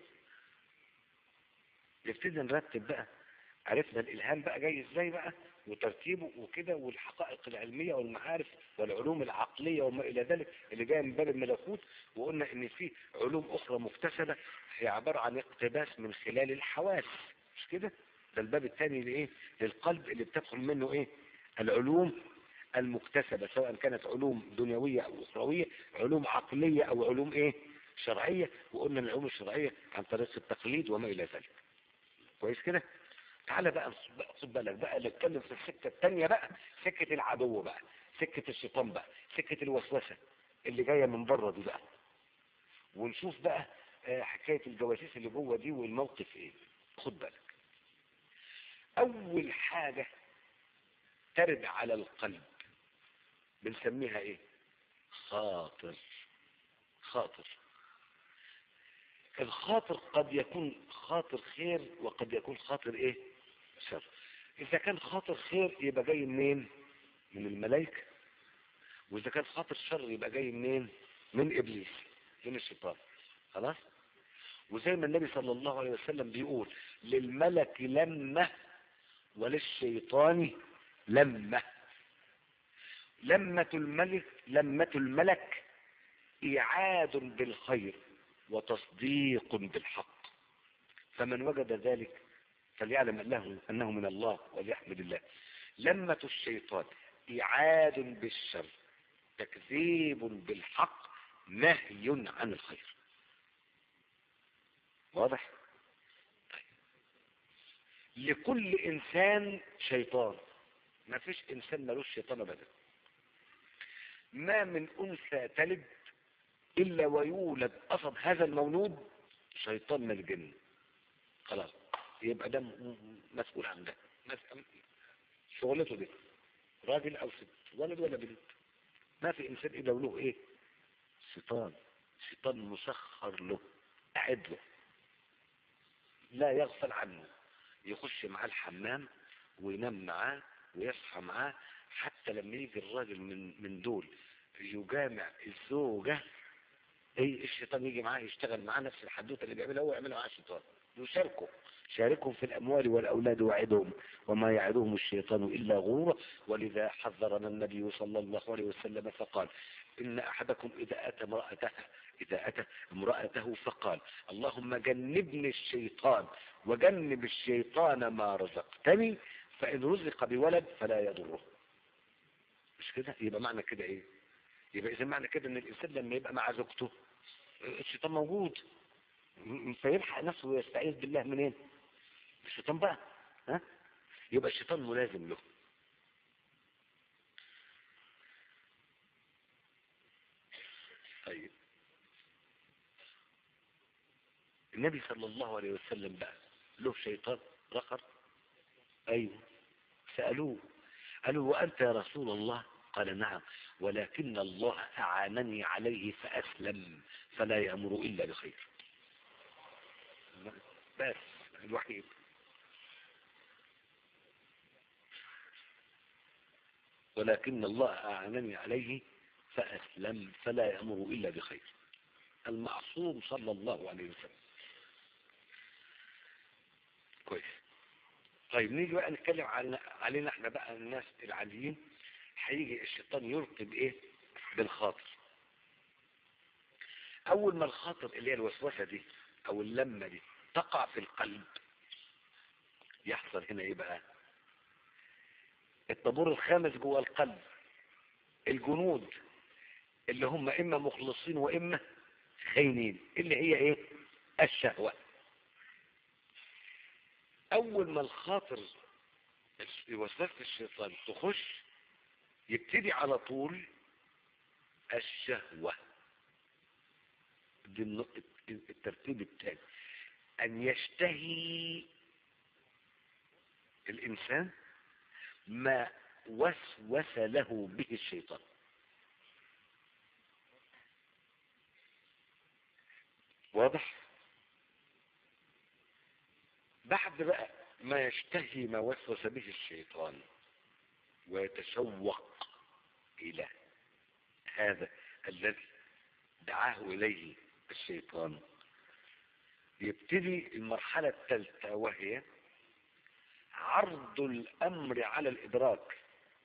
نبتدي نرتب بقى عرفنا الالهام بقى جاي ازاي بقى وترتيبه وكده والحقائق العلمية والمعارف والعلوم العقلية وما الى ذلك اللي جايه من باب الملكوت وقلنا ان في علوم اخرى مكتسبة هي عبارة عن اقتباس من خلال الحواس مش كده ده الباب الثاني لايه للقلب اللي بتدخل منه ايه العلوم المكتسبة سواء كانت علوم دنيوية او اخروية علوم عقلية او علوم ايه شرعية وقلنا العلوم الشرعية عن طريق التقليد وما الى ذلك كويس كده تعالى بقى بقى خد بالك بقى نتكلم في السكة التانية بقى سكة العدو بقى سكة الشيطان بقى سكة الوسوسة اللي جاية من بره دي بقى ونشوف بقى آه، حكاية الجواسيس اللي جوه دي والموقف ايه خد بالك اول حاجة ترد على القلب بنسميها ايه خاطر خاطر الخاطر قد يكون خاطر خير وقد يكون خاطر ايه شر اذا كان خاطر خير يبقى جاي منين من الملائكة واذا كان خاطر شر يبقى جاي منين من ابليس من الشيطان خلاص وزي ما النبي صلى الله عليه وسلم بيقول للملك لمة وللشيطان لمة لمة الملك لمة الملك إيعاد بالخير وتصديق بالحق فمن وجد ذلك فليعلم أنه, أنه من الله وليحمد الله لمة الشيطان إعاد بالشر تكذيب بالحق نهي عن الخير واضح طيب. لكل إنسان شيطان ما فيش إنسان ملوش شيطان أبدا ما من أنثى تلد إلا ويولد أصل هذا المولود شيطان من الجن خلاص يبقى ده م- م- مسؤول عن ده مس- شغلته دي راجل أو ست ولد ولا بنت ما في إنسان إلا وله إيه شيطان شيطان مسخر له قاعد له لا يغفل عنه يخش معاه الحمام وينام معاه ويصحى معاه حتى لما يجي الراجل من من دول يجامع الزوجة ايه الشيطان يجي معاه يشتغل معاه نفس الحدوته اللي بيعملها هو يعملها معاه الشيطان يشاركه شاركهم في الأموال والأولاد وعدهم وما يعدهم الشيطان إلا غرورا ولذا حذرنا النبي صلى الله عليه وسلم فقال إن أحدكم إذا أتى امرأته إذا أتى امرأته فقال اللهم جنبني الشيطان وجنب الشيطان ما رزقتني فإن رزق بولد فلا يضره مش كده يبقى معنى كده إيه يبقى إذا معنى كده إن الإنسان لما يبقى مع زوجته الشيطان موجود م- فيلحق نفسه ويستعيذ بالله منين الشيطان بقى ها يبقى الشيطان ملازم له طيب النبي صلى الله عليه وسلم بقى له شيطان رخر ايوه سألوه قالوا وأنت يا رسول الله قال نعم ولكن الله أعانني عليه فأسلم فلا يأمر إلا بخير بس الوحيد ولكن الله أعانني عليه فأسلم فلا يأمر إلا بخير المعصوم صلى الله عليه وسلم كويس طيب نيجي بقى نتكلم عن علينا احنا بقى الناس العاديين هيجي الشيطان يلقي بايه بالخاطر اول ما الخاطر اللي هي الوسوسه دي او اللمه دي تقع في القلب يحصل هنا ايه بقى الطابور الخامس جوه القلب الجنود اللي هم اما مخلصين واما خاينين اللي هي ايه الشهوه اول ما الخاطر وسوسه الشيطان تخش يبتدي على طول الشهوة دي النق- الترتيب الثاني ان يشتهي الانسان ما وسوس له به الشيطان واضح بعد بقى ما يشتهي ما وسوس به الشيطان ويتشوق إلى هذا الذي دعاه إليه الشيطان يبتدي المرحلة الثالثة وهي عرض الأمر على الإدراك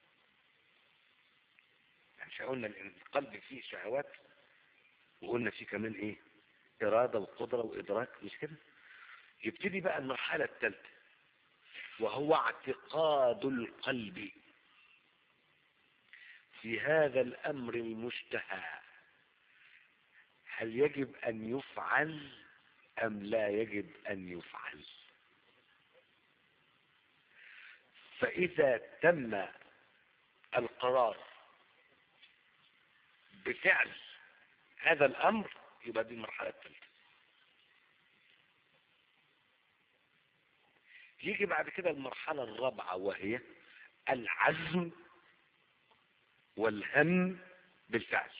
يعني شو قلنا إن القلب فيه شهوات وقلنا فيه كمان إيه إرادة وقدرة وإدراك مش كده يبتدي بقى المرحلة الثالثة وهو اعتقاد القلب في هذا الأمر المشتهى هل يجب أن يفعل أم لا يجب أن يفعل فإذا تم القرار بفعل هذا الأمر يبقى دي المرحلة الثالثة يجي بعد كده المرحلة الرابعة وهي العزم والهم بالفعل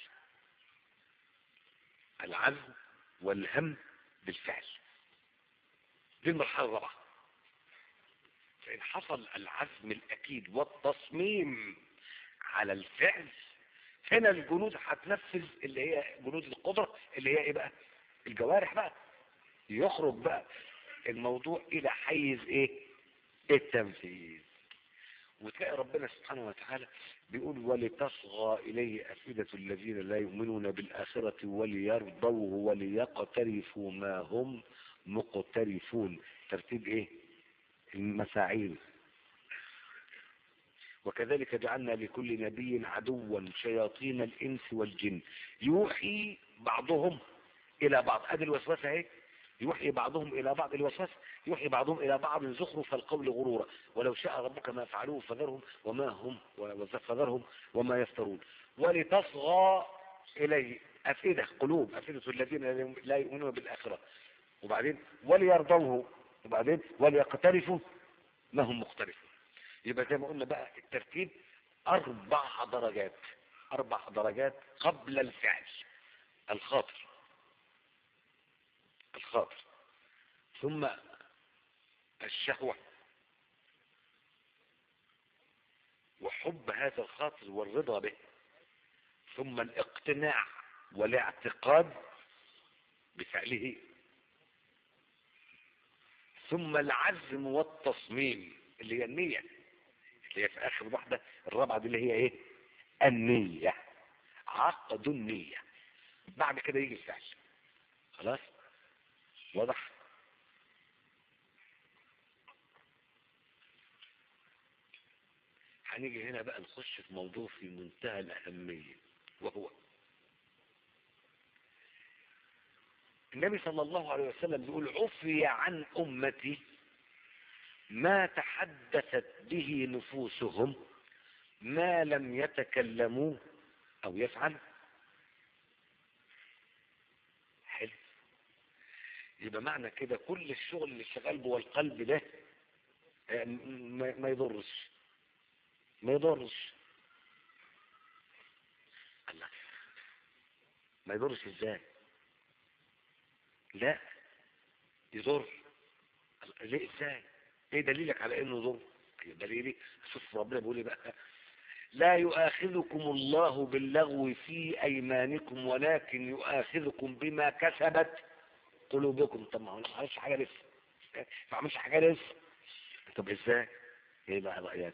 العزم والهم بالفعل دي المرحلة الرابعة فإن حصل العزم الأكيد والتصميم على الفعل هنا الجنود هتنفذ اللي هي جنود القدرة اللي هي ايه بقى الجوارح بقى يخرج بقى الموضوع الى حيز ايه التنفيذ وتلاقي ربنا سبحانه وتعالى بيقول ولتصغى إليه أفئدة الذين لا يؤمنون بالآخرة وليرضوه وليقترفوا ما هم مقترفون ترتيب ايه المفاعيل وكذلك جعلنا لكل نبي عدوا شياطين الإنس والجن يوحي بعضهم إلى بعض أدي الوسوسة اهي يوحي بعضهم إلى بعض الوسوسة يوحي بعضهم إلى بعض زخرف القول غرورا ولو شاء ربك ما فعلوه فذرهم وما هم فذرهم وما يفترون ولتصغى إليه أفئدة قلوب أفئدة الذين لا يؤمنون بالآخرة وبعدين وليرضوه وبعدين وليقترفوا ما هم مقترفون يبقى زي ما قلنا بقى الترتيب أربع درجات أربع درجات قبل الفعل الخاطر الخاطر ثم الشهوة وحب هذا الخاطر والرضا به ثم الاقتناع والاعتقاد بفعله ثم العزم والتصميم اللي هي النية اللي هي في اخر واحدة الرابعة دي اللي هي ايه النية عقد النية بعد كده يجي الفعل خلاص واضح هنيجي هنا بقى نخش في موضوع في منتهى الأهمية وهو النبي صلى الله عليه وسلم بيقول عفي عن أمتي ما تحدثت به نفوسهم ما لم يتكلموا أو يفعلوا حلو يبقى معنى كده كل الشغل اللي شغال جوه القلب ده آه، ما ما يضرش ما يضرش الله ما يضرش ازاي لا يضر ليه ازاي ايه دليلك على انه يضر أيوة دليلي شوف ربنا بيقول ايه بقى لا يؤاخذكم الله باللغو في ايمانكم ولكن يؤاخذكم بما كسبت قلوبكم طب ما هو ما عملش حاجه لسه ما عملش حاجه لسه طب ازاي ايه بقى رايك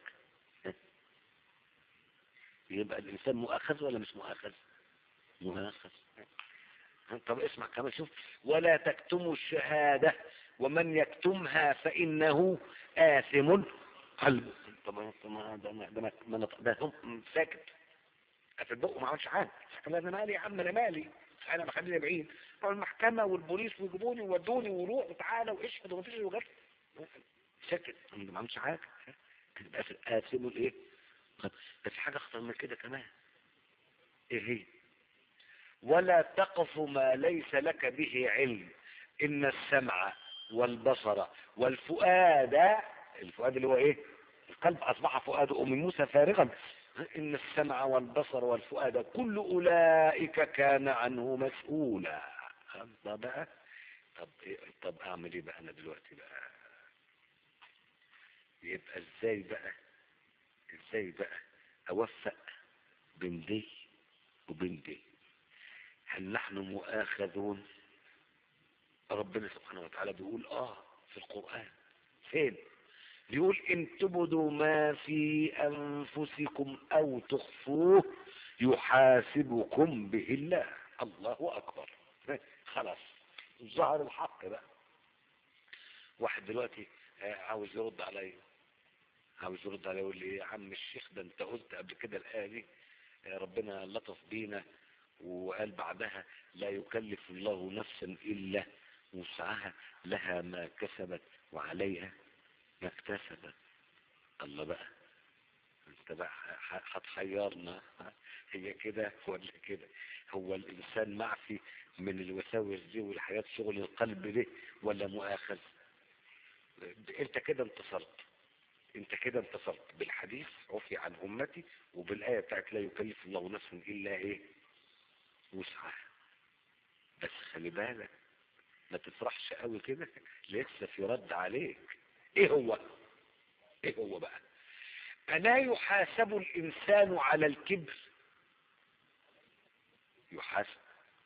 يبقى الانسان مؤاخذ ولا مش مؤاخذ مؤاخذ طب اسمع كمان شوف ولا تكتموا الشهادة ومن يكتمها فإنه آثم قلبه طب طب ما ده ما ده ما ما نط- ده هم ساكت قافل بقه ما عملش حاجه ساكت انا مالي يا عم انا مالي انا مخليني بعيد طب المحكمه والبوليس ويجيبوني ويودوني وروح وتعالى واشهد ومفيش غير ساكت انا ما عملش حاجه يبقى آثم الايه طب ده في حاجه اخطر من كده كمان ايه هي ولا تقف ما ليس لك به علم ان السمع والبصر والفؤاد الفؤاد اللي هو ايه القلب اصبح فؤاد ام موسى فارغا ان السمع والبصر والفؤاد كل اولئك كان عنه مسؤولا طب بقى طب إيه طب اعمل ايه بقى انا دلوقتي بقى يبقى ازاي بقى ازاي بقى اوفق بين دي وبين دي هل نحن مؤاخذون ربنا سبحانه وتعالى بيقول اه في القرآن فين بيقول ان تبدوا ما في انفسكم او تخفوه يحاسبكم به الله الله اكبر خلاص ظهر الحق بقى واحد دلوقتي آه، عاوز يرد عليا عاوز يرد عليا يقول لي يا عم الشيخ ده انت قلت قبل كده الايه دي آه، ربنا لطف بينا وقال بعدها لا يكلف الله نفسا الا وسعها لها ما كسبت وعليها ما اكتسبت الله بقى انت بقى ح- هتحيرنا هي كده ولا كده هو الانسان معفي من الوساوس دي والحاجات شغل القلب دي ولا مؤاخذ انت كده انتصرت انت كده انتصرت بالحديث عفي عن امتي وبالايه بتاعت لا يكلف الله نفسا الا ايه وسعها بس خلي بالك ما تفرحش قوي كده لسه في رد عليك ايه هو ايه هو بقى الا يحاسب الانسان على الكبر يحاسب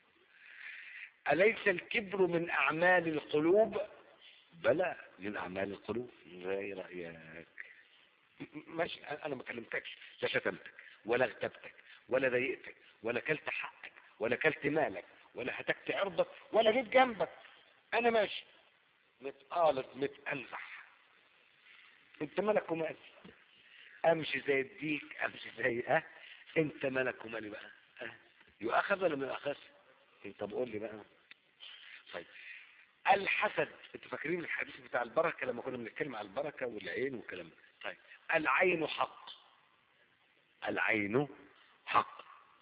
اليس الكبر من اعمال القلوب بلى من اعمال القلوب ايه رايك ماشي انا ما كلمتكش لا شتمتك ولا اغتبتك ولا ضايقتك ولا كلت حقك ولا كلت مالك ولا هتكت عرضك ولا جيت جنبك انا ماشي متقالط متأنزح انت مالك ومالي امشي زي الديك امشي زي ها انت مالك ومالي بقى ها يؤخذ ولا ما يؤخذ طب قول لي بقى طيب الحسد انتوا فاكرين الحديث بتاع البركه لما كنا بنتكلم على البركه والعين والكلام ده طيب العين حق العين حق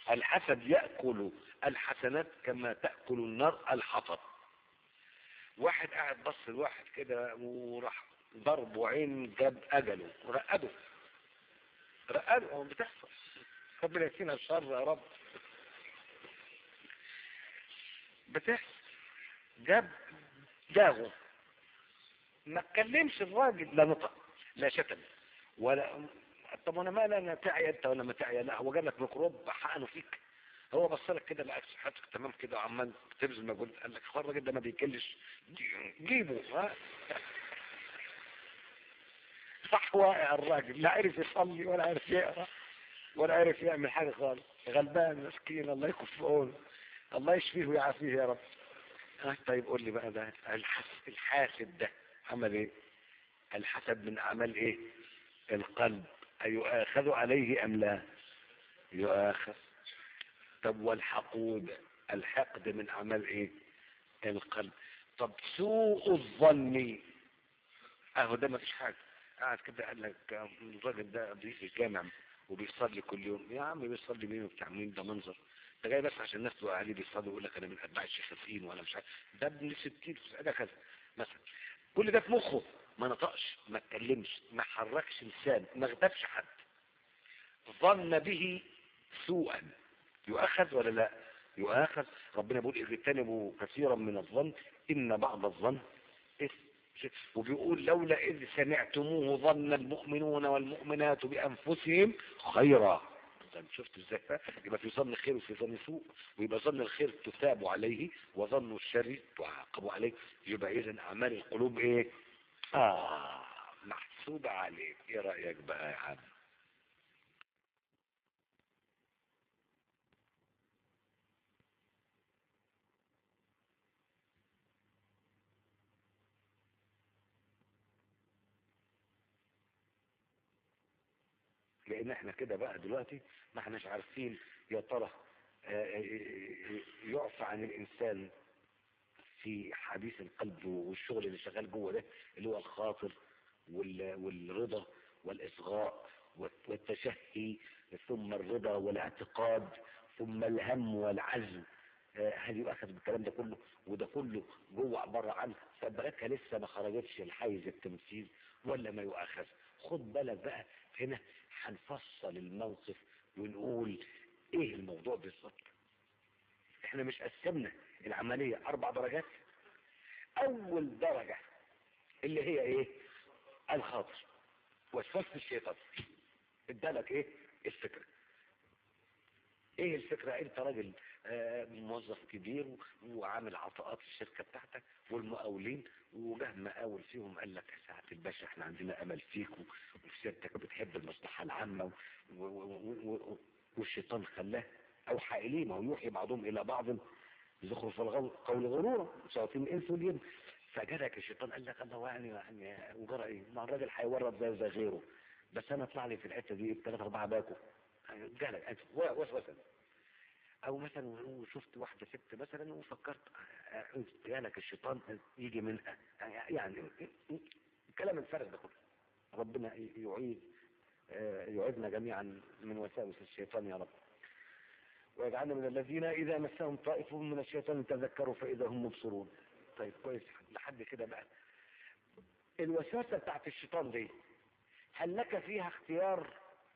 الحسد يأكل الحسنات كما تأكل النار الحطب واحد قاعد بص لواحد كده وراح ضربه عين جاب أجله رقده رقده هو بتحصل ربنا يكفينا الشر يا رب بتحصل جاب داغه ما اتكلمش الراجل لا نطق لا شتم ولا طب وانا مالي انا تعيا انت ولا ما تعيا لا هو جالك ميكروب حقنه فيك هو بص لك كده لقاك صحتك تمام كده وعمال تبذل مجهود قال لك اخوان الراجل ده ما بيكلش جيبه ها صح واقع الراجل لا عرف يصلي ولا عرف يقرا ولا عرف يعمل حاجه خالص غلبان مسكين الله يكون في عونه الله يشفيه ويعافيه يا رب اه طيب قول لي بقى ده الحس الحاسد ده عمل ايه الحسد من اعمال ايه القلب ايؤاخذ عليه ام لا يؤاخذ طب والحقود الحقد من اعمال ايه القلب طب سوء الظن اهو ده ما فيش حاجه قاعد كده قال لك الراجل ده بيجي الجامع وبيصلي كل يوم يا عم بيصلي مين وبتاع مين ده منظر ده جاي بس عشان الناس تبقى عليه بيصلي ويقول لك انا من اتباع الشيخ الدين ولا مش عارف ده ابن 60 ده كذا مثلا كل ده في مخه ما نطقش ما اتكلمش ما حركش لسان ما غتبش حد ظن به سوءا يؤخذ ولا لا يؤخذ ربنا بيقول اجتنبوا كثيرا من الظن ان بعض الظن اثم وبيقول لولا إذ سمعتموه ظن المؤمنون والمؤمنات بأنفسهم خيرا طيب شفت ازاي يبقى في ظن خير وفي ظن سوء ويبقى ظن الخير تثاب عليه وظن الشر تعاقب عليه يبقى اذا اعمال القلوب ايه اه محسوبة عليك ايه رأيك بقى يا عم لان احنا كده بقى دلوقتي ما احناش عارفين يا ترى يعفى عن الانسان في حديث القلب والشغل اللي شغال جوه ده اللي هو الخاطر والرضا والاصغاء والتشهي ثم الرضا والاعتقاد ثم الهم والعزم هل يؤخذ بالكلام ده كله وده كله جوه عبارة عن فبركها لسه ما خرجتش الحيز التمثيل ولا ما يؤخذ خد بالك بقى هنا هنفصل الموقف ونقول ايه الموضوع بالظبط احنا مش قسمنا العملية اربع درجات اول درجة اللي هي ايه الخاطر وسوسة الشيطان ادالك ايه الفكرة ايه الفكرة انت راجل آه موظف كبير وعامل عطاءات الشركة بتاعتك والمقاولين وجه مقاول فيهم قال لك يا ساعة الباشا احنا عندنا امل فيك وسيادتك بتحب المصلحة العامة والشيطان خلاه اوحى اليه ما هو يوحي بعضهم الى بعض زخرف القول غرورا شياطين الانس والجن فجالك الشيطان قال لك الله يعني يعني وجرى ايه ما الراجل هيورط زي زي غيره بس انا اطلع لي في الحته دي بثلاث اربعه باكو جالك انت وسوسه او مثلا شفت واحده ست مثلا وفكرت جالك الشيطان يجي منها يعني الكلام الفارغ ده كله ربنا يعيد يعيدنا جميعا من وساوس الشيطان يا رب ويجعلنا من الذين إذا مسهم طائف من الشيطان تذكروا فإذا هم مبصرون طيب كويس لحد كده بقى الوسوسة بتاعت الشيطان دي هل لك فيها اختيار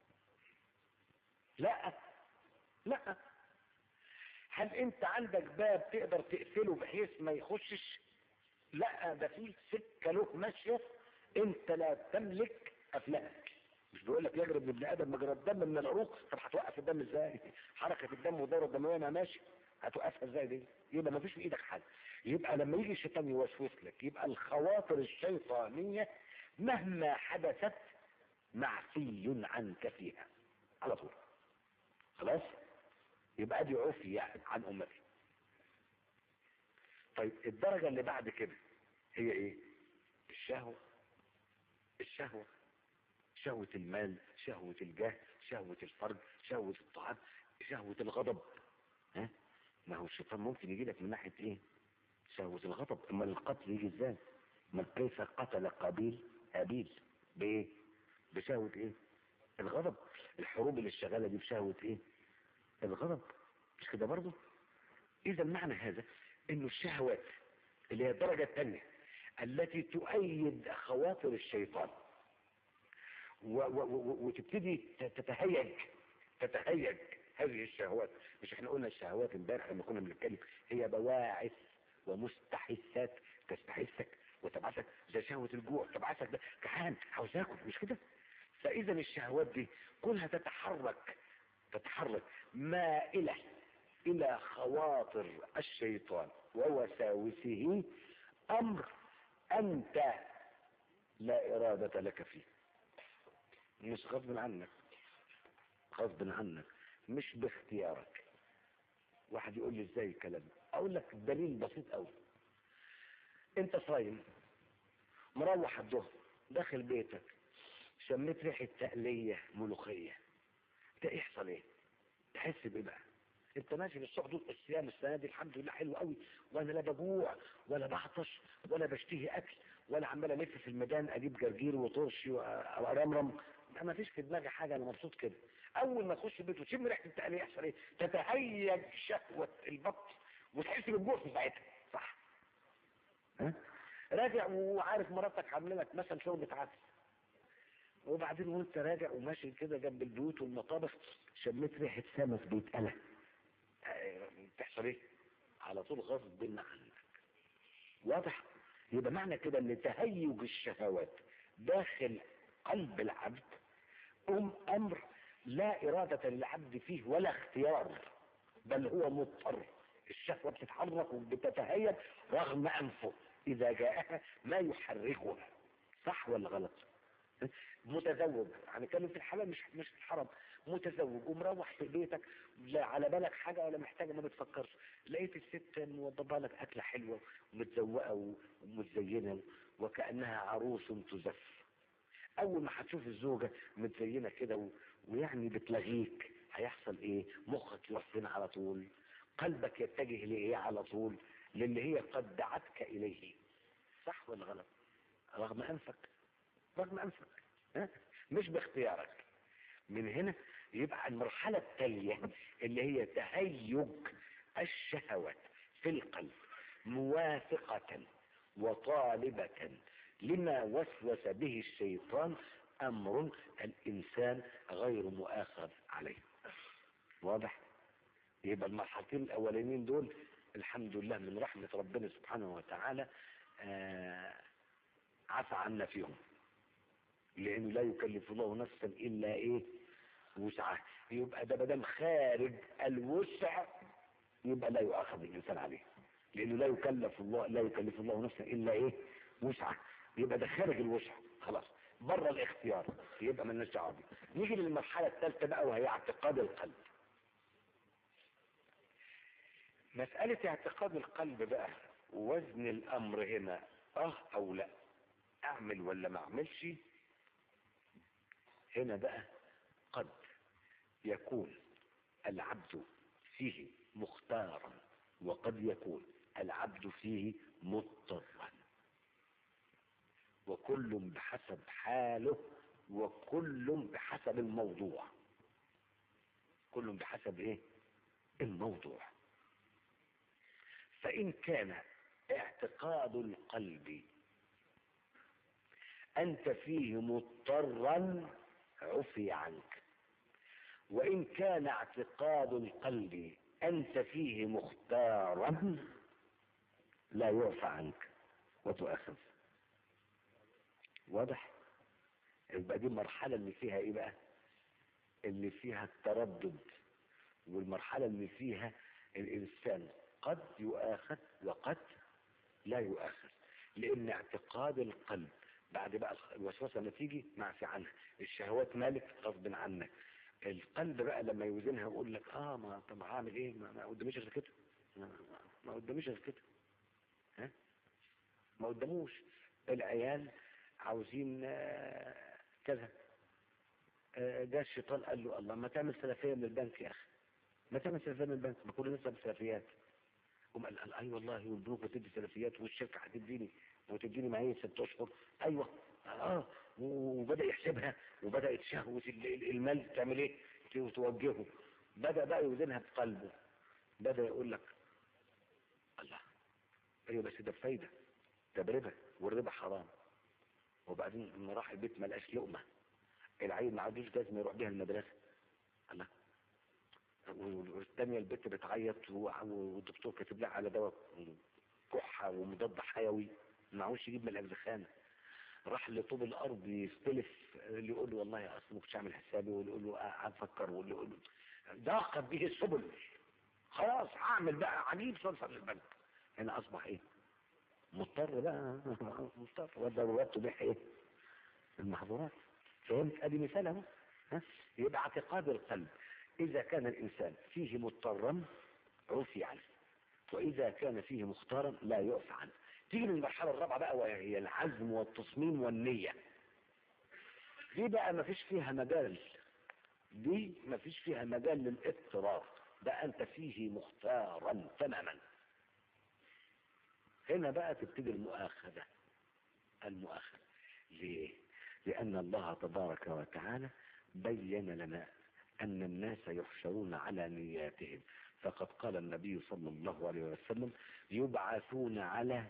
لا لا هل انت عندك باب تقدر تقفله بحيث ما يخشش لا ده في سكة له ماشية انت لا تملك قفلها مش بيقول لك يجري من ابن ادم مجرى الدم من العروق طب هتوقف الدم ازاي حركة الدم والدورة الدموية ما ماشي هتوقفها ازاي دي يبقى ما فيش في ايدك حاجة يبقى لما يجي الشيطان يوسوس لك يبقى الخواطر الشيطانية مهما حدثت معفي عنك فيها على طول خلاص يبقى دي عفي يعني عن امتي طيب الدرجة اللي بعد كده هي ايه الشهوة الشهوة شهوة المال شهوة الجاه شهوة الفرج شهوة الطعام شهوة الغضب ها ما هو الشيطان ممكن يجي لك من ناحية ايه شهوة الغضب اما القتل يجي ازاي ما كيف قتل قابيل هابيل بايه بشهوة ايه الغضب الحروب اللي الشغالة دي بشهوة ايه الغضب مش كده برضه اذا معنى هذا انه الشهوات اللي هي الدرجة الثانية التي تؤيد خواطر الشيطان و و و وتبتدي تتهيج تتهيج هذه الشهوات مش احنا قلنا الشهوات امبارح لما كنا بنتكلم هي بواعث ومستحثات تستحثك وتبعثك زي شهوة الجوع تبعثك ده جعان عاوز اكل مش كده فاذا الشهوات دي كلها تتحرك تتحرك مائلة الى خواطر الشيطان ووساوسه امر انت لا ارادة لك فيه مش غصب عنك غصب عنك مش باختيارك واحد يقول لي ازاي الكلام ده اقول لك دليل بسيط قوي انت صايم مروح الظهر داخل بيتك شميت ريحه تقليه ملوخيه ده يحصل ايه تحس بايه بقى انت ماشي في الصبح دول الصيام السنه دي الحمد لله حلو قوي وانا لا بجوع ولا بعطش ولا بشتهي اكل ولا عمال الف في الميدان اجيب جرجير وطرشي وارمرم ما فيش في دماغي حاجه انا مبسوط كده اول ما تخش البيت وتشم ريحه التقليه يحصل ايه تتهيج شهوه البطن وتحس بالجوع في ساعتها صح ها راجع وعارف مراتك عامله لك مثلا شوربه عدس وبعدين وانت راجع وماشي كده جنب البيوت والمطابخ شميت ريحه سمك بيتقلى تحصل ايه على طول غصب عنك واضح يبقى معنى كده ان تهيج الشهوات داخل قلب العبد ام امر لا ارادة للعبد فيه ولا اختيار بل هو مضطر الشهوة بتتحرك وبتتهيج رغم انفه اذا جاءها ما يحركها صح ولا غلط متزوج هنتكلم في الحلال مش مش في الحرام متزوج ومروح في بيتك لا على بالك حاجه ولا محتاجه ما بتفكرش لقيت الست موضبه لك اكله حلوه ومتزوقه ومتزينه وكانها عروس تزف اول ما هتشوف الزوجه متزينه كده و... ويعني بتلغيك هيحصل ايه مخك يروح فين على طول قلبك يتجه لايه على طول للي هي قد دعتك اليه صح ولا غلط رغم انفك رغم انفك ها؟ مش باختيارك من هنا يبقى المرحلة التالية اللي هي تهيج الشهوات في القلب موافقة وطالبة لما وسوس به الشيطان امر الانسان غير مؤاخذ عليه واضح يبقى المرحلتين الاولانيين دول الحمد لله من رحمة ربنا سبحانه وتعالى آه عفى عنا فيهم لانه لا يكلف الله نفسا الا ايه وسعها يبقى ده بدل خارج الوسع يبقى لا يؤاخذ الانسان عليه لانه لا يكلف الله لا يكلف الله نفسا الا ايه وسعها يبقى ده خارج الوسع خلاص بره الاختيار يبقى مالناش دعوه بيه نيجي للمرحله الثالثه بقى وهي اعتقاد القلب مسألة اعتقاد القلب بقى وزن الامر هنا اه او لا اعمل ولا ما اعملش هنا بقى قد يكون العبد فيه مختارا وقد يكون العبد فيه مضطرا وكل بحسب حاله وكل بحسب الموضوع كل بحسب ايه الموضوع فإن كان اعتقاد القلب أنت فيه مضطرا عفي عنك وإن كان اعتقاد القلب أنت فيه مختارا لا يعفى عنك وتؤخذ واضح يبقى دي المرحلة اللي فيها ايه بقى اللي فيها التردد والمرحلة اللي فيها الإنسان قد يؤاخذ وقد لا يؤاخذ لأن اعتقاد القلب بعد بقى الوسوسه لما تيجي معفي عنها الشهوات مالك غصب عنك القلب بقى لما يوزنها يقول لك اه ما طب هعمل ايه ما, ما قداميش غير كده ما, ما قداميش غير كده ها ما قداموش العيال عاوزين آه كذا آه جاء الشيطان قال له الله ما تعمل سلفيه من البنك يا اخي ما تعمل سلفيه من البنك ما كل الناس سلفيات قام قال اي أيوة والله والبنوك بتدي سلفيات والشركه هتديني وتديني معايا ست اشهر ايوه اه وبدا يحسبها وبدات شهوه المال تعمل ايه توجهه بدأ بقى يوزنها بقلبه بدأ يقول لك الله ايوه بس ده بفايدة ده بربا والربا حرام وبعدين لما راح البيت ما لقاش لقمة العيل ما عندوش جزمة يروح بيها المدرسة الله والثانية البنت بتعيط والدكتور كاتب لها على دواء كحة ومضاد حيوي معهوش يجيب من الأجزخانة راح لطوب الأرض يستلف اللي يقول له والله يا أصل ما كنتش عامل حسابي واللي يقول له هفكر واللي يقول له ضاقت به السبل خلاص هعمل بقى عجيب صلصة للبنك هنا أصبح إيه مضطر بقى مضطر والضرورات تبيح إيه المحظورات فهمت ادي مثال اهو ها؟ يبقى اعتقاد القلب اذا كان الانسان فيه مضطرا عفي عنه واذا كان فيه مختارا لا يعفى عنه تيجي من المرحله الرابعه بقى وهي العزم والتصميم والنيه دي بقى ما فيش فيها مجال دي ما فيش فيها مجال للاضطرار ده انت فيه مختارا تماما هنا بقى تبتدي المؤاخذه المؤاخذه ليه لأن الله تبارك وتعالى بين لنا أن الناس يحشرون على نياتهم فقد قال النبي صلى الله عليه وسلم يبعثون على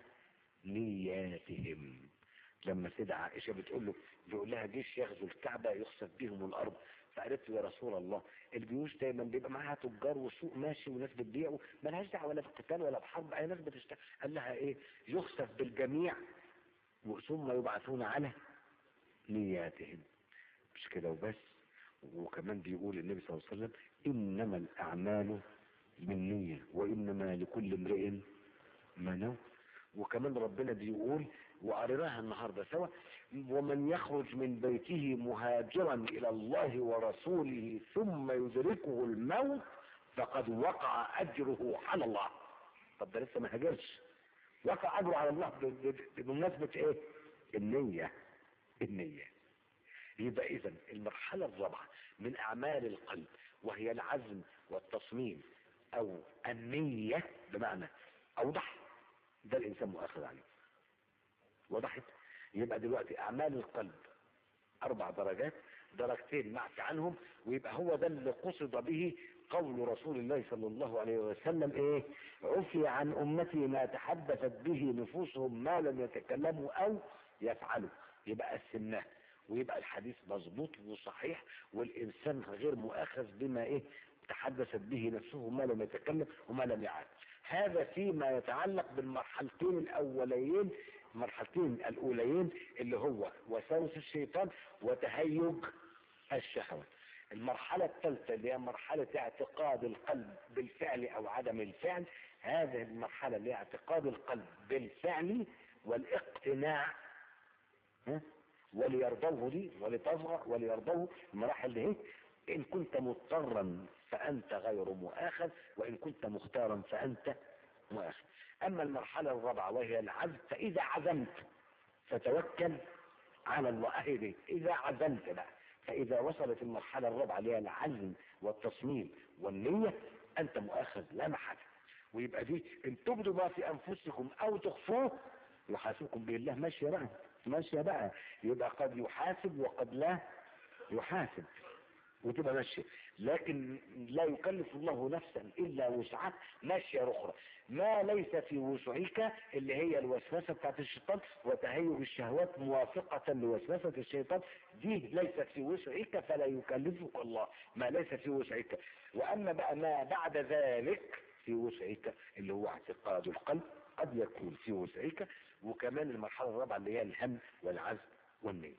نياتهم لما سيدة عائشة بتقول له بيقول لها جيش يغزو الكعبة يخسف بهم الأرض فقالت له يا رسول الله الجيوش دايما بيبقى معاها تجار وسوق ماشي وناس بتبيع مالهاش دعوه ولا بقتال ولا بحرب اي ناس بتشتغل قال لها ايه يخسف بالجميع ثم يبعثون على نياتهم مش كده وبس وكمان بيقول النبي صلى الله عليه وسلم انما الاعمال بالنية وانما لكل امرئ ما نوى وكمان ربنا بيقول وقريناها النهارده سوا ومن يخرج من بيته مهاجرا الى الله ورسوله ثم يدركه الموت فقد وقع اجره على الله طب ده لسه ما هاجرش وقع اجره على الله بمناسبه ايه النيه النية يبقى اذا المرحلة الرابعة من اعمال القلب وهي العزم والتصميم او النية بمعنى اوضح ده الانسان مؤاخذ عليه وضحت يبقى دلوقتي اعمال القلب اربع درجات درجتين معفي عنهم ويبقى هو ده اللي قصد به قول رسول الله صلى الله عليه وسلم ايه عفي عن امتي ما تحدثت به نفوسهم ما لم يتكلموا او يفعلوا يبقى قسمناه ويبقى الحديث مظبوط وصحيح والانسان غير مؤاخذ بما ايه تحدثت به نفسه ما لم يتكلم وما لم يعد هذا فيما يتعلق بالمرحلتين الاوليين المرحلتين الاوليين اللي هو وسوس الشيطان وتهيج الشهوات المرحلة الثالثة اللي هي مرحلة اعتقاد القلب بالفعل او عدم الفعل هذه المرحلة اللي هي اعتقاد القلب بالفعل والاقتناع ها؟ وليرضوه دي ولتصغر وليرضوه المراحل دي ان كنت مضطرا فانت غير مؤاخذ وان كنت مختارا فانت مؤاخذ اما المرحلة الرابعة وهي العزم فاذا عزمت فتوكل على الله اهي دي اذا عزمت بقى فاذا وصلت المرحلة الرابعة اللي هي العزم والتصميم والنية انت مؤاخذ لا محل ويبقى دي ان تبدوا ما في انفسكم او تخفوه يحاسبكم به الله ماشية بقى ماشية بقى يبقى قد يحاسب وقد لا يحاسب وتبقى ماشية لكن لا يكلف الله نفسا الا وسعها ماشية اخرى ما ليس في وسعك اللي هي الوسوسة بتاعت الشيطان وتهيج الشهوات موافقة لوسوسة الشيطان دي ليست في وسعك فلا يكلفك الله ما ليس في وسعك واما بقى ما بعد ذلك في وسعك اللي هو اعتقاد القلب قد يكون في وسعك وكمان المرحلة الرابعة اللي هي الهم والعزم والنية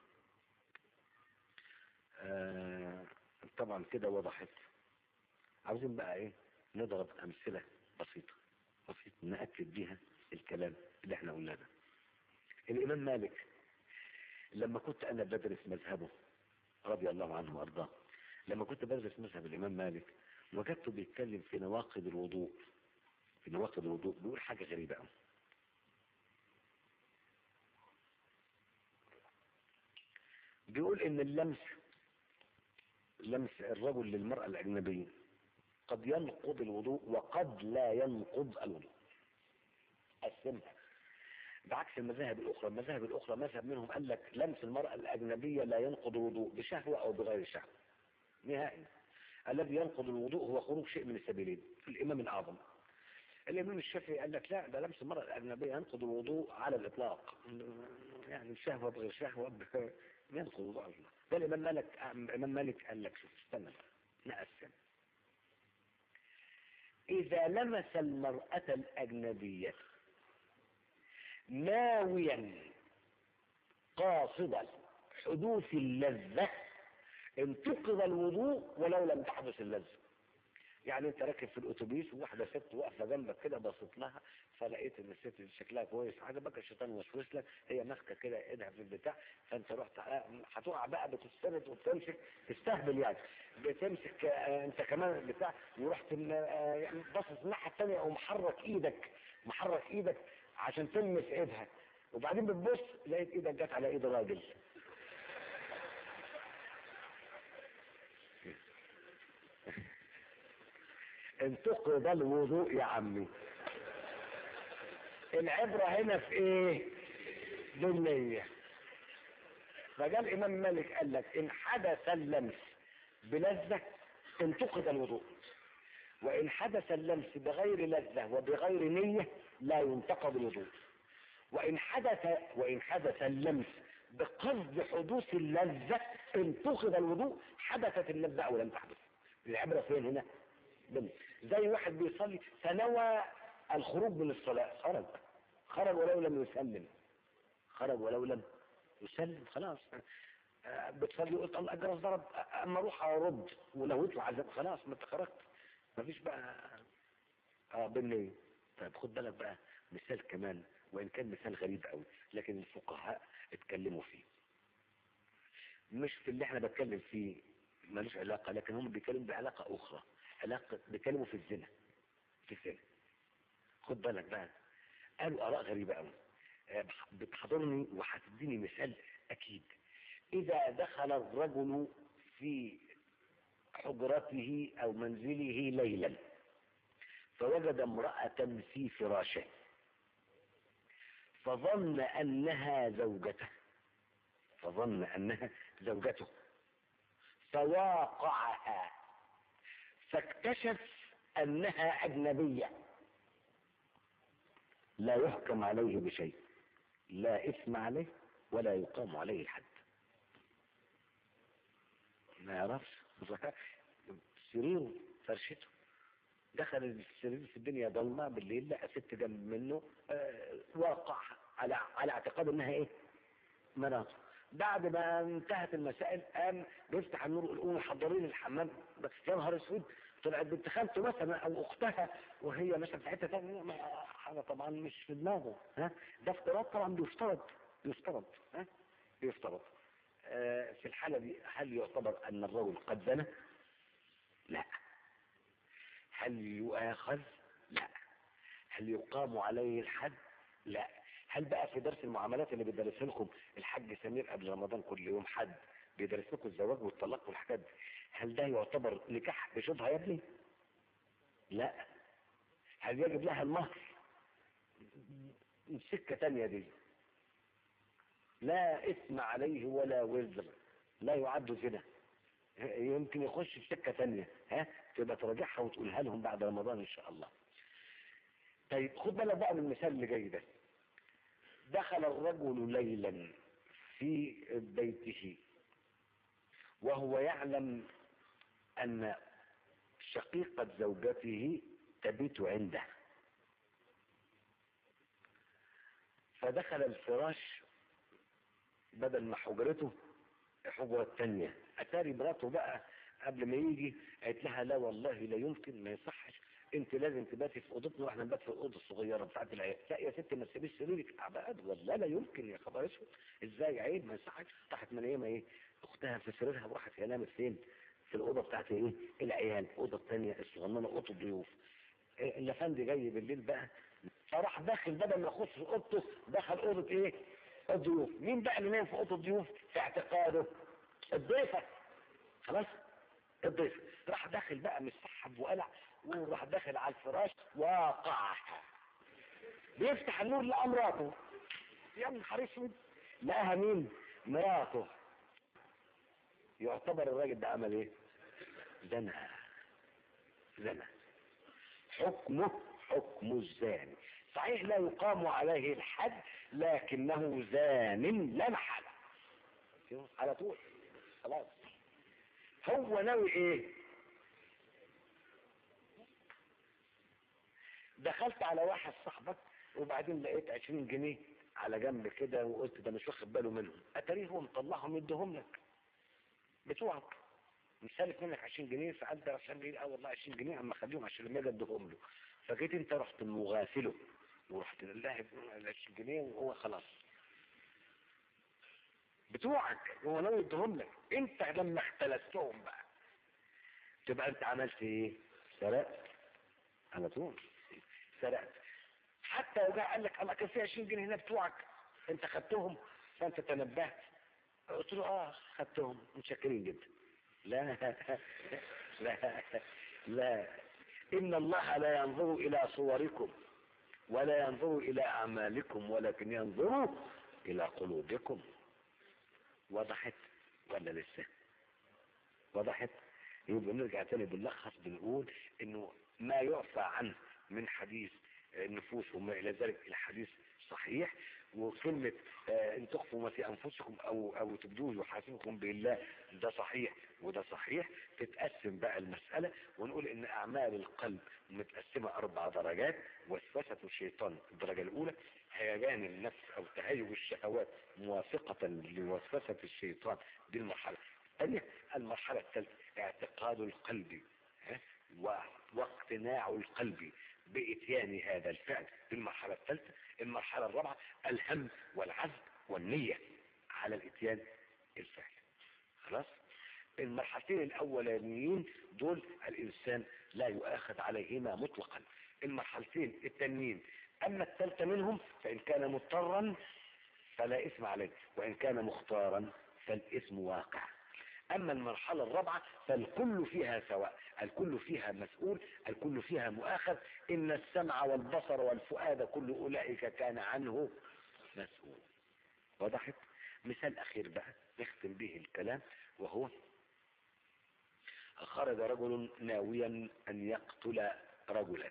آه طبعا كده وضحت عاوزين بقى ايه نضرب امثلة بسيطة بسيطة نأكد بيها الكلام اللي احنا قلناه ده الامام مالك لما كنت انا بدرس مذهبه رضي الله عنه وارضاه لما كنت بدرس مذهب الامام مالك وجدته بيتكلم في نواقض الوضوء في نواقض الوضوء بيقول حاجة غريبة قوي بيقول ان اللمس لمس الرجل للمرأة الأجنبية قد ينقض الوضوء وقد لا ينقض الوضوء قسمها بعكس المذاهب الأخرى المذاهب الأخرى مذهب منهم قال لك لمس المرأة الأجنبية لا ينقض الوضوء بشهوة أو بغير شهوة نهائي الذي ينقض الوضوء هو خروج شيء من السبيلين في الامام الاعظم الامام الشافعي قال لك لا ده لمس المرأة الاجنبية ينقض الوضوء على الاطلاق يعني الشهوة بغير شهوة ب- ينقض الوضوء على الإطلاق. ده الامام مالك الامام مالك قال لك شوف استنى بقى، نقسم اذا لمس المرأة الاجنبية ناويا قاصدا حدوث اللذة انتقض الوضوء ولو لم تحدث اللذة يعني انت راكب في الاتوبيس وواحدة ست واقفة جنبك كده بصيت لها فلقيت ان الست دي شكلها كويس عجبك الشيطان وسوس لك هي ماسكة كده ايدها في البتاع فانت رحت آه، هتقع بقى بتستند وبتمسك تستهبل يعني بتمسك آه، انت كمان البتاع ورحت م- آه، يعني باصص الناحية التانية ومحرك ايدك محرك ايدك عشان تلمس ايدها وبعدين بتبص لقيت ايدك جت على ايد راجل انتقض الوضوء يا عمي العبرة هنا في ايه بالنية فجاء الامام مالك قال لك ان حدث اللمس بلذة انتقض الوضوء وان حدث اللمس بغير لذة وبغير نية لا ينتقض الوضوء وإن حدث وإن حدث اللمس بقصد حدوث اللذة انتقض الوضوء حدثت اللذة أو لم تحدث العبرة فين هنا بل. زي واحد بيصلي فنوى الخروج من الصلاة خرج خرج ولو لم يسلم خرج ولو لم يسلم خلاص آه، بتصلي قلت الله الجرس ضرب آه، اما اروح ارد ولو يطلع عذاب خلاص ما انت خرجت مفيش بقى اه بالنية طيب خد بالك بقى مثال كمان وان كان مثال غريب قوي لكن الفقهاء اتكلموا فيه مش في اللي احنا بتكلم فيه ملوش علاقة لكن هم بيتكلموا بعلاقة اخرى علاقة بيتكلموا في الزنا في الزنا خد بالك بقى قالوا اراء غريبة قوي آه، بح- بتحضرني وهتديني مثال اكيد اذا دخل الرجل في حجرته او منزله ليلا فوجد امرأة في فراشه فظن انها زوجته فظن انها زوجته فواقعها فاكتشف انها اجنبية لا يحكم عليه بشيء لا اثم عليه ولا يقام عليه الحد ما يعرفش سريره فرشته دخل السرير في الدنيا ضلمة بالليل لقى ست جنب منه آه، واقع على على اعتقاد انها ايه مراته بعد ما انتهت المسائل قام بيفتح النور يقول قومي حضري لي الحمام بس يا نهار اسود طلعت بنت خالته مثلا او اختها وهي مثلا في حته ثانيه ما- حاجه طبعا مش في دماغه ها ده افتراض طبعا بيفترض بيفترض ها بيفترض آه، في الحاله دي هل يعتبر ان الرجل قد زنى؟ لا هل يؤاخذ لا هل يقام عليه الحد لا هل بقى في درس المعاملات اللي بيدرس لكم الحاج سمير قبل رمضان كل يوم حد بيدرس لكم الزواج والطلاق والحاجات دي هل ده يعتبر نكاح بشبهه يا ابني لا هل يجب لها المهر سكة تانية دي لا اسم عليه ولا وزر لا يعد زنا يمكن يخش في سكة تانية ها تبقى تراجعها وتقولها لهم بعد رمضان ان شاء الله طيب خد بالك بقى من المثال اللي جاي ده دخل الرجل ليلا في بيته وهو يعلم ان شقيقة زوجته تبيت عنده فدخل الفراش بدل ما حجرته الحجرة التانية اتاري مراته بقى قبل ما يجي قالت لها لا والله لا يمكن ما يصحش انت لازم تباتي في اوضتنا واحنا نبات في الاوضه الصغيره بتاعت العيال لا يا ستي ما تسيبيش سريرك ابعد ولا لا يمكن يا خبر اسود ازاي عيب ما يصحش راحت من ايام ايه اختها في سريرها وراحت هي نامت فين في الاوضه بتاعت ايه العيال الاوضه الثانيه الصغننه اوضه الضيوف إيه، الافندي جاي بالليل بقى فراح داخل بدل ما يخش في اوضته دخل اوضه ايه الضيوف مين بقى اللي نام في اوضه الضيوف في اعتقاده الضيفه خلاص الضيف راح داخل بقى مستحب وقلع وراح داخل على الفراش واقعها بيفتح النور لقى مراته يا نهار اسود لقاها مين مراته يعتبر الراجل ده عمل ايه زنى زنا حكمه حكم الزاني صحيح لا يقام عليه الحد لكنه زان لا محالة على طول خلاص هو ناوي ايه دخلت على واحد صاحبك وبعدين لقيت عشرين جنيه على جنب كده وقلت ده مش واخد باله منهم اتاريه هو مطلعهم يديهم لك بتوعك مسالك منك 20 جنيه فانت عشان جنيه اه والله 20 جنيه اما خليهم عشان لما اجي اديهم له فجيت انت رحت مغافله ورحت لاعب ال 20 جنيه وهو خلاص بتوعك هو ناوي يديهم لك انت لما اختلستهم بقى تبقى انت عملت ايه؟ سرقت على طول سرقت حتى لو جه قال لك الله كان في 20 جنيه هنا بتوعك انت خدتهم فانت تنبهت قلت له اه خدتهم متشكرين جدا لا لا لا ان الله لا ينظر الى صوركم ولا ينظر الى اعمالكم ولكن ينظر الى قلوبكم وضحت ولا لسه وضحت يبقى نرجع تاني بنلخص بنقول انه ما يعفى عنه من حديث النفوس وما الى ذلك الحديث صحيح وكلمة آه ان تخفوا ما في انفسكم او او تبدوه يحاسبكم بالله ده صحيح وده صحيح تتقسم بقى المسألة ونقول ان اعمال القلب متقسمة اربع درجات وسوسة الشيطان الدرجة الاولى هيجان النفس او تهيج الشهوات موافقة لوسوسة الشيطان دي المرحلة الثانية المرحلة الثالثة اعتقاد القلب واقتناع القلب بإتيان هذا الفعل في المرحلة الثالثة المرحلة الرابعة الهم والعزم والنية على الإتيان الفعل خلاص المرحلتين الأولانيين دول الإنسان لا يؤاخذ عليهما مطلقا المرحلتين التانيين أما الثالثة منهم فإن كان مضطرا فلا إثم عليه وإن كان مختارا فالإثم واقع أما المرحلة الرابعة فالكل فيها سواء الكل فيها مسؤول الكل فيها مؤاخذ إن السمع والبصر والفؤاد كل أولئك كان عنه مسؤول وضحت مثال أخير بقى نختم به الكلام وهو خرج رجل ناويا أن يقتل رجلا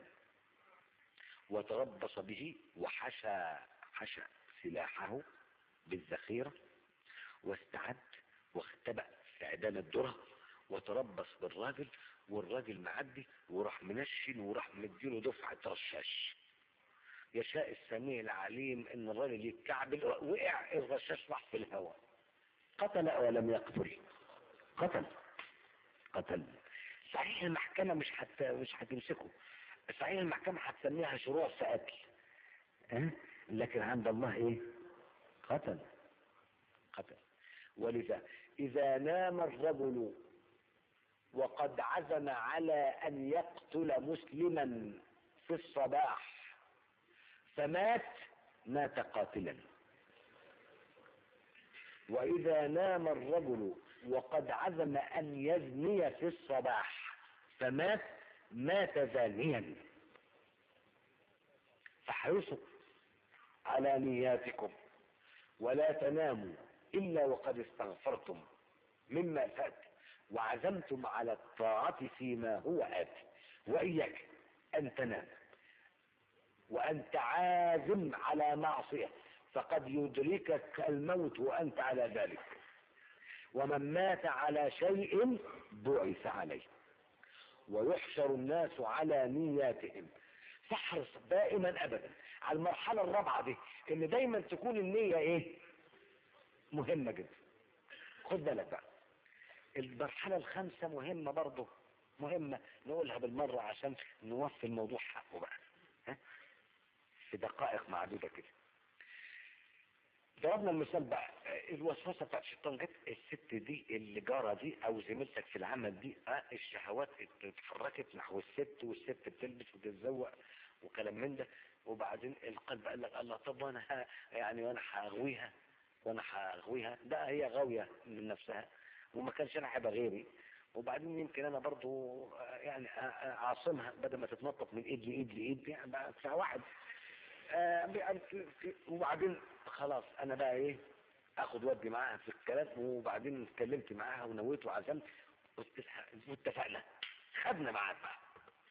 وتربص به وحشى حشى سلاحه بالذخيرة واستعد واختبأ في عيدان الذرة وتربص بالراجل والراجل معدي وراح منشن وراح مديله دفعة رشاش يشاء السميع العليم ان الراجل يتكعبل وقع الرشاش راح في الهواء قتل ولم يقتل قتل قتل صحيح المحكمة مش حت مش هتمسكه صحيح المحكمة هتسميها شروع قتل أه؟ لكن عند الله ايه قتل قتل ولذا إذا نام الرجل وقد عزم على أن يقتل مسلما في الصباح فمات مات قاتلا وإذا نام الرجل وقد عزم أن يزني في الصباح فمات مات زانيا فاحرصوا على نياتكم ولا تناموا إلا وقد استغفرتم مما فات وعزمتم على الطاعة فيما هو آت وإياك أن تنام وأنت عازم على معصية فقد يدركك الموت وأنت على ذلك ومن مات على شيء بعث عليه ويحشر الناس على نياتهم فاحرص دائما ابدا على المرحلة الرابعة دي ان دايما تكون النية ايه مهمة جدا خد بالك بقى المرحلة الخامسة مهمة برضه مهمة نقولها بالمرة عشان نوفي الموضوع حقه بقى ها؟ في دقائق معدودة كده ضربنا المثال بقى الوسوسة بتاعت الشيطان جت الست دي اللي جارة دي او زميلتك في العمل دي اه الشهوات اتحركت نحو الست والست بتلبس وتتزوق وكلام من ده وبعدين القلب قال لك الله طب وانا ه- يعني وانا هغويها وانا هغويها ده هي غاوية من نفسها وما كانش انا هيبقى غيري وبعدين يمكن انا برضو آه، يعني آه، آه، اعصمها بدل ما تتنطط من ايد لايد لايد يعني بقى بتاع واحد آه، بقى في- في- وبعدين خلاص انا بقى ايه اخد ودي معاها في الكلام وبعدين اتكلمت معاها ونويت وعزمت واتفق- واتفقنا خدنا معاك بقى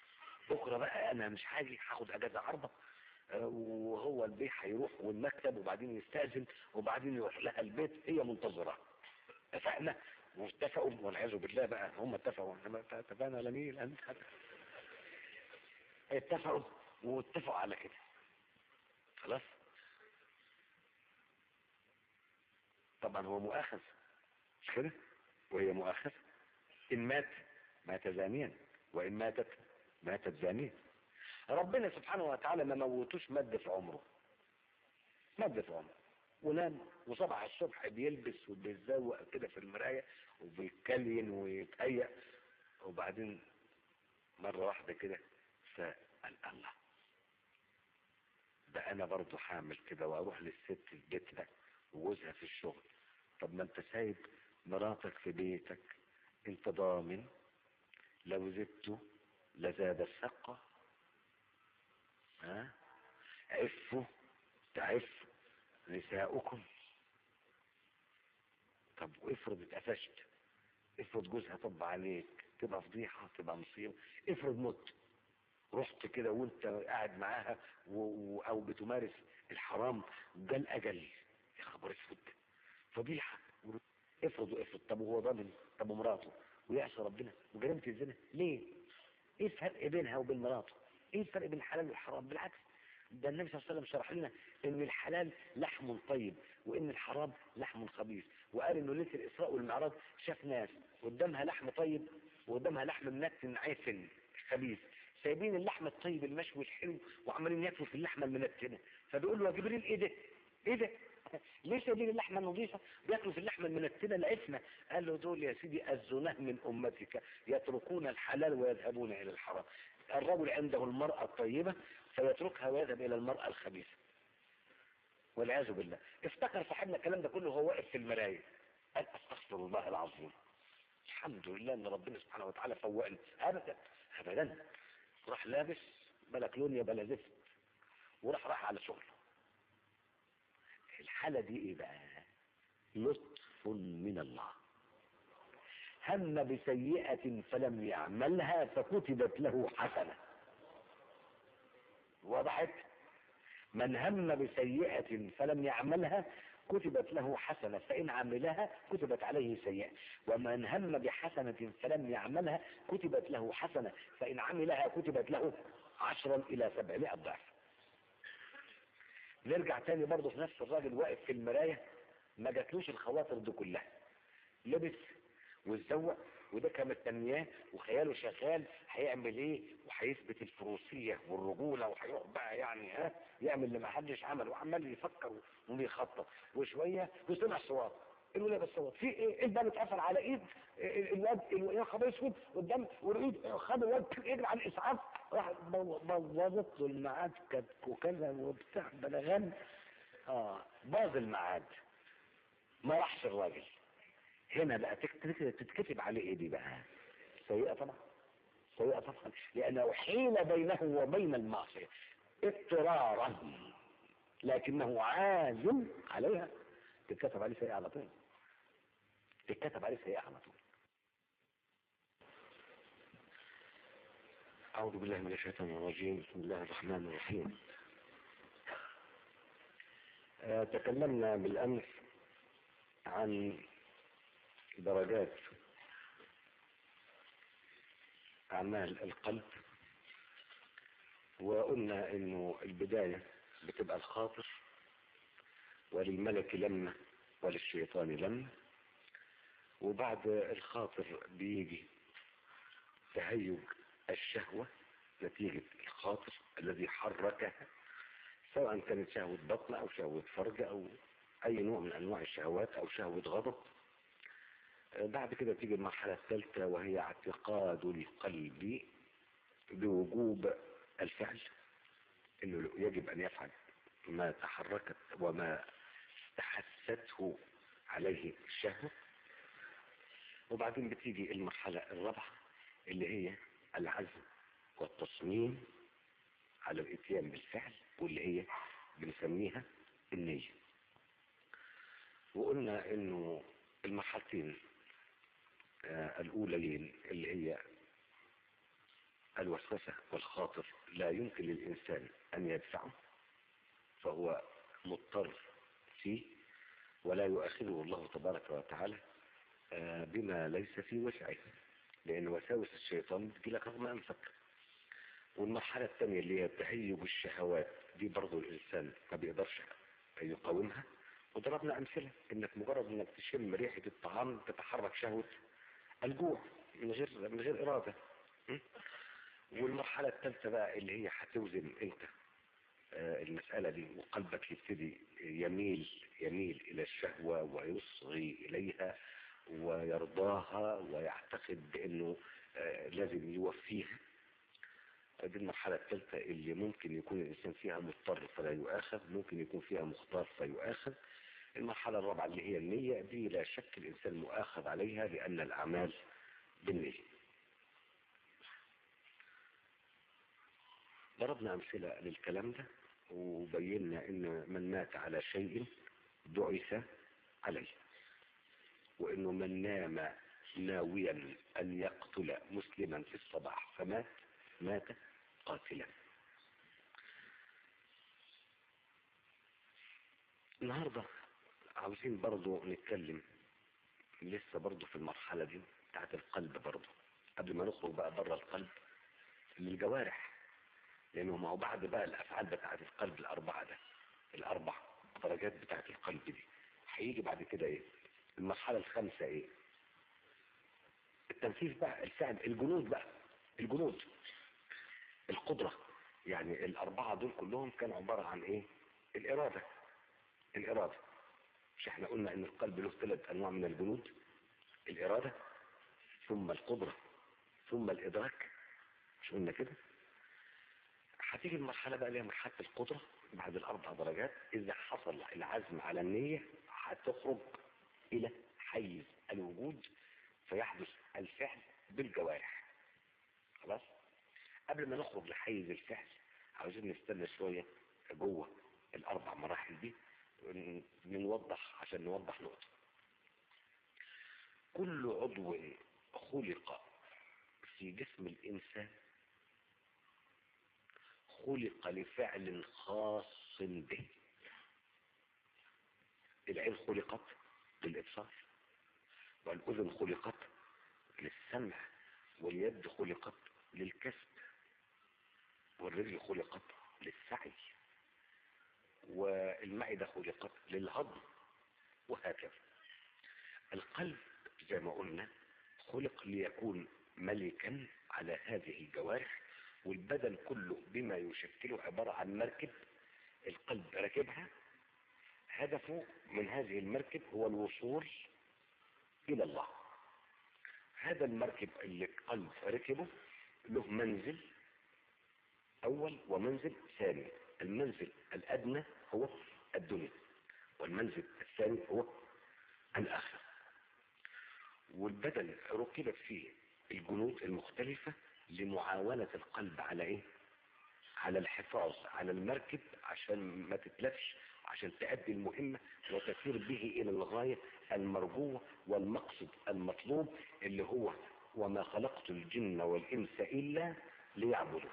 بكرة بقى انا مش هاجي هاخد اجازة عرضة آه، وهو البيت هيروح والمكتب وبعدين يستأذن وبعدين يروح لها البيت هي منتظرة اتفقنا واتفقوا والعياذ بالله بقى هم اتفقوا احنا ما اتفقنا على مين انت اتفقوا واتفقوا على كده خلاص طبعا هو مؤاخذ مش كده وهي مؤاخذة ان مات مات زانيا وان ماتت ماتت زانية ربنا سبحانه وتعالى ما موتوش مد في عمره مد في عمره ونام وصبح الصبح بيلبس وبيتزوق كده في المراية وبيتكلين ويتهيأ وبعدين مرة واحدة كده سأل الله ده انا برضو حامل كده واروح للست في بيتها وجوزها في الشغل طب ما انت سايب مراتك في بيتك انت ضامن لو زدته لزاد الثقة ها عفوا تعف نساؤكم طب وافرض اتقفشت افرض جوزها طب عليك تبقى فضيحة تبقى مصيبة افرض مت رحت كده وانت قاعد معاها و... و... او بتمارس الحرام ده الاجل يا خبر اسود فضيحة افرض وافرض طب وهو ضامن طب ومراته ويعصى ربنا وجريمة الزنا ليه ايه الفرق بينها وبين مراته ايه الفرق بين الحلال والحرام بالعكس ده النبي صلى الله عليه وسلم شرح لنا ان الحلال لحم طيب وان الحرام لحم خبيث وقال انه ليله الاسراء والمعراج شاف ناس قدامها لحم طيب وقدامها لحم منتن عفن خبيث سايبين اللحم الطيب المشوي الحلو وعمالين ياكلوا في اللحمه المنتنه فبيقول له يا جبريل ايه ده ايه ده ليه سايبين اللحمه النظيفه بياكلوا في اللحمه المنتنه العفنه قال له دول يا سيدي الزناه من امتك يتركون الحلال ويذهبون الى الحرام الرجل عنده المرأة الطيبة فيتركها ويذهب إلى المرأة الخبيثة والعياذ بالله افتكر صاحبنا الكلام ده كله وهو واقف في المراية قال استغفر الله العظيم الحمد لله ان ربنا سبحانه وتعالى فوقني ابدا ابدا راح لابس بلا كلونيا بلا زفت وراح راح على شغله الحالة دي ايه بقى لطف من الله هم بسيئة فلم يعملها فكتبت له حسنة وضحت من هم بسيئة فلم يعملها كتبت له حسنة فإن عملها كتبت عليه سيئة ومن هم بحسنة فلم يعملها كتبت له حسنة فإن عملها كتبت له عشرا إلى سبعمائة ضعف نرجع تاني برضه في نفس الراجل واقف في المراية ما جاتلوش الخواطر دي كلها لبس واتزوق وده كان مستنياه وخياله شغال هيعمل ايه وهيثبت الفروسية والرجولة وهيروح بقى يعني ها يعمل اللي ما حدش عمل وعمال يفكر وبيخطط وشوية وسمع صوت الولاد الصوت في ايه الباب اتقفل على ايد الواد يا خبر اسود قدام والايد خد الواد يجري على الاسعاف راح بوظت له الميعاد وكذا وبتاع بلغان اه باظ الميعاد ما راحش الراجل هنا بقى تتكتب عليه ايه دي بقى سيئة طبعا سيئة طبعا لانه حيل بينه وبين المعصية اضطرارا لكنه عازم عليها تتكتب عليه سيئة على طول تتكتب عليه سيئة على طول أعوذ بالله من الشيطان الرجيم بسم الله الرحمن الرحيم آه تكلمنا بالأمس عن درجات أعمال القلب وقلنا إنه البداية بتبقى الخاطر وللملك لما وللشيطان لما وبعد الخاطر بيجي تهيج الشهوة نتيجة الخاطر الذي حركها سواء كانت شهوة بطن أو شهوة فرج أو أي نوع من أنواع الشهوات أو شهوة غضب بعد كده تيجي المرحلة الثالثة وهي اعتقاد القلب بوجوب الفعل انه يجب ان يفعل ما تحركت وما استحسته عليه الشهوة وبعدين بتيجي المرحلة الرابعة اللي هي العزم والتصميم على الاتيان بالفعل واللي هي بنسميها النية وقلنا انه المرحلتين الأولين اللي هي الوسوسة والخاطر لا يمكن للإنسان أن يدفعه فهو مضطر فيه ولا يؤاخذه الله تبارك وتعالى آه، بما ليس في وسعه لأن وساوس الشيطان بتجيلك رغم أنفك والمرحلة الثانية اللي هي تهيج الشهوات دي برضو الإنسان ما بيقدرش يقاومها وضربنا أمثلة إنك مجرد إنك تشم ريحة الطعام تتحرك شهوة الجوع من غير من غير إرادة م? والمرحلة الثالثة بقى اللي هي هتوزن أنت آه، المسألة دي وقلبك يبتدي يميل يميل إلى الشهوة ويصغي إليها ويرضاها ويعتقد بأنه آه، لازم يوفيها دي المرحلة الثالثة اللي ممكن يكون الإنسان فيها مضطر فلا يؤاخذ ممكن يكون فيها مختار فيؤاخذ المرحلة الرابعة اللي هي النية دي لا شك الإنسان مؤاخذ عليها لأن الأعمال بالنية ضربنا أمثلة للكلام ده وبينا إن من مات على شيء دعث عليه وإنه من نام ناويا أن يقتل مسلما في الصباح فمات مات قاتلا النهاردة عاوزين برضو نتكلم لسه برضو في المرحلة دي بتاعت القلب برضو قبل ما نخرج بقى بره القلب للجوارح لانه ما هو بعد بقى الافعال بتاعت القلب الاربعة ده الاربع درجات بتاعت القلب دي هيجي بعد كده ايه المرحلة الخامسة ايه التنفيذ بقى الفعل الجنود بقى الجنود القدرة يعني الاربعة دول كلهم كانوا عبارة عن ايه الارادة الارادة مش احنا قلنا ان القلب له ثلاث انواع من الجنود الارادة ثم القدرة ثم الادراك مش قلنا كده هتيجي المرحلة بقى اللي هي مرحلة القدرة بعد الأربع درجات إذا حصل العزم على النية هتخرج إلى حيز الوجود فيحدث الفعل بالجوارح خلاص قبل ما نخرج لحيز الفعل عاوزين نستنى شوية جوه الأربع مراحل دي نوضح عشان نوضح نقطة كل عضو خلق في جسم الإنسان خلق لفعل خاص به العين خلقت للإبصار والأذن خلقت للسمع واليد خلقت للكسب والرجل خلقت للسعي والمعدة خلقت للهضم وهكذا القلب زي ما قلنا خلق ليكون ملكا على هذه الجوارح والبدن كله بما يشكله عبارة عن مركب القلب راكبها هدفه من هذه المركب هو الوصول إلى الله هذا المركب اللي القلب ركبه له منزل أول ومنزل ثاني المنزل الأدنى هو الدنيا والمنزل الثاني هو الآخرة والبدن ركبت فيه الجنود المختلفة لمعاونة القلب على ايه على الحفاظ على المركب عشان ما تتلفش عشان تأدي المهمة وتسير به الى الغاية المرجوة والمقصد المطلوب اللي هو وما خلقت الجن والانس الا ليعبدوا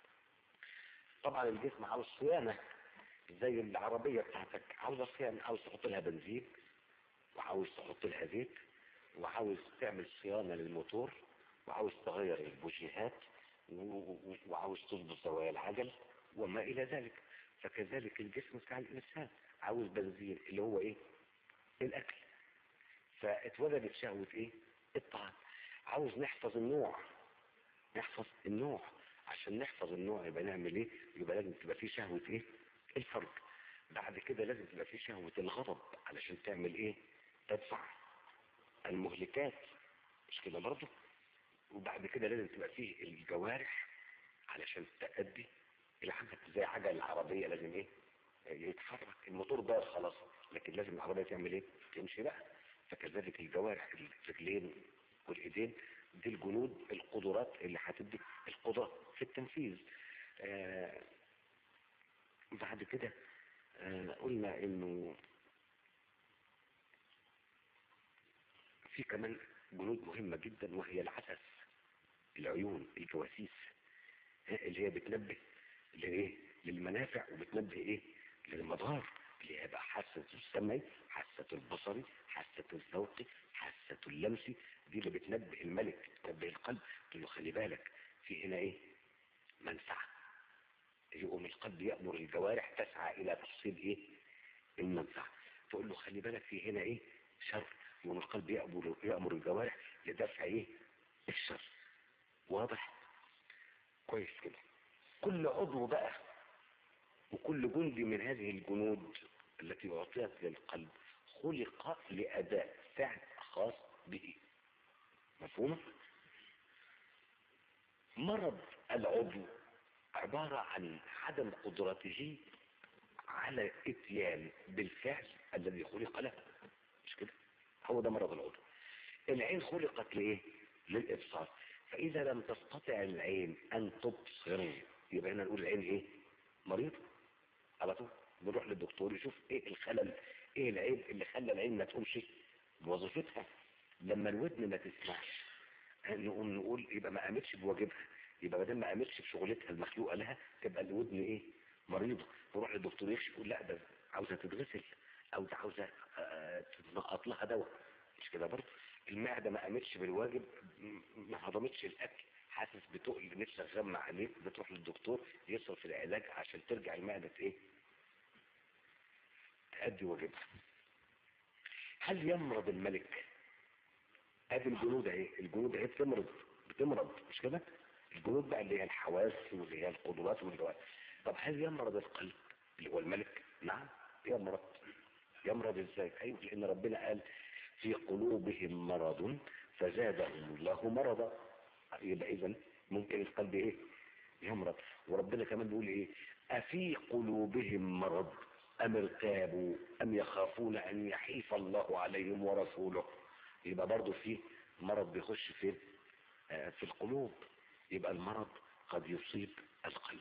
طبعا الجسم عاوز صيانة زي العربية بتاعتك عاوزة صيانة عاوز تحط لها بنزين وعاوز تحط لها زيت وعاوز تعمل صيانة للموتور وعاوز تغير البوجيهات وعاوز تظبط زوايا العجل وما الى ذلك فكذلك الجسم بتاع الانسان عاوز بنزين اللي هو ايه الاكل فاتولدت شهوة ايه الطعام عاوز نحفظ النوع نحفظ النوع عشان نحفظ النوع يبقى نعمل ايه يبقى لازم تبقى فيه شهوة ايه الفرج بعد كده لازم تبقى فيه شهوة الغضب علشان تعمل ايه تدفع المهلكات مش كده برضه وبعد كده لازم تبقى فيه الجوارح علشان تأدي العمل زي عجل العربية لازم ايه يتحرك الموتور دار خلاص لكن لازم العربية تعمل ايه تمشي بقى فكذلك الجوارح الرجلين والايدين دي الجنود القدرات اللي هتدي القدرة في التنفيذ آه بعد كده آه قلنا انه في كمان جنود مهمة جدا وهي العسس العيون الجواسيس اللي هي بتنبه لايه للمنافع وبتنبه ايه للمضار اللي هي بقى حاسة السمعي حاسة البصري حاسة الذوقي حاسة اللمسي دي اللي بتنبه الملك بتنبه القلب تقول له خلي بالك في هنا ايه منفعة يقوم القلب يأمر الجوارح تسعى الى تحصيل ايه المنفعة تقول له خلي بالك في هنا ايه شر يقوم القلب يأمر, يأمر الجوارح لدفع ايه الشر واضح كويس كده كل عضو بقى وكل جندي من هذه الجنود التي أعطيت للقلب خلق لأداء فعل خاص به مفهوم؟ مرض العضو عبارة عن عدم قدرته على اتيان بالفعل الذي خلق له مش كده هو ده مرض العضو العين خلقت لإيه للإبصار فإذا لم تستطع العين أن تبصر يبقى هنا نقول العين إيه مريض على طول بنروح للدكتور يشوف إيه الخلل إيه العيب اللي خلى العين ما تقومش بوظيفتها لما الودن ما تسمعش نقوم نقول يبقى ما قامتش بواجبها يبقى ما دام ما قامتش بشغلتها المخلوقه لها تبقى الودن ايه مريضه نروح للدكتور يكشف يقول لا ده عاوزه تتغسل او ده عاوزه تنقط لها دواء مش كده برضه المعده ما قامتش بالواجب ما هضمتش الاكل حاسس بتقل نفسك غمى عليك بتروح للدكتور يصرف العلاج عشان ترجع المعده ايه تأدي واجبها هل يمرض الملك ادي الجنود اهي الجنود اهي بتمرض بتمرض مش كده الجنود بقى اللي هي الحواس واللي هي القدرات والجوارح طب هل يمرض القلب اللي هو الملك نعم يمرض يمرض ازاي ايوه لان ربنا قال في قلوبهم مرض فزادهم الله مرضا يبقى اذا ممكن القلب ايه يمرض وربنا كمان بيقول ايه افي قلوبهم مرض ام ارتابوا ام يخافون ان يحيف الله عليهم ورسوله يبقى برضه في مرض بيخش فين آه في القلوب يبقى المرض قد يصيب القلب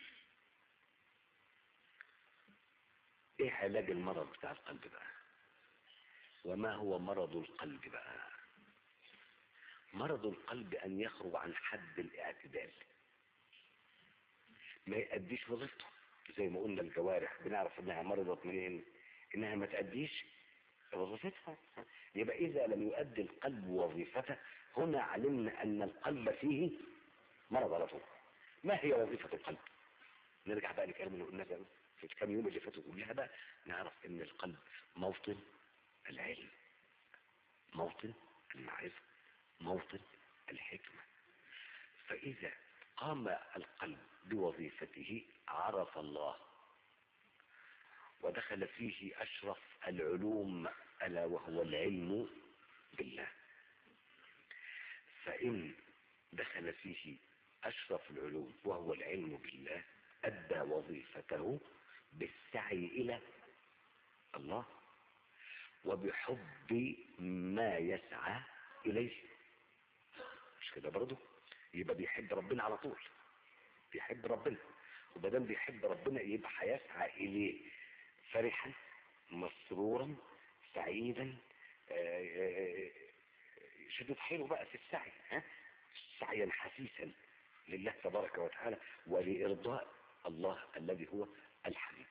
ايه علاج المرض بتاع القلب بقى وما هو مرض القلب بقى مرض القلب ان يخرج عن حد الاعتدال ما يأديش وظيفته زي ما قلنا الجوارح بنعرف انها مرضت منين انها ما تأديش وظيفتها يبقى اذا لم يؤدي القلب وظيفته هنا علمنا ان القلب فيه مرض على طول ما هي وظيفة القلب نرجع بقى لكلام اللي قلناه في الكام يوم اللي فاتوا كلها بقى نعرف ان القلب موطن العلم موطن المعرفة موطن الحكمة فإذا قام القلب بوظيفته عرف الله ودخل فيه أشرف العلوم ألا وهو العلم بالله فإن دخل فيه أشرف العلوم وهو العلم بالله أدى وظيفته بالسعي إلى الله وبحب ما يسعى إليه مش كده برضه يبقى بيحب ربنا على طول بيحب ربنا وبدام بيحب ربنا يبقى هيسعى إليه فرحا مسرورا سعيدا شدد حيله بقى في السعي ها سعيا حسيسا لله تبارك وتعالى ولإرضاء الله الذي هو الحبيب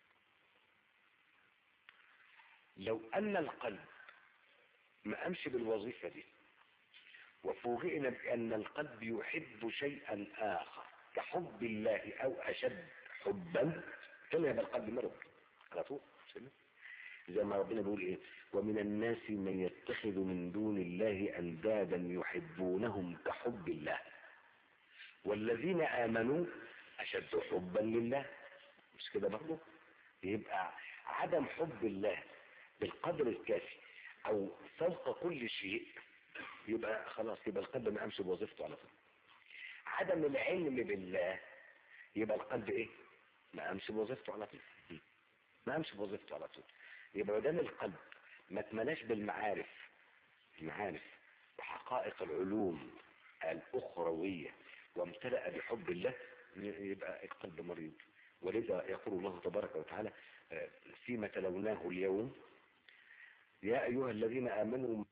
لو أن القلب ما قامش بالوظيفة دي وفوجئنا بأن القلب يحب شيئا آخر كحب الله أو أشد حبا كما يبقى القلب مرض على طول زي ما ربنا بيقول ايه ومن الناس من يتخذ من دون الله اندادا يحبونهم كحب الله والذين امنوا اشد حبا لله مش كده برضه يبقى عدم حب الله بالقدر الكافي او فوق كل شيء يبقى خلاص يبقى القلب ما قامش بوظيفته على طول عدم العلم بالله يبقى القلب ايه ما قامش بوظيفته على طول ما قامش بوظيفته على طول يبقى دام القلب ما اتملاش بالمعارف المعارف وحقائق العلوم الأخروية وامتلأ بحب الله يبقى القلب مريض ولذا يقول الله تبارك وتعالى فيما تلوناه اليوم يا أيها الذين آمنوا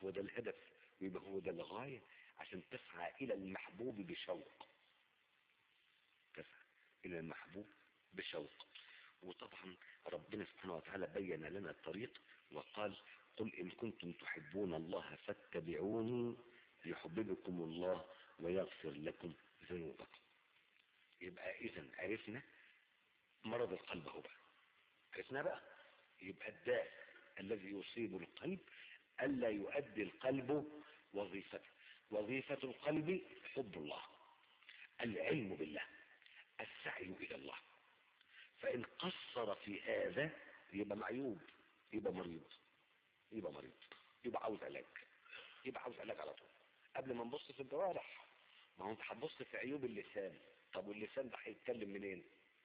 هو ده الهدف ويبقى هو ده الغاية عشان تسعى إلى المحبوب بشوق تسعى إلى المحبوب بشوق وطبعا ربنا سبحانه وتعالى بين لنا الطريق وقال قل إن كنتم تحبون الله فاتبعوني يحببكم الله ويغفر لكم ذنوبكم يبقى إذا عرفنا مرض القلب هو بقى عرفنا بقى يبقى الداء الذي يصيب القلب ألا يؤدي القلب وظيفته وظيفة القلب حب الله العلم بالله السعي إلى الله فإن قصر في هذا يبقى معيوب يبقى مريض يبقى مريض يبقى عاوز علاج يبقى عاوز علاج على طول قبل ما نبص في الجوارح ما هو انت هتبص في عيوب اللسان طب واللسان ده هيتكلم منين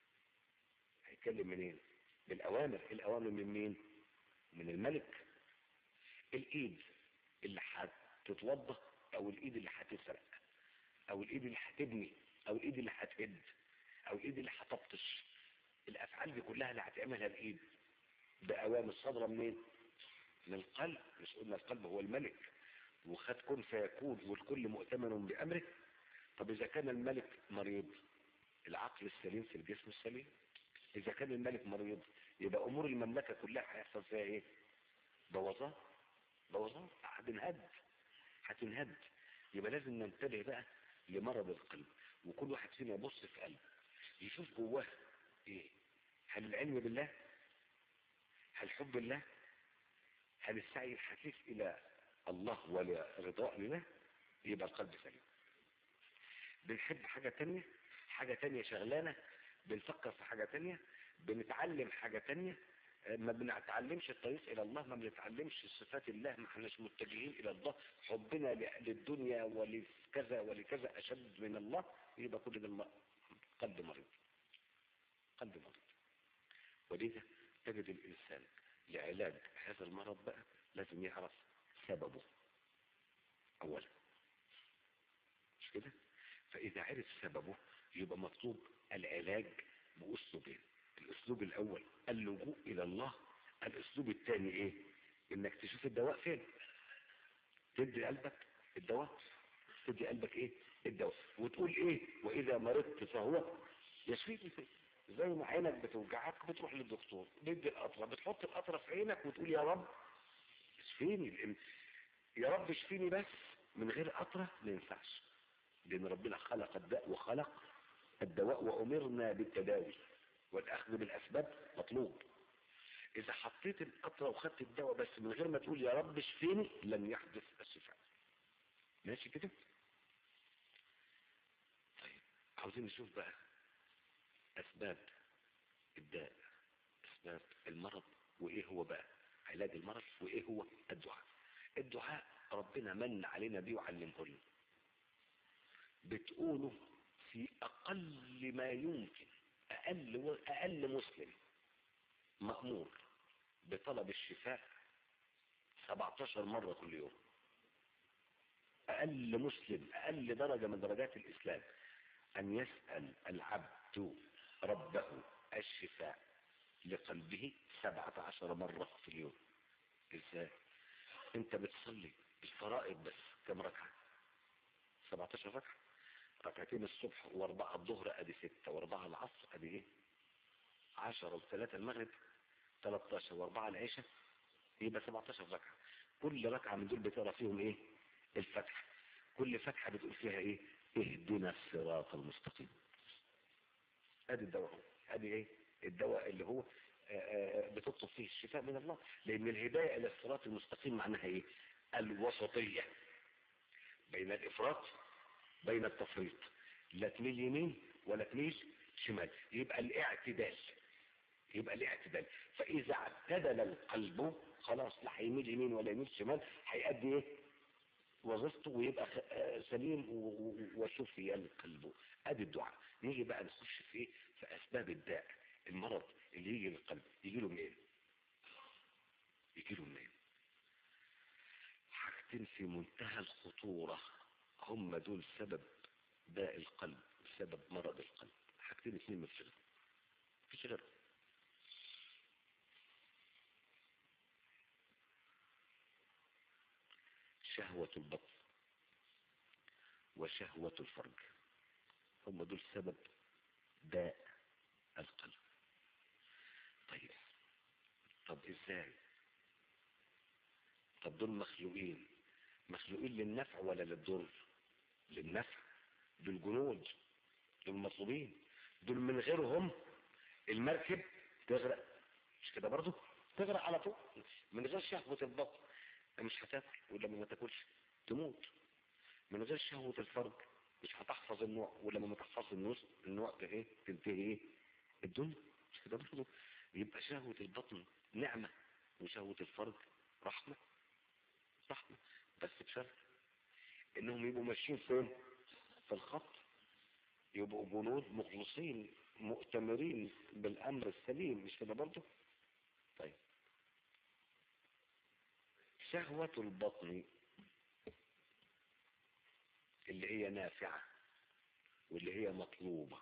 هيتكلم منين بالاوامر الاوامر من مين من الملك الايد اللي هتتوضى او الايد اللي هتسرق او الايد اللي هتبني او الايد اللي هتهد او الايد اللي هتبطش الافعال دي كلها اللي هتعملها الايد باوامر صادره منين من القلب مش قلنا القلب هو الملك وخد كن فيكون والكل مؤتمن بامره طب اذا كان الملك مريض العقل السليم في الجسم السليم اذا كان الملك مريض يبقى امور المملكه كلها هيحصل فيها ايه بوظان بوظان هتنهد هتنهد يبقى لازم ننتبه بقى لمرض القلب وكل واحد فينا يبص في قلبه يشوف جواه ايه هل العلم بالله هل حب الله هل السعي الحثيث الى الله ولرضاء الله يبقى القلب سليم بنحب حاجة تانية حاجة تانية شغلانة بنفكر في حاجة تانية بنتعلم حاجة تانية ما بنتعلمش الطريق الى الله ما بنتعلمش صفات الله ما احناش متجهين الى الله حبنا للدنيا ولكذا ولكذا اشد من الله يبقى كل ده قلب مريض قلب مريض ولذا تجد الانسان لعلاج هذا المرض بقى لازم يعرف سببه اولا مش كده فاذا عرف سببه يبقى مطلوب العلاج باسلوبين الاسلوب الاول اللجوء الى الله الاسلوب الثاني ايه انك تشوف الدواء فين تدي قلبك الدواء تدي قلبك ايه الدواء وتقول ايه واذا مرضت فهو يشفيني فيه زي ما عينك بتوجعك بتروح للدكتور بدي القطره بتحط القطره في عينك وتقول يا رب اشفيني يا رب اشفيني بس من غير قطره ما ينفعش لان ربنا خلق الداء وخلق الدواء وامرنا بالتداوي والاخذ بالاسباب مطلوب اذا حطيت القطره وخدت الدواء بس من غير ما تقول يا رب اشفيني لن يحدث الشفاء ماشي كده طيب عاوزين نشوف بقى اسباب الداء اسباب المرض وايه هو بقى علاج المرض وايه هو الدعاء الدعاء ربنا من علينا بيه وعلمه لنا بتقوله في اقل ما يمكن اقل اقل مسلم مأمور بطلب الشفاء 17 مرة كل يوم اقل مسلم اقل درجة من درجات الاسلام ان يسأل العبد ربه الشفاء لقلبه 17 مرة في اليوم ازاي انت بتصلي الفرائض بس كم ركعة 17 ركعة ركعتين الصبح واربعة الظهر ادي ستة واربعة العصر ادي ايه عشرة وثلاثة المغرب 13 واربعة العشاء يبقى 17 ركعة كل ركعة من دول بتقرا فيهم ايه الفتحة كل فتحة بتقول فيها ايه اهدنا الصراط المستقيم ادي الدواء ادي ايه الدواء اللي هو بتطلب فيه الشفاء من الله لان الهداية الى الصراط المستقيم معناها ايه الوسطية بين الافراط بين التفريط لا تميل يمين ولا تميل شمال يبقى الاعتدال يبقى الاعتدال فاذا اعتدل القلب خلاص لا هيميل يمين ولا يميل شمال هيأدي ايه وظيفته ويبقى سليم وشفي القلب ادي الدعاء نيجي بقى نخش في ايه في اسباب الداء المرض اللي يجي للقلب يجي له منين يجي له منين حاجتين في منتهى الخطورة هم دول سبب داء القلب سبب مرض القلب حاجتين اثنين مفيش غيرهم مفيش غيرهم شهوة البطن وشهوة الفرج هم دول سبب داء القلب طيب طب ازاي طب دول مخلوقين مخلوقين للنفع ولا للضر للنفع دول جنود دول مطلوبين دول من غيرهم المركب تغرق مش كده برضو تغرق على طول من غير شهوة البطن مش هتاكل ولما ما تاكلش تموت من غير شهوة الفرج مش هتحفظ النوع ولما ما تحفظ النوع النوع ايه تنتهي ايه الدنيا مش كده برضو يبقى شهوة البطن نعمة وشهوة الفرج رحمة رحمة بس بشرط انهم يبقوا ماشيين فين في الخط يبقوا جنود مخلصين مؤتمرين بالامر السليم مش كده برضه طيب شهوة البطن اللي هي نافعة واللي هي مطلوبة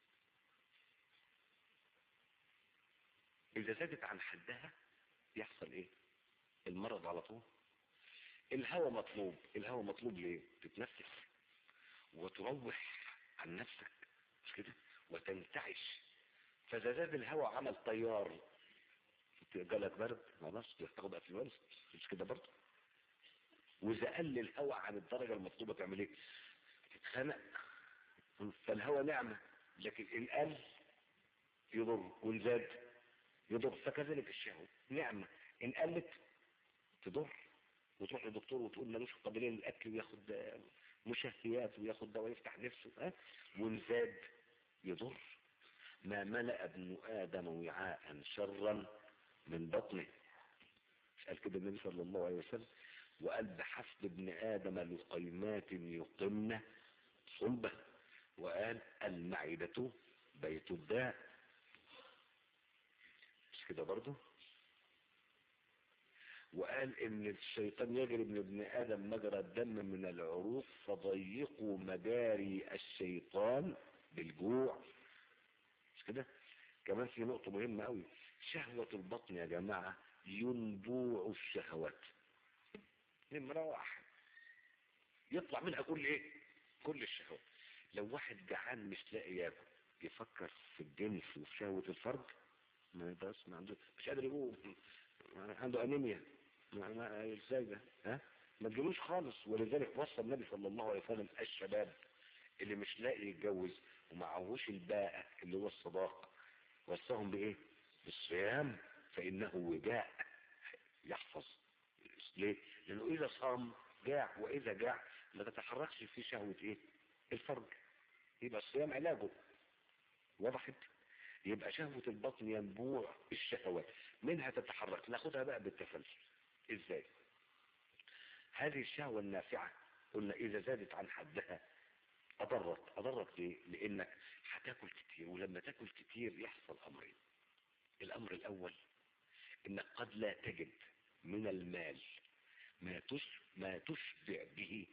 إذا زادت عن حدها يحصل إيه المرض على طول الهوى مطلوب الهوى مطلوب ليه تتنفس وتروح عن نفسك مش كده وتنتعش فاذا زاد الهوى عمل طيار جالك برد خلاص تاخد افلونس مش كده برضه واذا قل الهوى عن الدرجه المطلوبه تعمل ايه تتخنق فالهوى نعمه لكن ان قل يضر وان زاد يضر فكذلك الشهوه نعمه ان قلت تضر وتروح للدكتور وتقول ملوش قابليه للاكل وياخد مشهيات وياخد دواء يفتح نفسه ها وان زاد يضر ما ملأ ابن آدم وعاء شرا من بطنه مش قال كده النبي صلى الله عليه وسلم وقال بحسب ابن آدم لقيمات يقمن صلبه وقال المعدة بيت الداء مش كده برضه وقال ان الشيطان يجري من ابن ادم مجرى الدم من العروق فضيقوا مجاري الشيطان بالجوع مش كده كمان في نقطة مهمة قوي شهوة البطن يا جماعة ينبوع الشهوات نمرة واحد يطلع منها كل ايه كل الشهوات لو واحد جعان مش لاقي ياكل يفكر في الجنس وفي شهوة الفرج ما يقدرش ما عنده مش قادر يقوم عنده انيميا ما ازاي ده ها ما تجيبوش خالص ولذلك وصى النبي صلى الله عليه وسلم الشباب اللي مش لاقي يتجوز ومعهوش الباءة اللي هو الصداق وصاهم بايه بالصيام فانه وجاء يحفظ ليه لانه اذا صام جاع واذا جاع ما تتحركش في شهوة ايه الفرج يبقى الصيام علاجه وضحت يبقى شهوة البطن ينبوع الشهوات منها تتحرك ناخدها بقى بالتسلسل ازاي هذه الشهوة النافعة قلنا اذا زادت عن حدها اضرت اضرت ليه لانك هتاكل كتير ولما تاكل كتير يحصل امرين الامر الاول انك قد لا تجد من المال ما تش ما تشبع به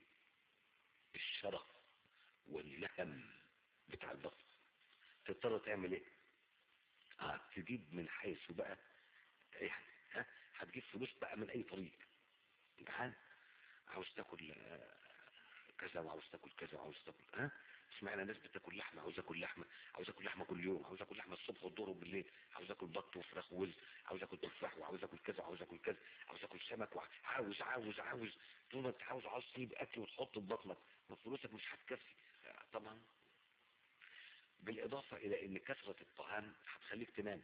الشرف والنهم بتاع البطن تضطر تعمل ايه اه تجيب من حيث بقى يعني ها هتجيب فلوس بقى من اي طريق امتحان عاوز تاكل آه كذا وعاوز تاكل كذا وعاوز تاكل ها سمعنا ناس بتاكل لحمه عاوز اكل لحمه عاوز اكل لحمه كل يوم عاوز اكل لحمه الصبح والظهر وبالليل عاوز اكل بط وفراخ وولد عاوز اكل تفاح وعاوز اكل كذا وعاوز اكل كذا عاوز اكل سمك وعاوز عاوز عاوز طول ما انت عاوز عاوز تجيب اكل وتحط في بطنك ما فلوسك مش هتكفي طبعا بالاضافه الى ان كثره الطعام هتخليك تنام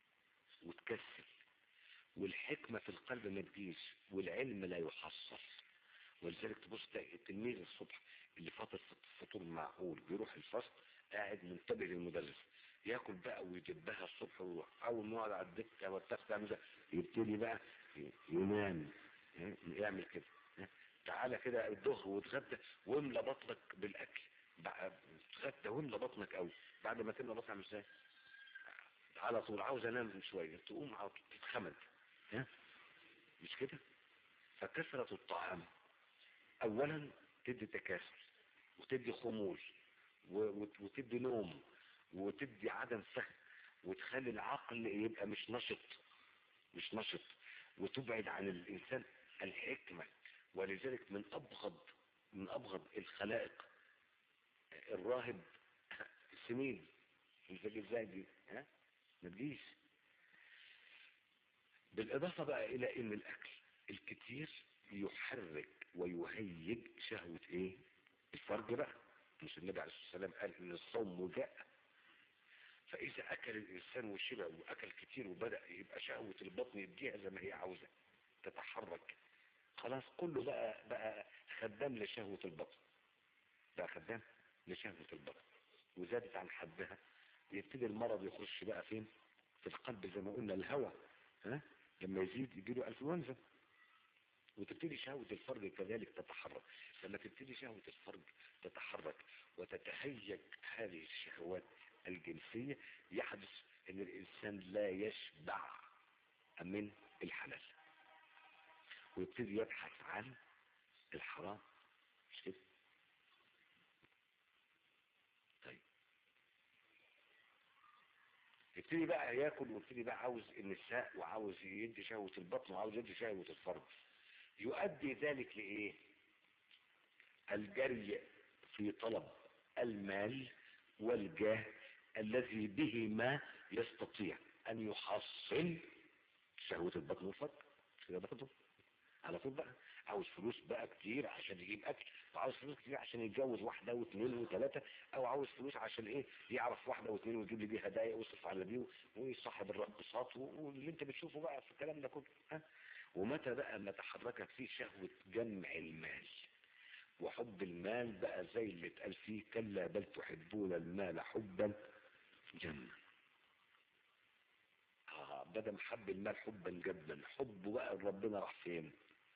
وتكسل والحكمه في القلب ما تجيش والعلم لا يحصل ولذلك تبص تلاقي التلميذ الصبح اللي فاطر فطور معقول بيروح الفصل قاعد منتبه للمدرس ياكل بقى ويدبها الصبح ويروح اول ما يقعد على الدكه والتخت يعمل يبتدي بقى ينام يعمل كده تعالى كده الظهر وتغدى واملى بطنك بالاكل بقى تغدى واملى بطنك قوي بعد ما تملى بطنك ازاي على طول عاوز انام شويه تقوم على طول تتخمد ها مش كده فكثرة الطعام اولا تدي تكاسل وتدي خمول وتدي نوم وتدي عدم فهم وتخلي العقل يبقى مش نشط مش نشط وتبعد عن الانسان الحكمة ولذلك من ابغض من ابغض الخلائق الراهب سمين الفجر ازاي دي ها ما تجيش بالاضافة بقى الى ان الاكل الكتير يحرك ويهيج شهوة ايه الفرج بقى مش النبي عليه الصلاة والسلام قال ان الصوم مجاء فاذا اكل الانسان وشبع واكل كتير وبدأ يبقى شهوة البطن يديها زي ما هي عاوزة تتحرك خلاص كله بقى بقى خدام لشهوة البطن بقى خدام لشهوة البطن وزادت عن حدها يبتدي المرض يخش بقى فين في القلب زي ما قلنا الهوى ها لما يزيد يجيله انفلونزا وتبتدي شهوة الفرج كذلك تتحرك لما تبتدي شهوة الفرج تتحرك وتتهيج هذه الشهوات الجنسية يحدث ان الانسان لا يشبع من الحلال ويبتدي يبحث عن الحرام مش كده طيب يبتدي بقى ياكل ويبتدي بقى عاوز النساء وعاوز يدي شهوة البطن وعاوز يدي شهوة الفرج يؤدي ذلك لإيه الجري في طلب المال والجاه الذي به ما يستطيع أن يحصل شهوة البطن والفرج كده برضه على طول بقى عاوز فلوس بقى كتير عشان يجيب اكل وعاوز فلوس كتير عشان يتجوز واحده واثنين وثلاثه او عاوز فلوس عشان ايه يعرف واحده واثنين ويجيب لي بيه هدايا ويصرف على دي ويصاحب الرقصات واللي انت بتشوفه بقى في الكلام ده كله ها ومتى بقى ما تحركت فيه شهوه جمع المال وحب المال بقى زي اللي اتقال فيه كلا بل تحبون المال حبا جما اه بدل حب المال حبا جدا حبه بقى ربنا راح فين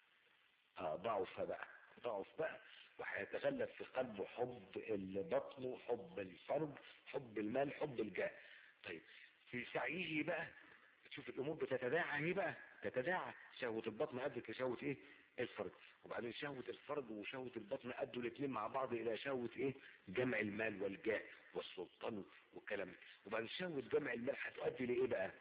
اه ضعف بقى ضعف بقى وهيتغلب في قلبه حب البطن حب الفرج حب المال حب الجاه طيب في سعيه بقى تشوف الامور بتتداعى ايه بقى تتداعى شهوة البطن ادت لشهوة ايه الفرج وبعدين شهوة الفرج وشهوة البطن ادوا الاثنين مع بعض الى شهوة ايه جمع المال والجاه والسلطان والكلام وبعدين شهوة جمع المال هتؤدي لايه بقى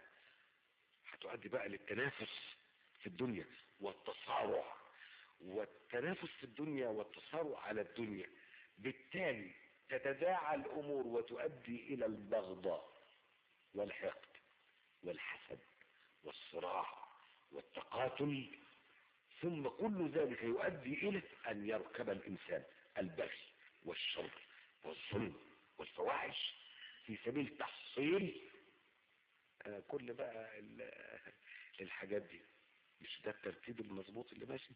هتؤدي بقى للتنافس في الدنيا والتصارع والتنافس في الدنيا والتصارع على الدنيا بالتالي تتداعى الامور وتؤدي الى البغضاء والحقد والحسد والصراع والتقاتل ثم كل ذلك يؤدي الى ان يركب الانسان البغي والشر والظلم والفواحش في سبيل تحصيل آه كل بقى الحاجات دي مش ده الترتيب المظبوط اللي ماشي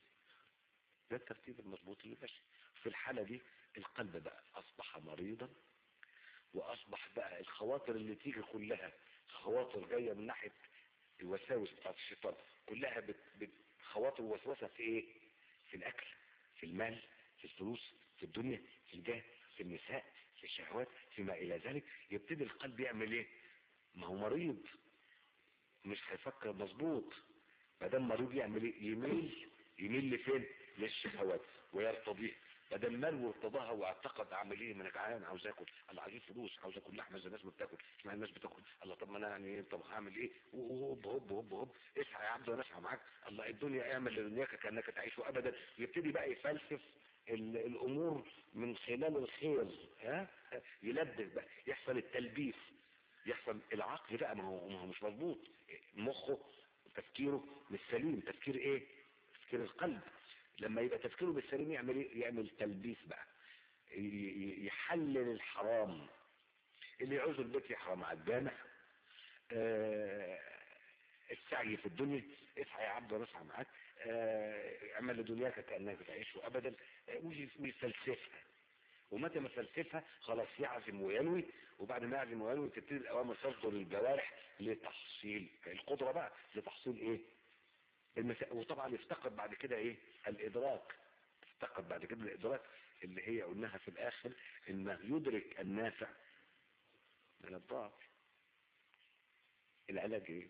ده الترتيب المظبوط اللي ماشي في الحالة دي القلب بقى اصبح مريضا واصبح بقى الخواطر اللي تيجي كلها خواطر جاية من ناحية الوساوس بتاعت الشيطان كلها بت بت خواطر وسوسة في ايه في الاكل في المال في الفلوس في الدنيا في الجاه في النساء في الشهوات فيما الى ذلك يبتدي القلب يعمل ايه ما هو مريض مش هيفكر مظبوط ما دام مريض يعمل ايه يميل يميل لفين للشهوات ويرتضيها بدل مال وارتضاها واعتقد اعمل ايه ما انا جعان عاوز اكل انا عايز فلوس عاوز اكل لحمه زي الناس بتاكل اسمع الناس بتاكل الله طب ما انا يعني طب هعمل ايه هوب هوب هوب هوب اسعى يا عبد وانا اسعى معاك الله الدنيا اعمل لدنياك كانك تعيش ابدا يبتدي بقى يفلسف الامور من خلال الخير ها يلبس بقى يحصل التلبيس يحصل العقل بقى ما هو ما هو مش مظبوط مخه تفكيره مش سليم تفكير ايه تفكير القلب لما يبقى تفكيره بالسليم يعمل ايه يعمل تلبيس بقى يحلل الحرام اللي يعوز البيت يحرم على الجامع آه السعي في الدنيا اسعى يا عبد ونسعى معاك آه اعمل لدنياك كانك تعيش ابدا آه ويفلسفها ومتى ما فلسفها خلاص يعزم وينوي وبعد ما يعزم وينوي تبتدي الاوامر تصدر للجوارح لتحصيل القدره بقى لتحصيل ايه المسا... وطبعا يفتقد بعد كده ايه الادراك يفتقد بعد كده الادراك اللي هي قلناها في الاخر انه يدرك النافع من الضار العلاج ايه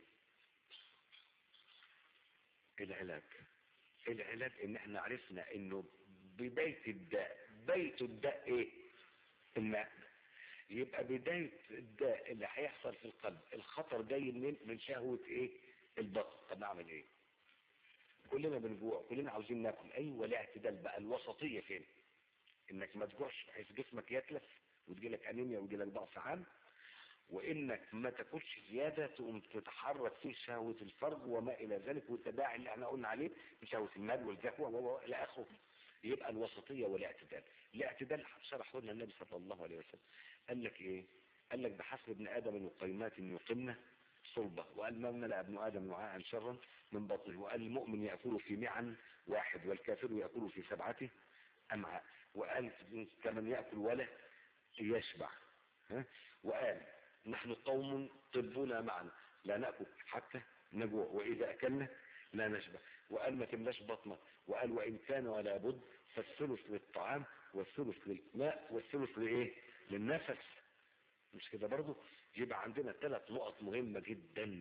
العلاج العلاج ان احنا عرفنا انه بداية الداء بيت الداء ايه الماء يبقى بداية الداء اللي هيحصل في القلب الخطر جاي منين من شهوة ايه البطن طب نعمل ايه كلنا بنجوع كلنا عاوزين ناكل ايوه الاعتدال بقى الوسطيه فين انك ما تجوعش بحيث جسمك يتلف وتجيلك انيميا ويجيلك ضعف عام وانك ما تاكلش زياده تقوم تتحرك في شهوه الفرج وما الى ذلك والتداعي اللي احنا قلنا عليه من شهوه المال والزهوه الى اخره يبقى الوسطيه والاعتدال الاعتدال شرحه لنا النبي صلى الله عليه وسلم قال لك ايه قال لك بحسب ابن ادم من قيمات يقمن صلبه وقال ما ملأ ابن ادم وعاء شرا من بطنه وقال المؤمن ياكل في معا واحد والكافر ياكل في سبعه امعاء وقال كمن ياكل ولا يشبع ها؟ وقال نحن قوم طبنا معنا لا نأكل حتى نجوع وإذا أكلنا لا نشبع وقال ما تملاش بطنك وقال وإن كان ولا بد فالثلث للطعام والثلث للماء والثلث لإيه للنفس مش كده برضو يبقى عندنا ثلاث نقط مهمة جدا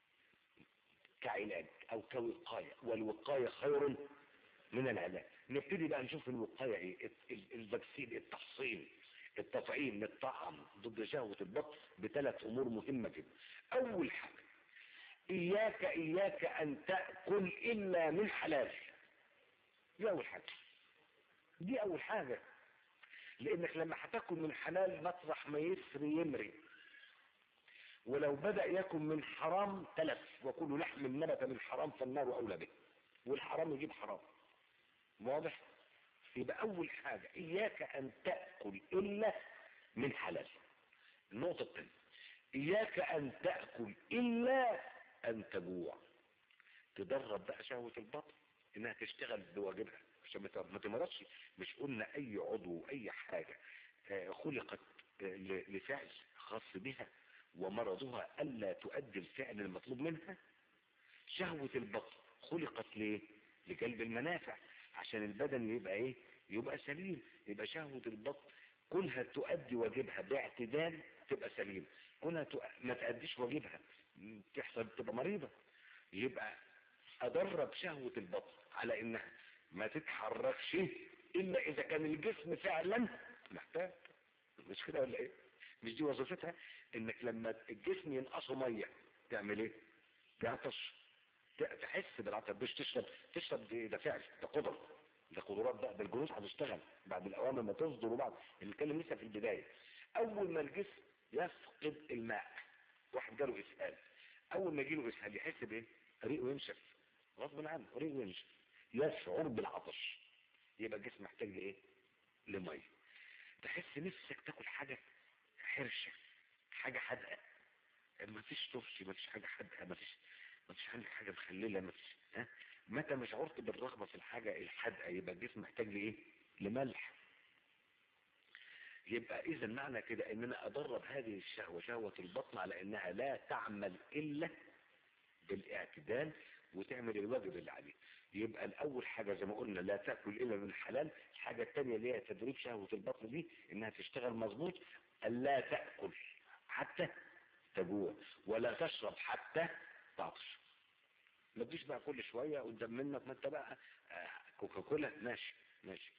كعلاج أو كوقاية والوقاية خير من العلاج نبتدي بقى نشوف الوقاية ايه الفاكسين التحصين التطعيم الطعم ضد شهوة البطن بثلاث امور مهمة جدا اول حاجة اياك اياك ان تأكل الا من حلال دي اول حاجة دي اول حاجة لانك لما هتاكل من حلال مطرح ما يسري يمري ولو بدأ ياكل من حرام تلف وكل لحم نبت من حرام فالنار اولى به والحرام يجيب حرام واضح يبقى اول حاجة اياك ان تأكل الا من حلال النقطة الثانية اياك ان تأكل الا ان تجوع تدرب بقى شهوة البطن انها تشتغل بواجبها عشان ما تمرضش مش قلنا اي عضو اي حاجة خلقت لفعل خاص بها ومرضها الا تؤدي الفعل المطلوب منها شهوة البطن خلقت ليه لجلب المنافع عشان البدن يبقى ايه يبقى سليم يبقى شهوة البطن كونها تؤدي واجبها باعتدال تبقى سليم كونها تؤ... ما تأديش واجبها تحصل تبقى مريضة يبقى ادرب شهوة البطن على انها ما تتحركش الا اذا كان الجسم فعلا محتاج مش كده ولا ايه مش دي وظيفتها انك لما الجسم ينقصه ميه تعمل ايه تعطش تحس بالعطش مش تشرب تشرب دي ده فعل ده قدر ده قدرات بقى ده الجلوس هتشتغل بعد الاوامر ما تصدر وبعد بنتكلم لسه في البدايه اول ما الجسم يفقد الماء واحد جاله اسهال اول ما يجيله اسهال يحس بايه ريقه ينشف غصب عنه ريقه ينشف يشعر بالعطش يبقى الجسم محتاج لايه لميه تحس نفسك تاكل حاجه حرشه حاجه حادقه ما فيش طفش ما فيش حاجه حادقه ما فيش ما فيش عندك حاجه مخلله ما فيش ها متى ما شعرت بالرغبه في الحاجه الحادقه يبقى الجسم محتاج لايه لملح يبقى اذا معنى كده ان انا ادرب هذه الشهوه شهوه البطن على انها لا تعمل الا بالاعتدال وتعمل الواجب اللي عليه يبقى الاول حاجه زي ما قلنا لا تاكل الا من الحلال الحاجه الثانيه اللي هي تدريب شهوه البطن دي انها تشتغل مظبوط الا تاكل حتى تجوع ولا تشرب حتى تعطش ما تجيش بقى كل شويه قدام منك ما انت بقى آه كوكاكولا ماشي ماشي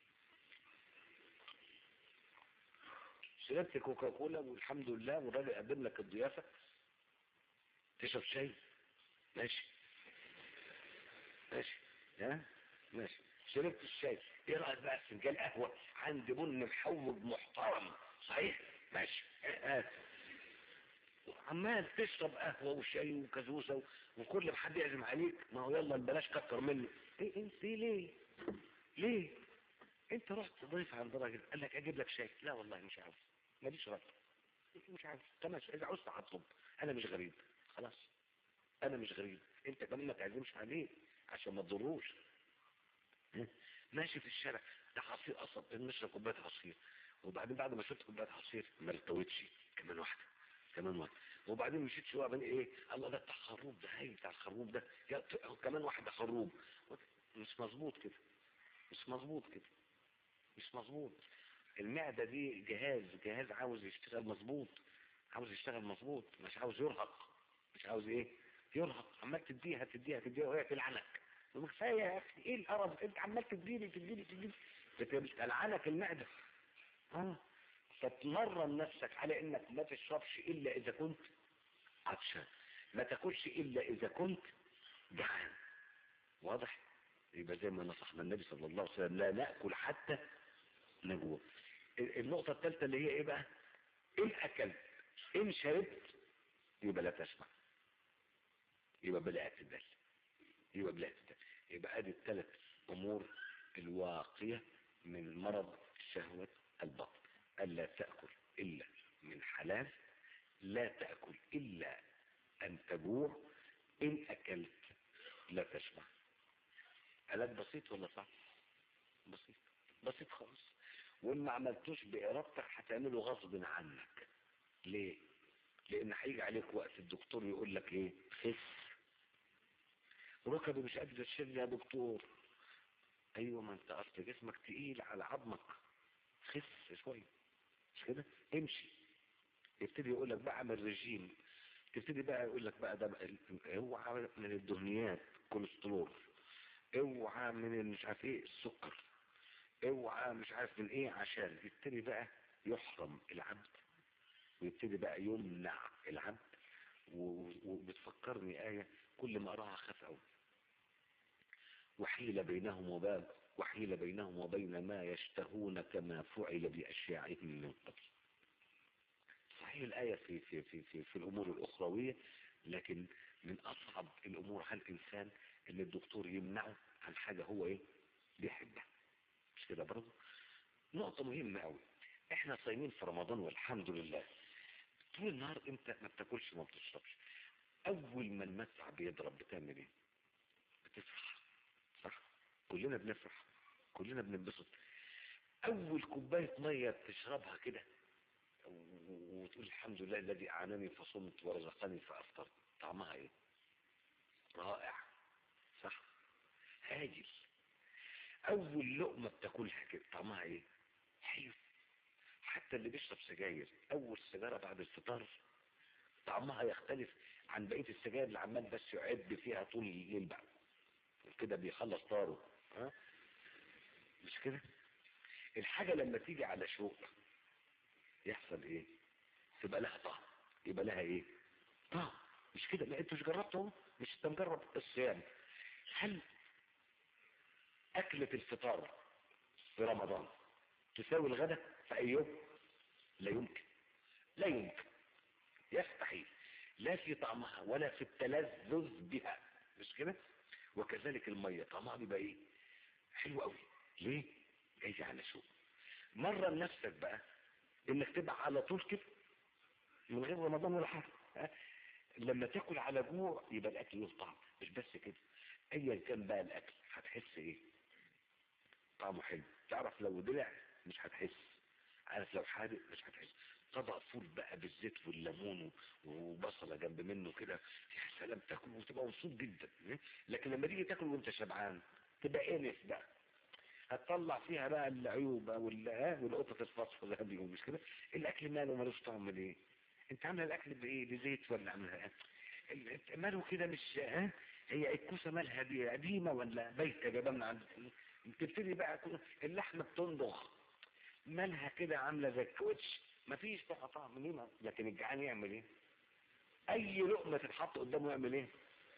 شربت كوكاكولا والحمد لله والراجل قدم لك الضيافه تشرب شاي ماشي ماشي ها ماشي شربت الشاي ايه رايك بقى في فنجان قهوه عندي بن محوج محترم صحيح ماشي هات عمال تشرب قهوه وشاي وكازوسه وكل ما حد يعزم عليك ما هو يلا بلاش كتر منه ايه انت ليه ليه انت رحت ضيف عند راجل قال لك اجيب لك شاي لا والله مش عاوز ماليش رأي مش عاوز تمام اذا عاوزت هطلب انا مش غريب خلاص انا مش غريب انت كمان ما تعزمش عليه عشان ما تضروش ماشي في الشارع ده عصير قصب نشرب كوبايه عصير وبعدين بعد ما شربت كوبايه عصير ما التوتش كمان واحده كمان واحده وبعدين مشيت شويه بين ايه الله ده بتاع خروب ده هاي بتاع الخروب ده يا كمان واحده خروب مش مظبوط كده مش مظبوط كده مش مظبوط المعده دي جهاز جهاز عاوز يشتغل مظبوط عاوز يشتغل مظبوط مش عاوز يرهق مش عاوز ايه يرهق عمال تديها تديها تديها وهي تلعنك كفايه يا اخي ايه القرف انت عمال تديني تديني تديني بتلعنك المعده اه فتمرن نفسك على انك ما تشربش الا اذا كنت عطشان ما تاكلش الا اذا كنت جعان واضح يبقى زي ما نصحنا النبي صلى الله عليه وسلم لا نأكل حتى نجوع النقطة الثالثة اللي هي ايه بقى ان اكلت ان شربت يبقى لا تسمع يبقى بلا اعتدال يبقى بلا اعتدال يبقى ادي الثلاث امور الواقية من مرض شهوة البطن الا تأكل الا من حلال لا تأكل الا ان تجوع ان اكلت لا تشبع علاج بسيط ولا صعب بسيط بسيط خالص وان ما عملتوش بارادتك هتعمله غصب عنك ليه لان هيجي عليك وقت الدكتور يقول لك ايه خس ركبي مش قادر تشيل يا دكتور ايوه ما انت اصل جسمك تقيل على عظمك خس شويه مش كده امشي يبتدي يقول لك بقى اعمل رجيم تبتدي بقى يقول لك بقى ده بقى اوعى من الدهنيات كوليسترول اوعى من مش عارف ايه السكر اوعى مش عارف من ايه عشان يبتدي بقى يحرم العبد ويبتدي بقى يمنع العبد وبتفكرني آية كل ما أراها خاف أوي وحيل بينهم وباب وحيل بينهم وبين ما يشتهون كما فعل بأشياعهم من قبل صحيح الآية في, في, في, في, في الأمور الأخروية لكن من أصعب الأمور على الإنسان اللي الدكتور يمنعه عن حاجة هو إيه بيحبها مش كده برضه نقطة مهمة قوي احنا صايمين في رمضان والحمد لله طول النهار انت ما بتاكلش وما بتشربش اول ما المسعى بيضرب بتعمل ايه بتفرح صح كلنا بنفرح كلنا بننبسط اول كوباية مية بتشربها كده وتقول الحمد لله الذي اعانني فصمت ورزقني فافطرت طعمها ايه رائع صح هاجل اول لقمة بتاكلها كده طعمها ايه حلو حتى اللي بيشرب سجاير اول سيجارة بعد الفطار طعمها يختلف عن بقية السجاير اللي عمال بس يعد فيها طول الليل بقى كده بيخلص طاره ها مش كده الحاجة لما تيجي على شوق يحصل ايه تبقى لها طعم يبقى لها ايه طعم مش كده لا انتوا مش جربتوا مش انت مجرب الصيام هل اكلة الفطار في رمضان تساوي الغداء في اي يوم لا يمكن لا يمكن يستحيل لا في طعمها ولا في التلذذ بها مش كده وكذلك المية طعمها بيبقى ايه حلو قوي ليه جاي على شوق مرة لنفسك بقى انك تبقى على طول كده من غير رمضان ولا حاجة لما تاكل على جوع يبقى الاكل له طعم مش بس كده ايا كان بقى الاكل هتحس ايه طعمه حلو تعرف لو دلع مش هتحس عارف لو حادق مش هتحس طبق فول بقى بالزيت والليمون وبصله جنب منه كده يا سلام تاكل وتبقى مبسوط جدا لكن لما تيجي تاكل وانت شبعان تبقى انف بقى هتطلع فيها بقى العيوب والقطط الفصفى زي ما مش كده الاكل ماله ملوش طعم ليه انت عامل الاكل بايه بزيت ولا عاملها ايه ماله كده مش ها هي الكوسه مالها دي قديمه ولا بايته جايبها من عند تبتدي بقى اللحمه بتندخ مالها كده عامله زي الكوتش مفيش بقى طعم ليه لكن الجعان يعمل ايه اي لقمه تتحط قدامه يعمل ايه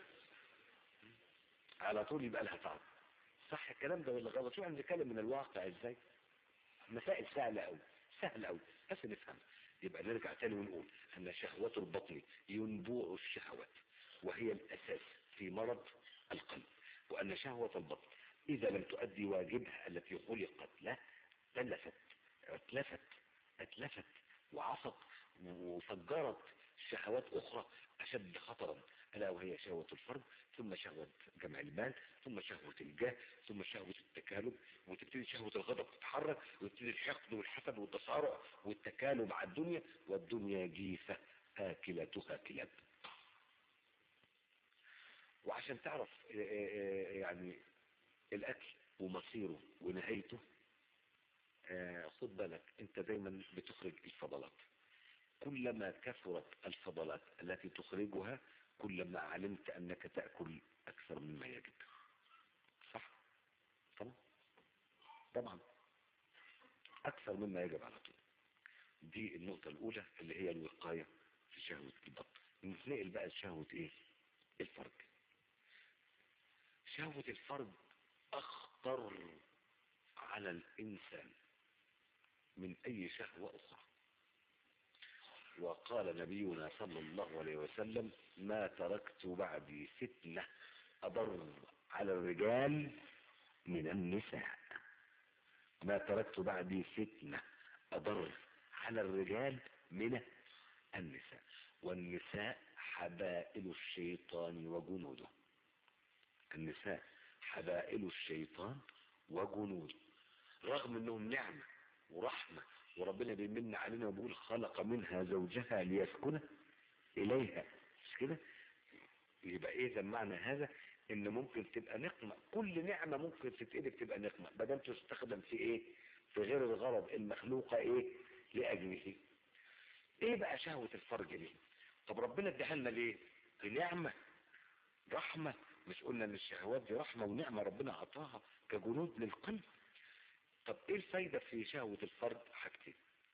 على طول يبقى لها طعم صح الكلام ده ولا غلط شو عم نتكلم من الواقع ازاي مسائل سهله قوي سهله قوي بس نفهم يبقى نرجع تاني ونقول ان شهوة البطن ينبوع الشهوات وهي الاساس في مرض القلب وان شهوة البطن اذا لم تؤدي واجبها التي خلقت له تلفت اتلفت اتلفت وعصت وفجرت شهوات اخرى اشد خطرا الا وهي شهوة الفرد ثم شهوة جمع المال ثم شهوة الجاه ثم شهوة التكالب وتبتدي شهوة الغضب تتحرك ويبتدي الحقد والحسد والتصارع والتكالب على الدنيا والدنيا جيفة آكلتها كلاب وعشان تعرف يعني الاكل ومصيره ونهايته خد بالك انت دايما بتخرج الفضلات كلما كثرت الفضلات التي تخرجها كلما علمت انك تأكل اكثر مما يجب صح طبعا طبعا اكثر مما يجب على طول دي النقطة الاولى اللي هي الوقاية في شهوة البطن نتنقل بقى لشهوة ايه الفرج شهوة الفرد أخطر على الإنسان من أي شهوة أخرى وقال نبينا صلى الله عليه وسلم ما تركت بعدي فتنة أضر على الرجال من النساء ما تركت بعدي فتنة أضر على الرجال من النساء والنساء حبائل الشيطان وجنوده النساء حبائل الشيطان وجنوده رغم انهم نعمة ورحمة وربنا بيمن علينا وبيقول خلق منها زوجها ليسكن اليها مش كده يبقى ايه معنى هذا ان ممكن تبقى نقمة كل نعمة ممكن تتقلب تبقى نقمة بدل تستخدم في ايه في غير الغرض المخلوقة ايه لاجله ايه بقى شهوة الفرج دي طب ربنا اداها لنا ليه دي نعمة رحمة مش قلنا ان الشهوات دي رحمة ونعمة ربنا عطاها كجنود للقلب طب ايه الفايدة في شهوة الفرد حاجتين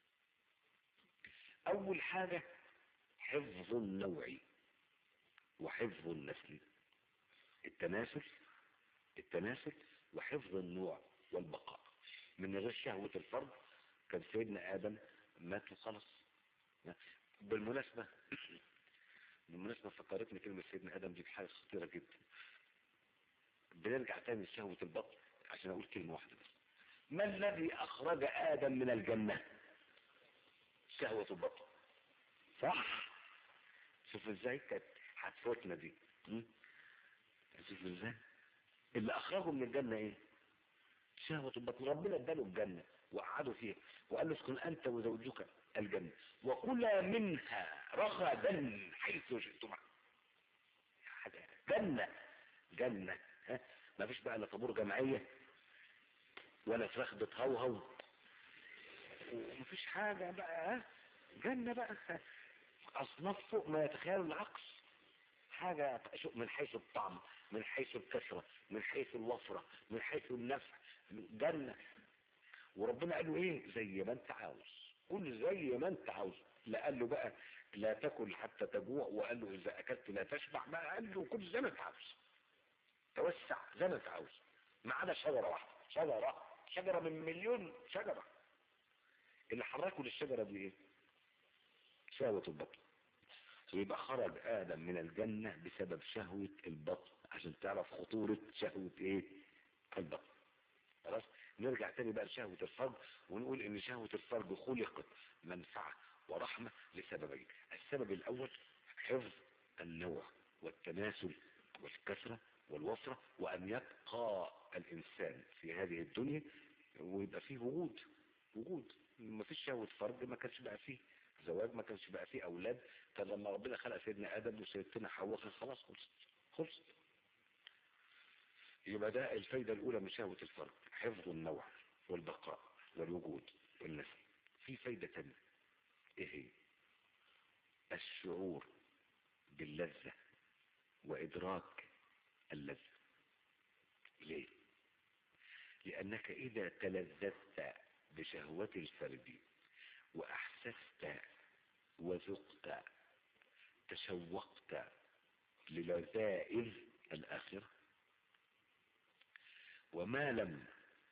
اول حاجة حفظ النوعي وحفظ النسل التناسل التناسل وحفظ النوع والبقاء من غير شهوة الفرد كان سيدنا آدم مات وخلص بالمناسبة بالمناسبة فكرتني كلمة سيدنا آدم دي بحاجة خطيرة جدا بنرجع تاني لشهوة البطن عشان أقول كلمة واحدة بس ما الذي أخرج آدم من الجنة شهوة البطن صح شوف ازاي كانت هتفوتنا دي م? شوف ازاي اللي أخرجه من الجنة ايه شهوة البطن ربنا اداله الجنة وقعدوا فيها وقال له اسكن أنت وزوجك الجنة وكلا منها رغدا حيث شئتما حاجة جنة جنة ها ما فيش بقى لا طابور جمعية ولا فراخ بتهوهو ومفيش حاجة بقى ها جنة بقى أصناف فوق ما يتخيل العقل حاجة من حيث الطعم من حيث الكثرة من حيث الوفرة من حيث النفع جنة وربنا قال له ايه زي ما انت عاوز كل زي ما انت عاوز لا قال له بقى لا تاكل حتى تجوع وقال له اذا اكلت لا تشبع بقى قال له كل زي ما انت عاوز توسع زي ما انت عاوز ما عدا شجره واحده شجره شجره من مليون شجره اللي حركوا للشجره دي ايه شهوه البطن ويبقى خرج ادم من الجنه بسبب شهوه البطن عشان تعرف خطوره شهوه ايه البطن خلاص نرجع تاني بقى لشهوة الفرج ونقول ان شهوة الفرج خلقت منفعة ورحمة لسببين السبب الاول حفظ النوع والتناسل والكثرة والوفرة وان يبقى الانسان في هذه الدنيا ويبقى فيه وجود وجود ما فيش شهوة فرج ما كانش بقى فيه زواج ما كانش بقى فيه اولاد كان لما ربنا خلق سيدنا ادم وسيدتنا حواء خلاص خلصت خلصت يبقى ده الفايدة الأولى من شهوة الفرد حفظ النوع والبقاء والوجود والنسل في فايدة تانية ايه هي الشعور باللذة وإدراك اللذة ليه لأنك إذا تلذذت بشهوة الفرد وأحسست وذقت تشوقت للذائذ الآخرة وما لم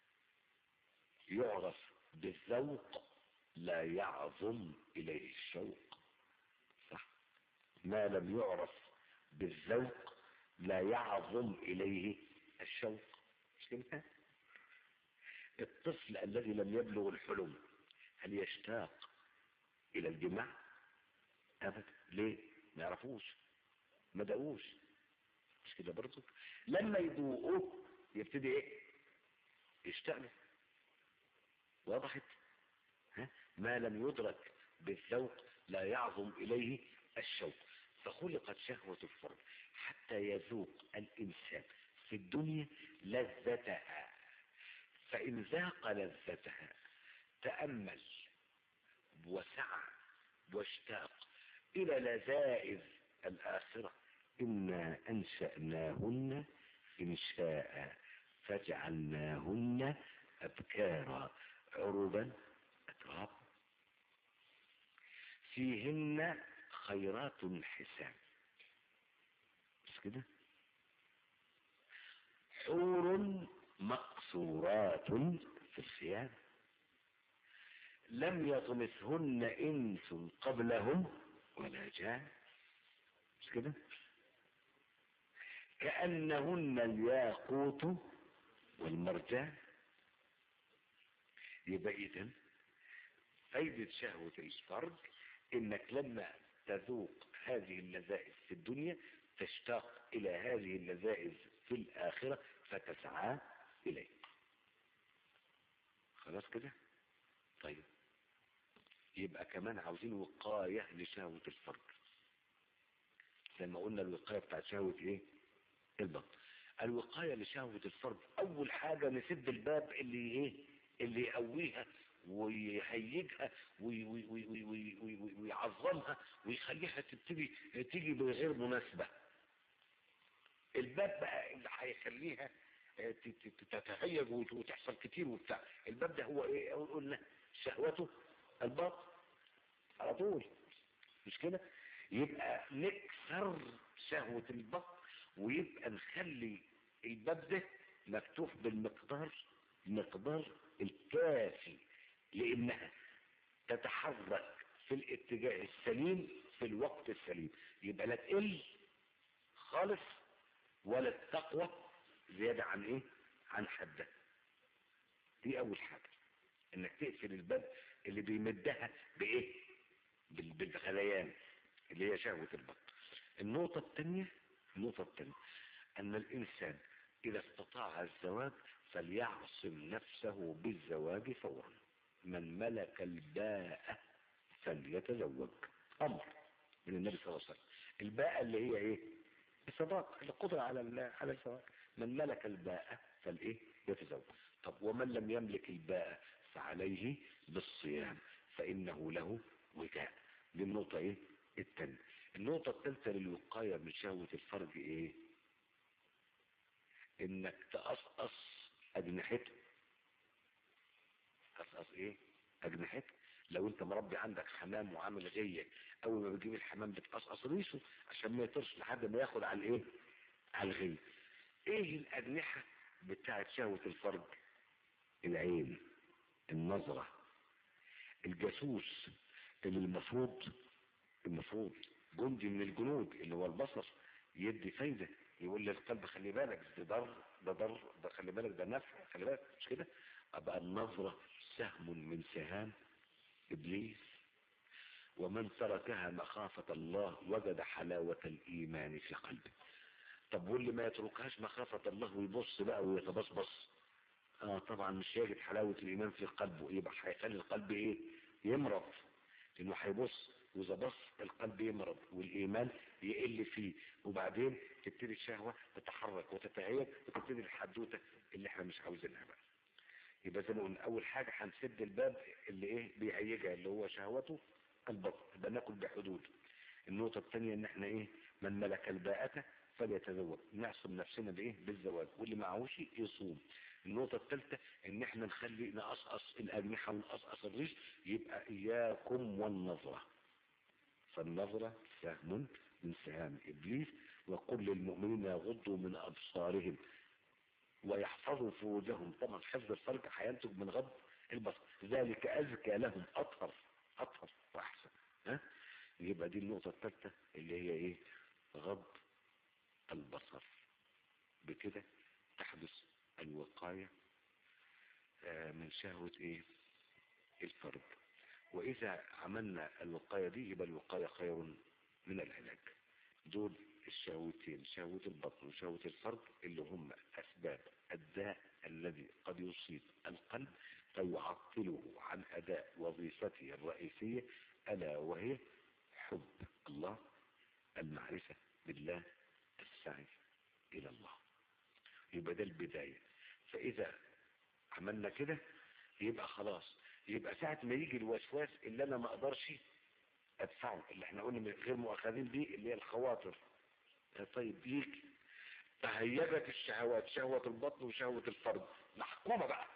يعرف بالذوق لا يعظم إليه الشوق صح ما لم يعرف بالذوق لا يعظم إليه الشوق مش كده الطفل الذي لم يبلغ الحلم هل يشتاق إلى الجماع أبدا ليه ما يعرفوش ما دقوش مش كده برضه لما يدوقوه يبتدي ايه يشتغل وضحت ها؟ ما لم يدرك بالذوق لا يعظم اليه الشوق فخلقت شهوة الفرد حتى يذوق الانسان في الدنيا لذتها فان ذاق لذتها تأمل وسعى واشتاق الى لذائذ الاخرة انا انشأناهن إنشاء فجعلناهن أبكارا عربا أترابا فيهن خيرات حسان بس كده حور مقصورات في الخيام لم يطمثهن انس قبلهم ولا جان مش كده كأنهن الياقوت والمرجان يبقى اذا فايدة شهوة الفرج انك لما تذوق هذه اللذائذ في الدنيا تشتاق الى هذه اللذائذ في الاخرة فتسعى اليه خلاص كده طيب يبقى كمان عاوزين وقاية لشهوة الفرج زي ما قلنا الوقاية بتاعت شهوة ايه البطن الوقاية لشهوة الفرج اول حاجة نسد الباب اللي ايه اللي يقويها ويهيجها وي- وي- وي- وي- وي- وي- وي- ويعظمها ويخليها تبتدي تيجي بغير مناسبة الباب بقى اللي هيخليها آه، ت- ت- تتهيج وت- وتحصل كتير وبتاع الباب ده هو ايه قلنا شهوته البطن على طول مش كده يبقى نكسر شهوة البطن ويبقى نخلي الباب ده مفتوح بالمقدار المقدار الكافي لانها تتحرك في الاتجاه السليم في الوقت السليم يبقى لا تقل خالص ولا التقوى زيادة عن ايه عن حدها دي اول حاجة انك تقفل الباب اللي بيمدها بايه بال- بالغليان اللي هي شهوة البطن النقطة الثانية النقطة الثانية ان الانسان اذا استطاع الزواج فليعصم نفسه بالزواج فورا من ملك الباءة فليتزوج امر من النبي صلى الله عليه وسلم الباءة اللي هي ايه الصداق القدرة على ال- على الزواج من ملك الباءة فالايه يتزوج طب ومن لم يملك الباءة فعليه بالصيام فانه له وجاء دي النقطة ايه التانية النقطة الثالثة للوقاية من شهوة الفرج ايه انك تقصقص اجنحته تقصقص ايه اجنحته لو انت مربي عندك حمام وعامل غية اول ما بتجيب الحمام بتقصقص ريشه عشان ما يطرش لحد ما ياخد على الايه على الغية ايه الاجنحة بتاعت شهوة الفرج العين النظرة الجاسوس اللي المفروض المفروض جندي من الجنود اللي هو البصر يدي فايدة يقول للقلب خلي بالك ده ضر ده ضر ده خلي بالك ده نفع خلي بالك مش كده ابقى النظرة سهم من سهام ابليس ومن تركها مخافة الله وجد حلاوة الايمان في قلبه طب واللي ما يتركهاش مخافة الله ويبص بقى ويتبصبص اه طبعا مش هيجد حلاوة الايمان في قلبه يبقى هيخلي القلب ايه يمرض لانه هيبص واذا بص القلب يمرض والايمان يقل فيه وبعدين تبتدي الشهوة تتحرك وتتهيج وتبتدي الحدوتة اللي احنا مش عاوزينها بقى يبقى زي ما قلنا اول حاجة هنسد الباب اللي ايه بيهيجها اللي هو شهوته البطن يبقى ناكل بحدود النقطة الثانية ان احنا ايه من ملك الباءة فليتزوج نعصم نفسنا بايه بالزواج واللي معهوش يصوم النقطة الثالثة ان احنا نخلي نقصقص الاجنحة ونقصقص الريش يبقى اياكم والنظرة فالنظرة سهم من سهام ابليس وقل للمؤمنين يغضوا من ابصارهم ويحفظوا فروجهم طبعا حفظ الفرج هينتج من غض البصر ذلك ازكى لهم اطهر اطهر واحسن ها يبقى دي النقطة الثالثة اللي هي ايه غض البصر بكده تحدث الوقاية آه، من شهوة ايه الفرد واذا عملنا الوقاية دي يبقى الوقاية خير من العلاج دول الشهوتين شهوة البطن وشهوة الفرد اللي هم اسباب الداء الذي قد يصيب القلب فيعطله عن اداء وظيفته الرئيسية الا وهي حب الله المعرفة بالله السعي الى الله يبقى ده البداية فاذا عملنا كده يبقى خلاص يبقى ساعة ما يجي الوسواس اللي انا ما اقدرش ادفعه اللي احنا قلنا غير مؤاخذين بيه اللي هي الخواطر طيب يجي تهيجت الشهوات شهوة البطن وشهوة الفرد محكومة بقى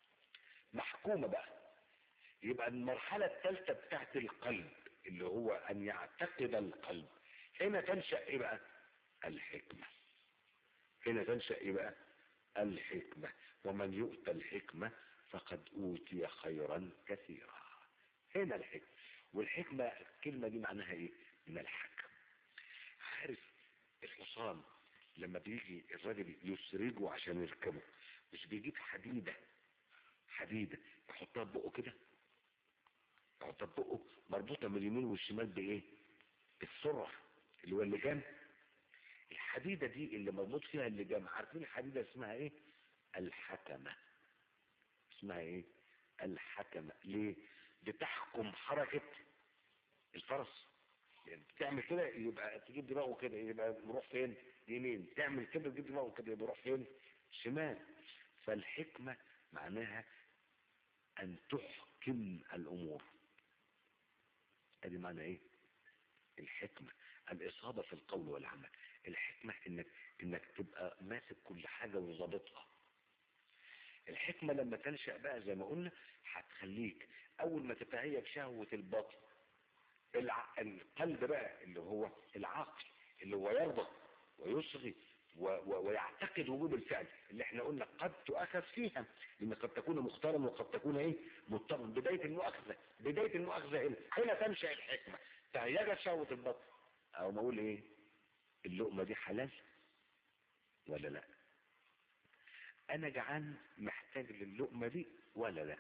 محكومة بقى يبقى المرحلة الثالثة بتاعت القلب اللي هو ان يعتقد القلب هنا تنشأ ايه بقى الحكمة هنا تنشأ ايه بقى الحكمة ومن يؤتى الحكمة فقد أوتي خيرا كثيرا هنا الحكمة والحكمة الكلمة دي معناها ايه من الحكم عارف الحصان لما بيجي الراجل يسرجه عشان يركبه مش بيجيب حديدة حديدة يحطها في بقه كده يحطها في بقه مربوطة من اليمين والشمال بايه السرعة اللي هو اللجام الحديدة دي اللي مربوط فيها اللجام عارفين الحديدة اسمها ايه الحكمة اسمها ايه الحكمة ليه بتحكم حركة الفرس يعني تعمل كده يبقى تجيب دماغه كده يبقى بيروح فين يمين تعمل كده تجيب دماغه كده يبقى بيروح فين شمال فالحكمة معناها ان تحكم الامور ادي معنى ايه الحكمة الاصابة في القول والعمل الحكمة انك انك تبقى ماسك كل حاجة وظابطها الحكمة لما تنشأ بقى زي ما قلنا هتخليك اول ما تتهيج شهوة البطن الع... القلب بقى اللي هو العقل اللي هو يرضى ويصغي و... و... ويعتقد وجوب الفعل اللي احنا قلنا قد تؤخذ فيها لان قد تكون مختارا وقد تكون ايه مضطرا بداية المؤاخذة بداية المؤاخذة هنا هنا تنشأ الحكمة تهيجت شهوة البطن او ما اقول ايه اللقمة دي حلال ولا لا انا جعان محتاج للقمة دي ولا لا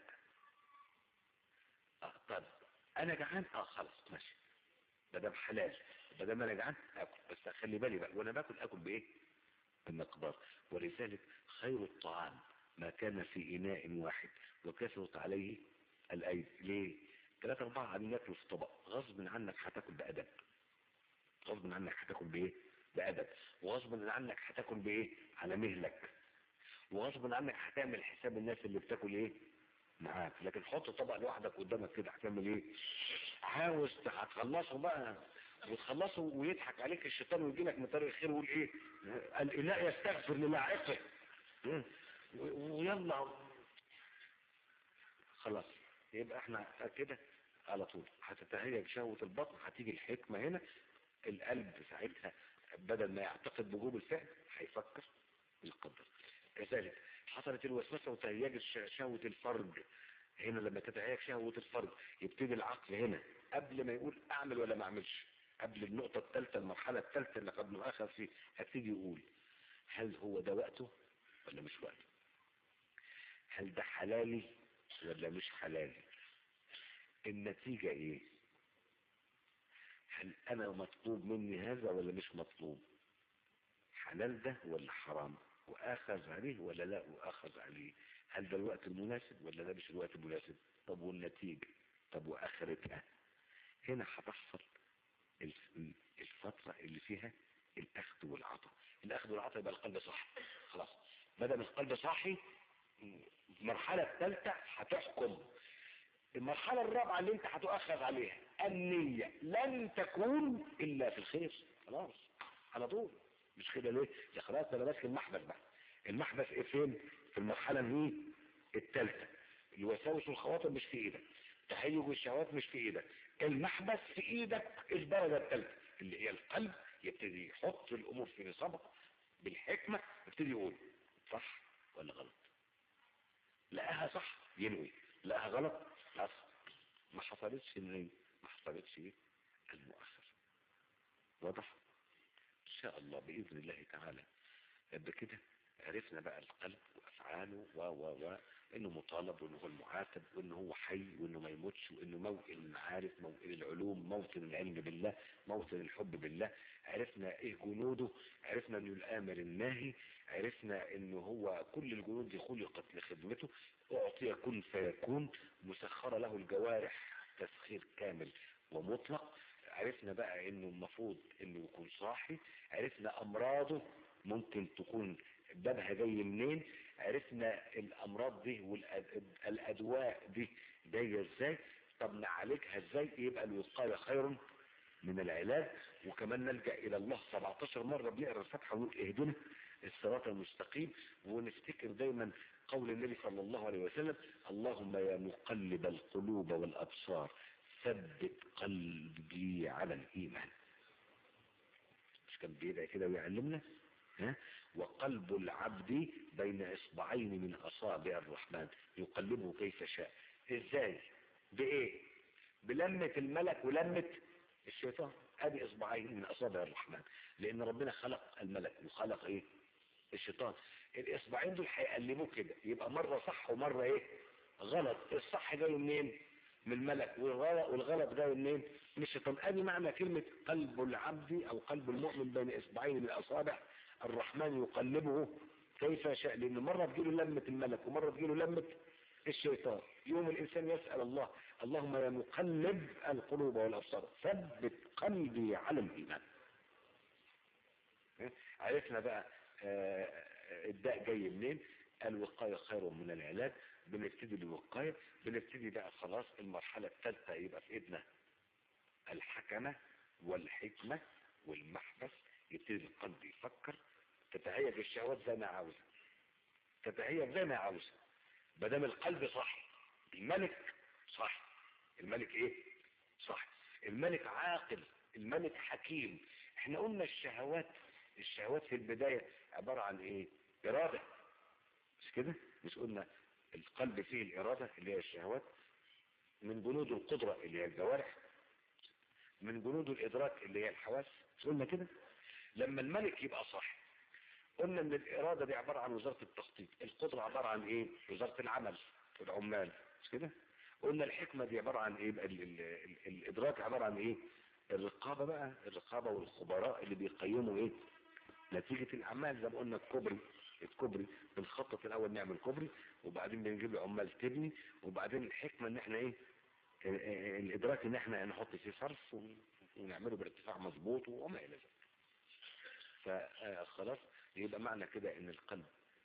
اه طب انا جعان اه خلاص ماشي ما دام حلال ما دام انا جعان اكل بس اخلي بالي بقى وانا باكل اكل بايه بالمقدار ولذلك خير الطعام ما كان في اناء واحد وكثرت عليه الايدي ليه ثلاثة اربعة قاعدين ياكلوا في طبق غصب عنك هتاكل بادب غصب عنك هتاكل بايه بادب وغصب عنك هتاكل بايه على مهلك وغصب عنك هتعمل حساب الناس اللي بتاكل ايه معاك لكن حط طبق لوحدك قدامك كده هتعمل ايه عاوز هتخلصه بقى وتخلصه ويضحك عليك الشيطان ويجي لك من طريق الخير ويقول ايه الاله يستغفر للاعقه ويلا خلاص يبقى احنا كده على طول هتتهيج شهوة البطن هتيجي الحكمة هنا القلب ساعتها بدل ما يعتقد بوجوب الفعل هيفكر بالقدر كذلك حصلت الوسوسة وتهيجت شهوة الفرج هنا لما تتهيج شهوة الفرج يبتدي العقل هنا قبل ما يقول اعمل ولا ما اعملش قبل النقطة الثالثة المرحلة الثالثة اللي قد نؤخذ فيه هتيجي يقول هل هو ده وقته ولا مش وقته هل ده حلالي ولا مش حلالي النتيجة ايه هل انا مطلوب مني هذا ولا مش مطلوب حلال ده ولا حرام واخذ عليه ولا لا واخذ عليه هل ده الوقت المناسب ولا ده مش الوقت المناسب طب والنتيجة طب واخرتها هنا هتحصل الفترة اللي فيها الاخذ والعطاء الاخذ والعطاء يبقى القلب صاحي خلاص بدل القلب صاحي المرحلة الثالثة هتحكم المرحلة الرابعة اللي انت هتؤخذ عليها النية لن تكون الا في الخير خلاص على طول مش كده ليه يا خلاص انا ماسك المحبس بقى المحبس ايه فين في المرحلة دي الثالثة الوساوس والخواطر مش في ايدك تهيج الشهوات مش في ايدك المحبس في ايدك الدرجة الثالثة اللي هي القلب يبتدي يحط الامور في نصابها بالحكمة يبتدي يقول صح ولا غلط لقاها صح ينوي لقاها غلط خلاص ما حصلتش النية ما حصلتش المؤخر واضح ان شاء الله باذن الله تعالى يبقى كده عرفنا بقى القلب وافعاله و و و انه مطالب وانه هو المعاتب وانه هو حي وانه ما يموتش وانه موئل المعارف موئل العلوم موطن العلم بالله موطن الحب بالله عرفنا ايه جنوده عرفنا انه الامر الناهي عرفنا انه هو كل الجنود دي خلقت لخدمته اعطي كن فيكون مسخرة له الجوارح تسخير كامل ومطلق عرفنا بقى انه المفروض انه يكون صاحي عرفنا امراضه ممكن تكون بابها جاي منين عرفنا الامراض دي والادواء دي جايه ازاي طب نعالجها ازاي يبقى الوقايه خير من العلاج وكمان نلجا الى الله 17 مره بنقرا الفاتحه ونقول اهدنا الصراط المستقيم ونفتكر دايما قول النبي صلى الله عليه وسلم اللهم يا مقلب القلوب والابصار ثبت قلبي على الايمان مش كان بيدعي كده ويعلمنا ها؟ وقلب العبد بين اصبعين من اصابع الرحمن يقلبه كيف شاء ازاي بايه بلمة الملك ولمة الشيطان ادي اصبعين من اصابع الرحمن لان ربنا خلق الملك وخلق ايه الشيطان الاصبعين دول هيقلبوه كده يبقى مرة صح ومرة ايه غلط الصح جاي منين من الملك والغلط, والغلط جاي منين من الشيطان ادي معنى كلمة قلب العبد او قلب المؤمن بين اصبعين من اصابع الرحمن يقلبه كيف شاء لان مرة تجيله لمة الملك ومرة تجيله لمة الشيطان يوم الانسان يسأل الله اللهم يا مقلب القلوب والابصار ثبت قلبي على الايمان عرفنا بقى الداء جاي منين الوقاية خير من العلاج بنبتدي بالوقاية بنبتدي بقى خلاص المرحلة الثالثة يبقى في ايدنا الحكمة والحكمة والمحبس يبتدي القلب يفكر تتهيج الشهوات زي ما عاوزة تتهيج زي ما عاوزة بدل القلب صح الملك صح الملك ايه صح الملك عاقل الملك حكيم احنا قلنا الشهوات الشهوات في البداية عبارة عن ايه ارادة مش كده مش قلنا القلب فيه الارادة اللي هي الشهوات من جنود القدرة اللي هي الجوارح من جنود الادراك اللي هي الحواس مش قلنا كده لما الملك يبقى صح قلنا ان الارادة دي عبارة عن وزارة التخطيط القدرة عبارة عن ايه وزارة العمل والعمال مش كده قلنا الحكمة دي عبارة عن ايه ال ال ال الادراك عبارة عن ايه الرقابة بقى الرقابة والخبراء اللي بيقيموا ايه نتيجة الاعمال زي ما قلنا الكوبري الكوبري بنخطط الاول نعمل كوبري وبعدين بنجيب له عمال تبني وبعدين الحكمة ان احنا ايه الادراك ان احنا نحط فيه صرف ونعمله بارتفاع مظبوط وما الى ذلك فخلاص يبقى معنى كده ان القلب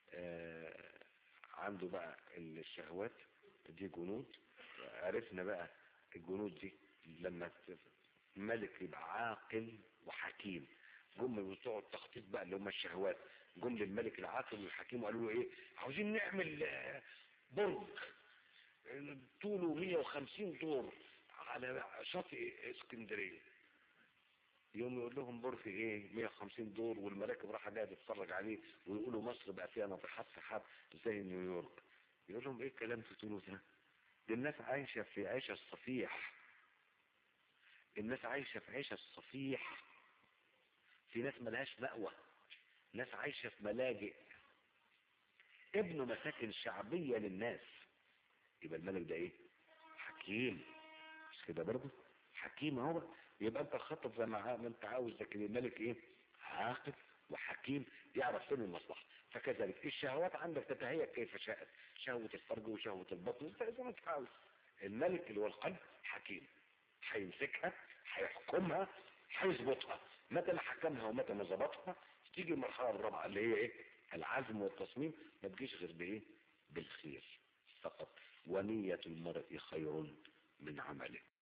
عنده بقى الشهوات دي جنود عرفنا بقى الجنود دي لما الملك يبقى عاقل وحكيم جم بتوع التخطيط بقى اللي هم الشهوات جم للملك العاقل والحكيم وقالوا له ايه عاوزين نعمل برج طوله 150 دور على شاطئ اسكندريه يوم يقول لهم برج ايه 150 دور والمراكب راح جايه تتفرج عليه ويقولوا مصر بقى فيها ناطحات سحاب زي نيويورك يقول لهم ايه الكلام في تونس ده دي الناس عايشه في عيشه الصفيح الناس عايشه في عيشه الصفيح في ناس ملهاش مأوى ناس عايشه في ملاجئ ابنه مساكن شعبيه للناس يبقى الملك ده ايه حكيم مش كده برضه حكيم هو يبقى انت خطط زي ما انت عاوز لكن الملك ايه عاقل وحكيم يعرف فين المصلحه فكذلك الشهوات عندك تتهيأ كيف شاءت شهوة الفرج وشهوة البطن انت زي ما انت عاوز الملك اللي هو القلب حكيم هيمسكها هيحكمها هيظبطها متى ما حكمها ومتى ما ظبطها تيجي المرحله الرابعه اللي هي ايه العزم والتصميم ما تجيش غير بايه بالخير فقط ونية المرء خير من عمله